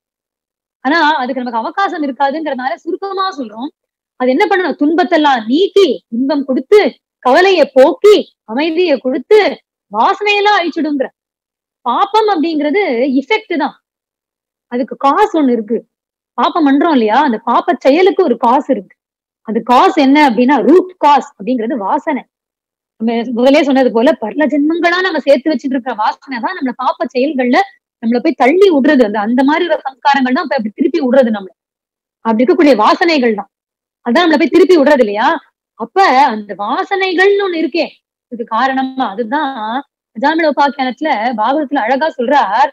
ஆனா அதுக்கு நமக்கு அவகாசம் இருக்காதுங்கிறதுனால சுருக்கமா சொல்றோம் அது என்ன பண்ணணும் துன்பத்தெல்லாம் நீக்கி இன்பம் கொடுத்து கவலைய போக்கி அமைதியை கொடுத்து வாசனையெல்லாம் அழிச்சிடுங்கிற பாப்பம் அப்படிங்கிறது இஃபெக்ட் தான் அதுக்கு காசு ஒண்ணு இருக்கு பாப்பம் பண்றோம் இல்லையா அந்த பாப்ப செயலுக்கு ஒரு காசு இருக்கு அது காசு என்ன அப்படின்னா ரூட் காஸ் அப்படிங்கிறது வாசனை நம்ம முதலே சொன்னது போல பல ஜென்மங்களா நம்ம சேர்த்து வச்சுட்டு இருக்கிற வாசனை தான் நம்மள பாப்ப செயல்கள்ல நம்மள போய் தள்ளி விடுறது அந்த அந்த மாதிரி ஒரு சம்ஸ்காரங்கள் தான் இப்ப அப்படி திருப்பி விடுறது நம்மள அப்படி இருக்கக்கூடிய வாசனைகள் தான் அதான் நம்மள போய் திருப்பி விடுறது இல்லையா அப்ப அந்த வாசனைகள்னு ஒண்ணு இருக்கே இது காரணமா அதுதான் அஜாமிட உபாக்கியானத்துல பாகவதத்துல அழகா சொல்றார்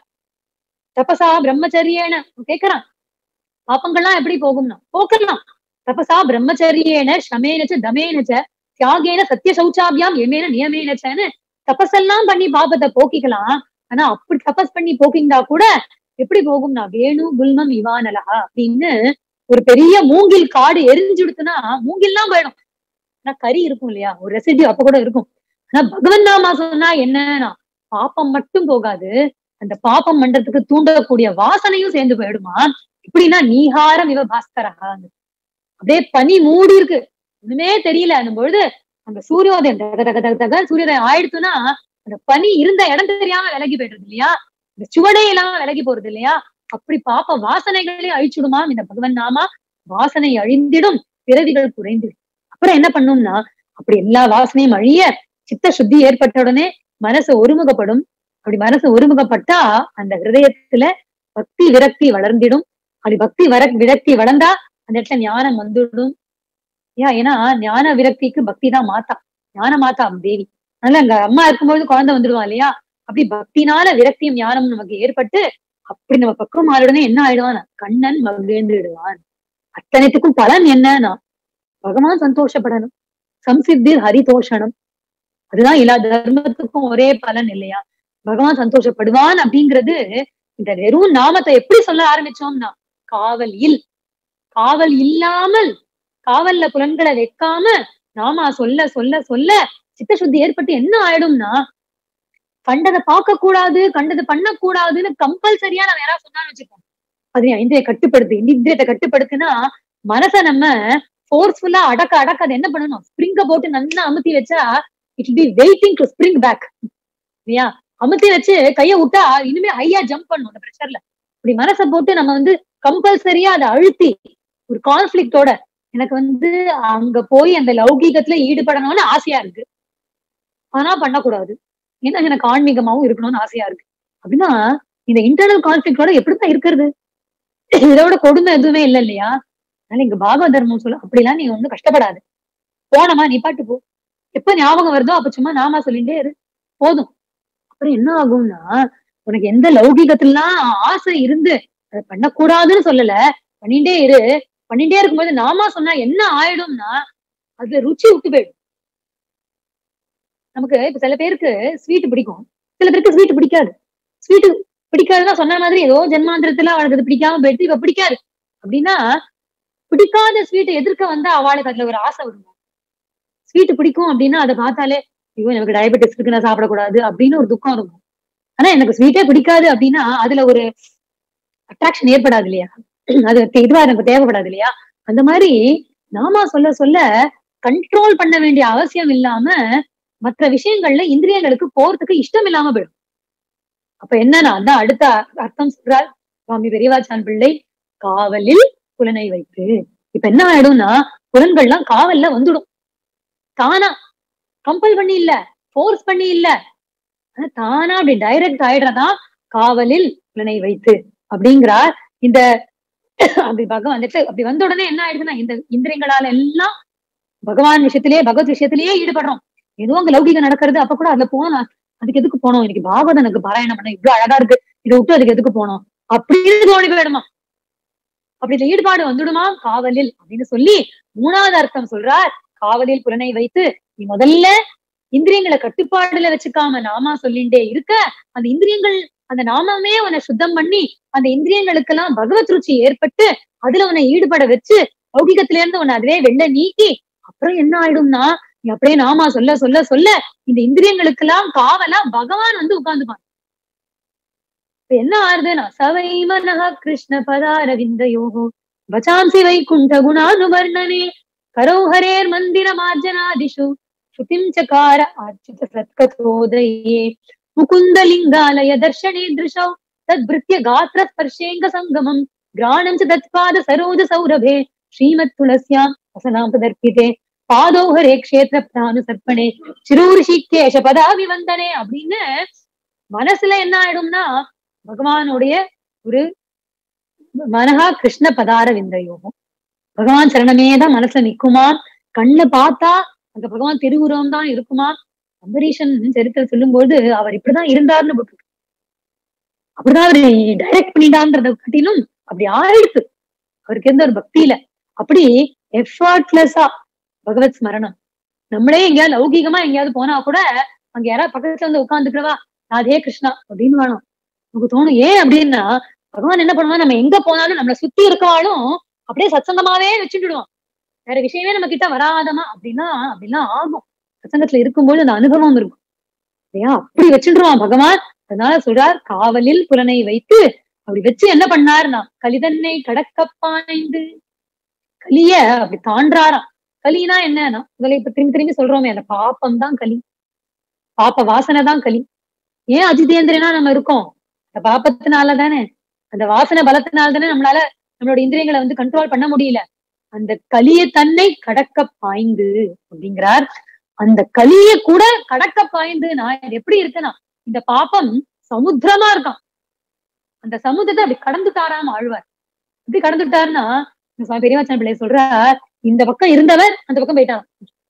தபசா பிரம்மச்சரியேன கேக்குறான் பாப்பங்கள்லாம் எப்படி போகும்னா போக்கலாம் தபசா பிரம்மச்சரியேன ஷமேனச்ச தமேனச்ச தியாகேன சத்திய சௌச்சாபியாம் எமேன நியமேனச்சன்னு தபஸெல்லாம் பண்ணி பாபத்தை போக்கிக்கலாம் ஆனா அப்படி தபஸ் பண்ணி போக்கிந்தா கூட எப்படி போகும்னா வேணு குல்மம் இவானலஹா அப்படின்னு ஒரு பெரிய மூங்கில் காடு எரிஞ்சுடுத்துனா மூங்கில்லாம் போயிடும் ஆனா கறி இருக்கும் இல்லையா ஒரு ரெசிடியூ அப்ப கூட இருக்கும் ஆனா பகவன் நாமா சொன்னா என்னன்னா பாப்பம் மட்டும் போகாது அந்த பாப்பம் மண்டத்துக்கு தூண்டக்கூடிய வாசனையும் சேர்ந்து போயிடுமா இப்படின்னா நீஹாரம் இவ பாஸ்கரஹா அப்படியே பனி மூடி இருக்கு ஒண்ணுமே தெரியல அந்த பொழுது அந்த சூரியோதயம் தக தக தக தக சூரியோதயம் ஆயிடுச்சுன்னா அந்த பனி இருந்த இடம் தெரியாம விலகி போயிடுறது இல்லையா இந்த சுவடே இல்லாம விலகி போறது இல்லையா அப்படி பாப்ப வாசனைகளையும் அழிச்சுடுமாம் இந்த பகவன் நாமா வாசனை அழிந்திடும் பிறவிகள் குறைந்திடும் அப்புறம் என்ன பண்ணும்னா அப்படி எல்லா வாசனையும் அழிய சித்த சுத்தி ஏற்பட்ட உடனே மனசு ஒருமுகப்படும் அப்படி மனசு ஒருமுகப்பட்டா அந்த ஹிருதயத்துல பக்தி விரக்தி வளர்ந்திடும் அப்படி பக்தி வர விரக்தி வளர்ந்தா அந்த இடத்துல ஞானம் வந்துடும் ஏன் ஏன்னா ஞான விரக்திக்கு பக்தி தான் மாத்தா ஞான மாதா தேவி அதனால அங்க அம்மா இருக்கும்போது குழந்தை வந்துடுவா இல்லையா அப்படி பக்தினால விரக்தியும் ஞானம் நமக்கு ஏற்பட்டு அப்படி நம்ம பக்கம் ஆளுடனே என்ன ஆயிடுவான் கண்ணன் மகிழ்ந்துடுவான் அத்தனைத்துக்கும் பலன் என்னன்னா பகவான் சந்தோஷப்படணும் சம்சித்தி ஹரிதோஷணம் அதுதான் எல்லா தர்மத்துக்கும் ஒரே பலன் இல்லையா பகவான் சந்தோஷப்படுவான் அப்படிங்கிறது இந்த வெறும் நாமத்தை எப்படி சொல்ல ஆரம்பிச்சோம்னா காவல் இல் காவல் இல்லாமல் காவல்ல புலன்களை வைக்காம நாமா சொல்ல சொல்ல சொல்ல சித்தசுத்தி ஏற்பட்டு என்ன ஆயிடும்னா கண்டதை பார்க்க கூடாது கண்டதை பண்ணக்கூடாதுன்னு கம்பல்சரியா நம்ம யாராவது சொன்னான்னு வச்சுக்கோங்க அது இந்திரிய கட்டுப்படுத்து இந்திரியத்தை கட்டுப்படுத்துனா மனசை நம்ம ஃபோர்ஸ்ஃபுல்லா அடக்க அடக்க அது என்ன பண்ணணும் ஸ்ப்ரிங்க போட்டு நல்லா அமுத்தி வச்சா it be waiting to spring back இல்லையா அமுத்தி வச்சு கைய விட்டா இனிமே ஹையா ஜம்ப் பண்ணும் அந்த ப்ரெஷர்ல இப்படி மனசை போட்டு நம்ம வந்து கம்பல்சரியா அதை அழுத்தி ஒரு கான்ஃபிளிக்டோட எனக்கு வந்து அங்க போய் அந்த லௌகீகத்துல ஈடுபடணும்னு ஆசையா இருக்கு ஆனா பண்ணக்கூடாது ஏன்னா எனக்கு ஆன்மீகமாவும் இருக்கணும்னு ஆசையா இருக்கு அப்படின்னா இந்த இன்டர்னல் கான்ஃபிளிக்டோட எப்படிதான் இருக்கிறது இதோட கொடுமை எதுவுமே இல்லை இல்லையா அதனால இங்க பாகவ தர்மம் சொல்ல அப்படிலாம் நீ ஒண்ணும் கஷ்டப்படாது போனமா நீ பாட்டு போ எப்ப ஞாபகம் வருதோ அப்ப சும்மா நாமா சொல்லிட்டே இரு போதும் அப்புறம் என்ன ஆகும்னா உனக்கு எந்த லௌகீகத்திலாம் ஆசை இருந்து அதை பண்ணக்கூடாதுன்னு சொல்லல பண்ணிட்டே இரு பண்ணிட்டே இருக்கும்போது நாமா சொன்னா என்ன ஆயிடும்னா அது ருச்சி விட்டு போயிடும் நமக்கு இப்ப சில பேருக்கு ஸ்வீட் பிடிக்கும் சில பேருக்கு ஸ்வீட் பிடிக்காது ஸ்வீட் பிடிக்காதுன்னா சொன்ன மாதிரி ஏதோ ஜென்மாந்திரத்துல அவளுக்கு அது பிடிக்காம போயிடுது இப்ப பிடிக்காது அப்படின்னா பிடிக்காத ஸ்வீட்டை எதிர்க்க வந்தா அவளுக்கு அதுல ஒரு ஆசை வரும் ஸ்வீட் பிடிக்கும் அப்படின்னா அதை பார்த்தாலே ஐயோ எனக்கு டயபெட்டிஸ் இருக்கு நான் சாப்பிடக்கூடாது அப்படின்னு ஒரு துக்கம் இருக்கும் ஆனா எனக்கு ஸ்வீட்டே பிடிக்காது அப்படின்னா அதுல ஒரு அட்ராக்ஷன் ஏற்படாது இல்லையா அது இதுவா எனக்கு தேவைப்படாது இல்லையா அந்த மாதிரி நாமா சொல்ல சொல்ல கண்ட்ரோல் பண்ண வேண்டிய அவசியம் இல்லாம மற்ற விஷயங்கள்ல இந்திரியங்களுக்கு போறதுக்கு இஷ்டம் இல்லாம போயிடும் அப்ப என்னன்னா அதான் அடுத்த அர்த்தம் சொல்றார் சுவாமி பெரியவாச்சான் பிள்ளை காவலில் புலனை வைத்து இப்ப என்ன ஆயிடும்னா புலன்கள்லாம் காவல்ல வந்துடும் தானா கம்பல் பண்ணி இல்ல ஃபோர்ஸ் பண்ணி இல்ல ஆனா தானா அப்படி டைரக்ட் ஆயிடுறதா காவலில் புலனை வைத்து அப்படிங்கிறார் இந்த அப்படி பகவான் வந்துட்டு அப்படி வந்த உடனே என்ன ஆயிடுதுன்னா இந்த இந்திரியங்களால எல்லாம் பகவான் விஷயத்திலேயே பகவத் விஷயத்திலேயே ஈடுபடுறோம் ஏதோ அங்க லௌகிகம் நடக்கிறது அப்ப கூட அதுல போனா அதுக்கு எதுக்கு போனோம் இன்னைக்கு பாகவதம் எனக்கு பாராயணம் பண்ண இவ்வளவு அழகா இருக்கு இதை விட்டு அதுக்கு எதுக்கு போனோம் அப்படின்னு தோணி போயிடுமா அப்படி இந்த ஈடுபாடு வந்துடுமா காவலில் அப்படின்னு சொல்லி மூணாவது அர்த்தம் சொல்றார் காவலில் புலனை வைத்து நீ முதல்ல இந்திரியங்களை கட்டுப்பாடுல வச்சுக்காம நாமா சொல்லிண்டே இருக்க அந்த இந்திரியங்கள் அந்த நாமமே உன்னை சுத்தம் பண்ணி அந்த இந்திரியங்களுக்கெல்லாம் பகவத் ருச்சி ஏற்பட்டு அதுல உன்னை ஈடுபட வச்சு லௌகிகத்துல இருந்து உன்னை அதுவே வெளில நீக்கி அப்புறம் என்ன ஆயிடும்னா நீ அப்படியே நாமா சொல்ல சொல்ல சொல்ல இந்த இந்திரியங்களுக்கெல்லாம் காவலா பகவான் வந்து உட்கார்ந்துப்பான் இப்ப என்ன ஆறுதுன்னா சவை மனஹ கிருஷ்ண பதாரவிந்தயோகோ வச்சாம்சி வைகுண்ட குணானுவர்ணனே கரோஹரேர் மந்திர மார்ஜனாதிஷு ஸ்ருதிம் சகார ஆர்ச்சித சத்கதோதயே முகுந்தலிங்காலய தர்ஷனே திருஷௌ தத்பிருத்திய காத்திர ஸ்பர்ஷேங்க சங்கமம் கிராணம் ச தத்பாத சரோஜ சௌரபே ஸ்ரீமத் துளசியாம் வசனாம் தர்ப்பிதே பாதோஹரே க்ஷேத்திர பிராணு சர்ப்பணே சிரூரிஷிகேஷ பதாவி வந்தனே அப்படின்னு மனசுல என்ன ஆயிடும்னா பகவானுடைய ஒரு மனஹா கிருஷ்ண பதார விந்தயோகம் பகவான் சரணமே தான் மனசுல நிக்குமா கண்ணு பார்த்தா அந்த பகவான் திருவுருவம் தான் இருக்குமா அம்பரீஷன் சரித்திரம் சொல்லும்போது அவர் இப்படிதான் இருந்தாருன்னு போட்டிருக்கு அப்படிதான் அவரு டைரக்ட் பண்ணிட்டான்றத காட்டிலும் அப்படி ஆயிடுச்சு அவருக்கு இருந்த ஒரு பக்தியில அப்படி எஃபர்ட்லெஸ்ஸா பகவத் ஸ்மரணம் நம்மளே எங்கேயாவது லௌகீகமா எங்கேயாவது போனா கூட அங்க யாராவது பக்கத்துல வந்து உட்காந்துக்கிறவா ராதே கிருஷ்ணா அப்படின்னு வேணும் நமக்கு தோணும் ஏன் அப்படின்னா பகவான் என்ன பண்ணுவான் நம்ம எங்க போனாலும் நம்மளை சுத்தி இருக்கவாலும் அப்படியே சத்சங்கமாவே வச்சுட்டுடுவான் வேற விஷயமே நம்ம கிட்ட வராதமா அப்படின்னா அப்படிலாம் ஆகும் சத்சங்கத்துல இருக்கும்போது அந்த அனுபவம் இருக்கும் இல்லையா அப்படி வச்சுடுவான் பகவான் அதனால சொல்றார் காவலில் புலனை வைத்து அப்படி வச்சு என்ன பண்ணாருன்னா கலிதன்னை கடக்க பாய்ந்து கலிய அப்படி தாண்டாராம் கலினா என்னன்னா இவளை இப்ப திரும்பி திரும்பி சொல்றோமே அந்த பாப்பம் தான் கலி பாப்ப வாசனை தான் கலி ஏன் அஜிதேந்திரனா நம்ம இருக்கோம் அந்த பாப்பத்தினால தானே அந்த வாசனை பலத்தினால தானே நம்மளால நம்மளோட இந்திரியங்களை வந்து கண்ட்ரோல் பண்ண முடியல அந்த கலிய தன்னை கடக்க பாய்ந்து அப்படிங்கிறார் அந்த கலிய கூட கடக்க பாய்ந்து நான் இது எப்படி இருக்குன்னா இந்த பாப்பம் சமுத்திரமா இருக்கான் அந்த சமுத்திரத்தை அப்படி கடந்துட்டாராம் ஆழ்வார் எப்படி கடந்துட்டாருன்னா சுவாமி பெரியவாச்சன் பிள்ளை சொல்றார் இந்த பக்கம் இருந்தவர் அந்த பக்கம் போயிட்டாராம்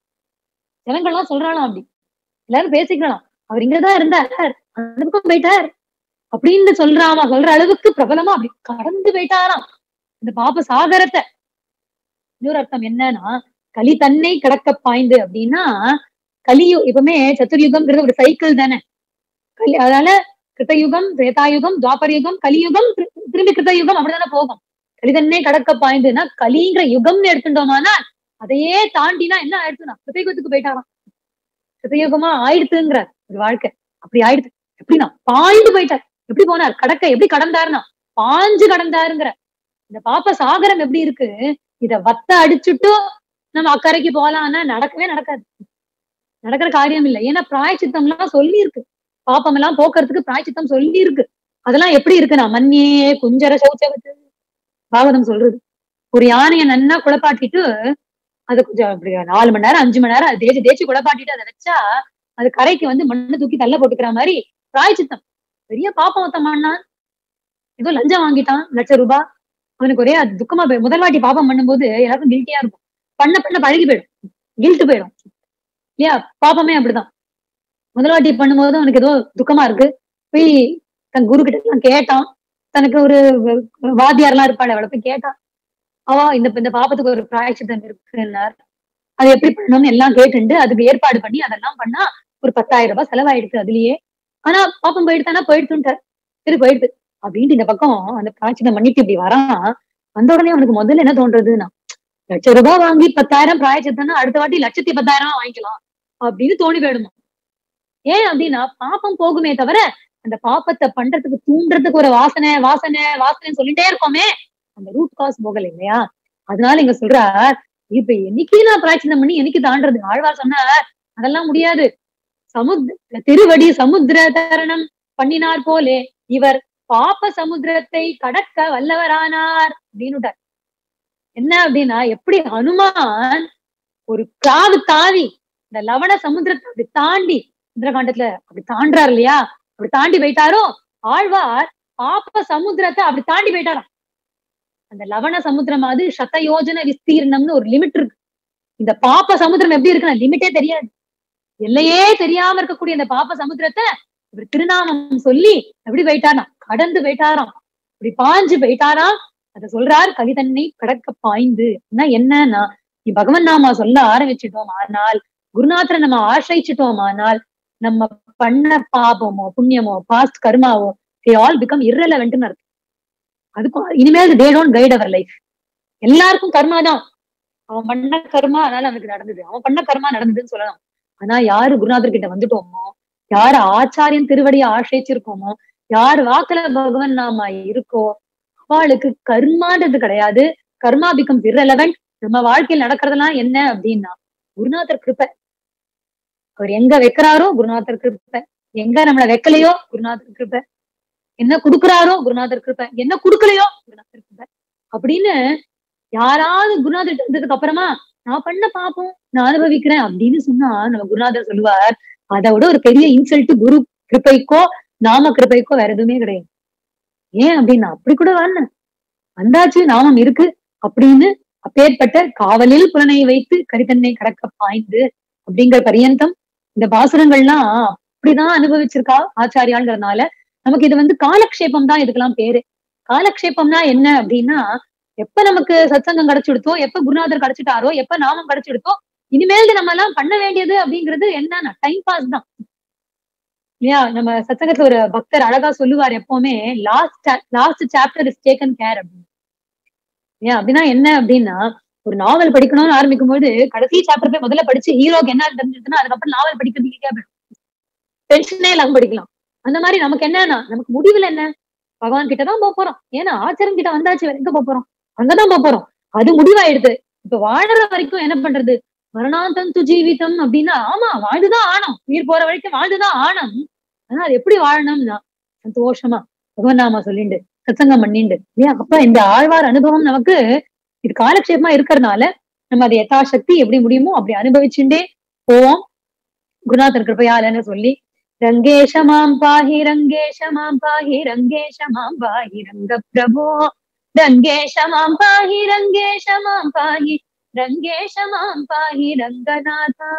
ஜனங்கள்லாம் சொல்றாளாம் அப்படி எல்லாரும் பேசிக்கலாம் அவர் இங்கதான் இருந்தார் அந்த பக்கம் போயிட்டார் அப்படின்னு சொல்றாமா சொல்ற அளவுக்கு பிரபலமா அப்படி கடந்து போயிட்டாராம் இந்த பாப சாகரத்தை இன்னொரு அர்த்தம் என்னன்னா கலி தன்னை கடக்க பாய்ந்து அப்படின்னா கலியு எப்பவுமே சத்துர்யுகம்ங்கிறது ஒரு சைக்கிள் தானே கலி அதனால கிருத்தயுகம் திரேதாயுகம் துவாபர யுகம் கலியுகம் திரும்பி கிருத்தயுகம் அப்படிதானே போகும் கலிதன்னே கடக்க பாய்ந்துன்னா கலிங்கிற யுகம்னு எடுத்துட்டோமானா அதையே தாண்டினா என்ன ஆயிடுச்சுன்னா கிருத்தயுகத்துக்கு போயிட்டாராம் கிருத்தயுகமா ஆயிடுத்துங்கிற ஒரு வாழ்க்கை அப்படி ஆயிடுச்சு எப்படின்னா பாய்ந்து போயிட்டார் எப்படி போனார் கடக்க எப்படி கடந்தாருன்னா பாஞ்சு கடந்தாருங்கிற இந்த பாப்ப சாகரம் எப்படி இருக்கு இத வத்த அடிச்சுட்டு நம்ம அக்கறைக்கு போலாம்னா நடக்கவே நடக்காது நடக்கிற காரியம் இல்லை ஏன்னா பிராயச்சித்தம் எல்லாம் சொல்லி இருக்கு பாப்பம் எல்லாம் போக்குறதுக்கு பிராயச்சித்தம் சொல்லி இருக்கு அதெல்லாம் எப்படி இருக்குன்னா மண்ணியே குஞ்சர சௌச்சவத்து பாகவதம் சொல்றது ஒரு யானையை நன்னா குழப்பாட்டிட்டு அது கொஞ்சம் அப்படி நாலு மணி நேரம் அஞ்சு மணி நேரம் அது தேய்ச்சி தேய்ச்சி குழப்பாட்டிட்டு அதை வச்சா அது கரைக்கு வந்து மண்ணை தூக்கி தள்ள போட்டுக்கிற மாதிரி பிராயச்சித்தம் பெரிய பாப்பம் ஒத்தமானா ஏதோ லஞ்சம் வாங்கிட்டான் லட்ச ரூபாய் அவனுக்கு ஒரே அது துக்கமா போய் முதல் வாட்டி பாப்பம் பண்ணும்போது எல்லாருக்கும் கில்ட்டியா இருக்கும் பண்ண பண்ண பழகி போயிடும் கில்ட்டு போயிடும் இல்லையா பாப்பமே அப்படிதான் முதல் வாட்டி பண்ணும்போது அவனுக்கு ஏதோ துக்கமா இருக்கு போய் தன் குரு கிட்ட எல்லாம் கேட்டான் தனக்கு ஒரு வாத்தியார்லாம் இருப்பாள் அவளை போய் கேட்டான் அவ இந்த இந்த பாப்பத்துக்கு ஒரு பிராயச்சித்தம் இருக்குன்னார் அது எப்படி பண்ணணும்னு எல்லாம் கேட்டுண்டு அதுக்கு ஏற்பாடு பண்ணி அதெல்லாம் பண்ணா ஒரு பத்தாயிரம் ரூபாய் செலவாயிடுச்சு அதுலயே ஆனா பாப்பம் போயிடுத்தானா போயிடுத்துட்டார் சரி போயிடுது அப்படின்ட்டு இந்த பக்கம் அந்த பிராய்ச்சித்தம் பண்ணிட்டு இப்படி வரான் வந்த உடனே அவனுக்கு முதல்ல என்ன தோன்றதுன்னா லட்ச ரூபாய் வாங்கி பத்தாயிரம் பிராயச்சித்தம்னா அடுத்த வாட்டி லட்சத்தி பத்தாயிரம் வாங்கிக்கலாம் அப்படின்னு தோணி போயிடுமா ஏன் அப்படின்னா பாப்பம் போகுமே தவிர அந்த பாப்பத்தை பண்றதுக்கு தூண்டுறதுக்கு ஒரு வாசனை வாசனை வாசனை சொல்லிட்டே இருக்கோமே அந்த ரூட் காஸ் போகல இல்லையா அதனால இங்க சொல்றார் இப்ப என்னைக்கு நான் பிராச்சீனம் பண்ணி என்னைக்கு தாண்டது ஆழ்வார் சொன்னார் அதெல்லாம் முடியாது சமுத்திர திருவடி சமுத்திர தரணம் பண்ணினார் போலே இவர் பாப்ப சமுத்திரத்தை கடக்க வல்லவரானார் அப்படின்னுட்டார் என்ன அப்படின்னா எப்படி ஹனுமான் ஒரு காவு தாவி இந்த லவண சமுத்திரத்தை அப்படி தாண்டி சுந்தரகாண்டத்துல அப்படி தாண்டார் இல்லையா அப்படி தாண்டி போயிட்டாரோ ஆழ்வார் பாப்ப சமுத்திரத்தை அப்படி தாண்டி போயிட்டாராம் அந்த லவண சமுத்திரம் அது சத யோஜன விஸ்தீர்ணம்னு ஒரு லிமிட் இருக்கு இந்த பாப்ப சமுத்திரம் எப்படி இருக்குன்னா லிமிட்டே தெரியாது எல்லையே தெரியாம இருக்கக்கூடிய அந்த பாப்ப சமுத்திரத்தை இவர் திருநாமம் சொல்லி எப்படி போயிட்டாராம் கடந்து போயிட்டாராம் இப்படி பாஞ்சு போயிட்டாராம் அத சொல்றார் கலிதன்னை கடக்க பாய்ந்து என்னன்னா நீ பகவன் நாமா சொல்ல ஆரம்பிச்சிட்டோம் ஆனால் குருநாதரை நம்ம ஆசிரிச்சிட்டோம் ஆனால் நம்ம பண்ண பாபமோ புண்ணியமோ பாஸ்ட் கர்மாவோ தே ஆல் பிகம் இரலவென்ட்னு அர்த்தம் அதுக்கும் இனிமேல் they don't guide our life எல்லாருக்கும் கர்மா தான் அவன் பண்ண கர்மா அதனால அவனுக்கு நடந்தது அவன் பண்ண கர்மா நடந்ததுன்னு சொல்லலாம் ஆனா யாரு குருநாதர் கிட்ட வந்துட்டோமோ யாரு ஆச்சாரியன் திருவடியை ஆசிரிச்சிருக்கோமோ யார் வாக்குல பகவன் நாம இருக்கோ அவளுக்கு கர்மான்றது கிடையாது கர்மா பிகம் இரலவென்ட் நம்ம வாழ்க்கையில் நடக்கிறதெல்லாம் என்ன அப்படின்னா குருநாதர் கிருப்பை அவர் எங்க வைக்கிறாரோ குருநாதர் கிருப்பை எங்க நம்மள வைக்கலையோ குருநாதர் கிருப்பை என்ன குடுக்குறாரோ குருநாதர் கிருப்பை என்ன குடுக்கலையோ குருநாதர் கிருப்பை அப்படின்னு யாராவது குருநாதர் வந்ததுக்கு அப்புறமா நான் பண்ண பாப்போம் நான் அனுபவிக்கிறேன் அப்படின்னு சொன்னா நம்ம குருநாதர் சொல்லுவார் அதை விட ஒரு பெரிய இன்சல்ட் குரு கிருப்பைக்கோ நாம கிருப்பைக்கோ வேற எதுவுமே கிடையாது ஏன் அப்படின்னா அப்படி கூட வரணும் வந்தாச்சு நாமம் இருக்கு அப்படின்னு அப்பேற்பட்ட காவலில் புலனை வைத்து கரித்தன்னை கடக்க பாய்ந்து அப்படிங்கிற பரியந்தம் இந்த பாசுரங்கள்லாம் அப்படிதான் அனுபவிச்சிருக்கா ஆச்சாரியாங்கிறதுனால நமக்கு இது வந்து காலக்ஷேபம் தான் இதுக்கெல்லாம் பேரு காலக்ஷேபம்னா என்ன அப்படின்னா எப்ப நமக்கு சத்சங்கம் கிடைச்சிடுத்தோ எப்ப குருநாதர் கிடைச்சிட்டாரோ எப்ப நாமம் கிடைச்சிடுத்தோ இனிமேல் நம்ம எல்லாம் பண்ண வேண்டியது அப்படிங்கிறது என்னன்னா டைம் பாஸ் தான் இல்லையா நம்ம சத்சங்கத்துல ஒரு பக்தர் அழகா சொல்லுவார் எப்பவுமே last last chapter is taken care அப்படின்னு ஏன் அப்படின்னா என்ன அப்படின்னா ஒரு நாவல் படிக்கணும்னு ஆரம்பிக்கும் போது கடைசி சாப்டர் போய் முதல்ல படிச்சு ஹீரோக்கு என்ன தெரிஞ்சிருக்குன்னா அதுக்கப்புறம் நாவல் படிக்கிறது ஈஸியா போயிடும் டென்ஷனே இல்லாம படிக்கலாம் அந்த மாதிரி நமக்கு என்னன்னா நமக்கு முடிவுல என்ன பகவான் கிட்ட தான் போக போறோம் ஏன்னா ஆச்சரம் கிட்ட வந்தாச்சு வேற எங்க போக போறோம் அங்கதான் போக போறோம் அது முடிவாயிடுது இப்ப வாழற வரைக்கும் என்ன பண்றது மரணாந்தந்து ஜீவிதம் அப்படின்னா ஆமா வாழ்ந்துதான் ஆனோம் உயிர் போற வரைக்கும் வாழ்ந்துதான் ஆனம் ஆனா அது எப்படி வாழணும்னா சந்தோஷமா பகவான் நாமா சொல்லிண்டு சத்சங்கம் பண்ணிண்டு இல்லையா அப்ப இந்த ஆழ்வார் அனுபவம் நமக்கு இது காலக்ஷேபமா இருக்கிறதுனால நம்ம அதை யதாசக்தி எப்படி முடியுமோ அப்படி அனுபவிச்சுட்டே போவோம் குருநாதர் கிருப்பையாலன்னு சொல்லி ரங்கேஷ மாம் பாஹி ரங்கேஷ மாம் பாஹி ரங்கேஷ மாம் பாஹி ரங்க பிரபோ ரங்கேஷ மாம் பாஹி ரங்கேஷ மாம் பாஹி ரங்கேஷ மாம் பாஹி ரங்கநாதா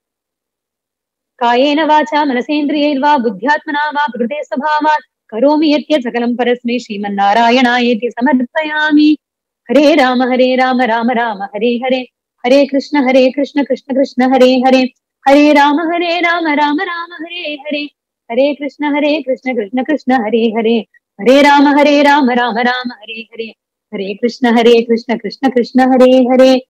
காயேன வாச்சா மனசேந்திரியைர்வா புத்தியாத்மனா வா பிரகிருதே स्वभावात् करोमि यत् सकलं परस्मै श्रीमन्नारायणायेति समर्पयामि हरे राम हरे राम राम राम हरे हरे हरे कृष्ण हरे कृष्ण कृष्ण कृष्ण हरे हरे हरे राम हरे राम राम राम हरे हरे हरे कृष्ण हरे कृष्ण कृष्ण कृष्ण हरे हरे हरे राम हरे राम राम राम हरे हरे हरे कृष्ण हरे कृष्ण कृष्ण कृष्ण हरे हरे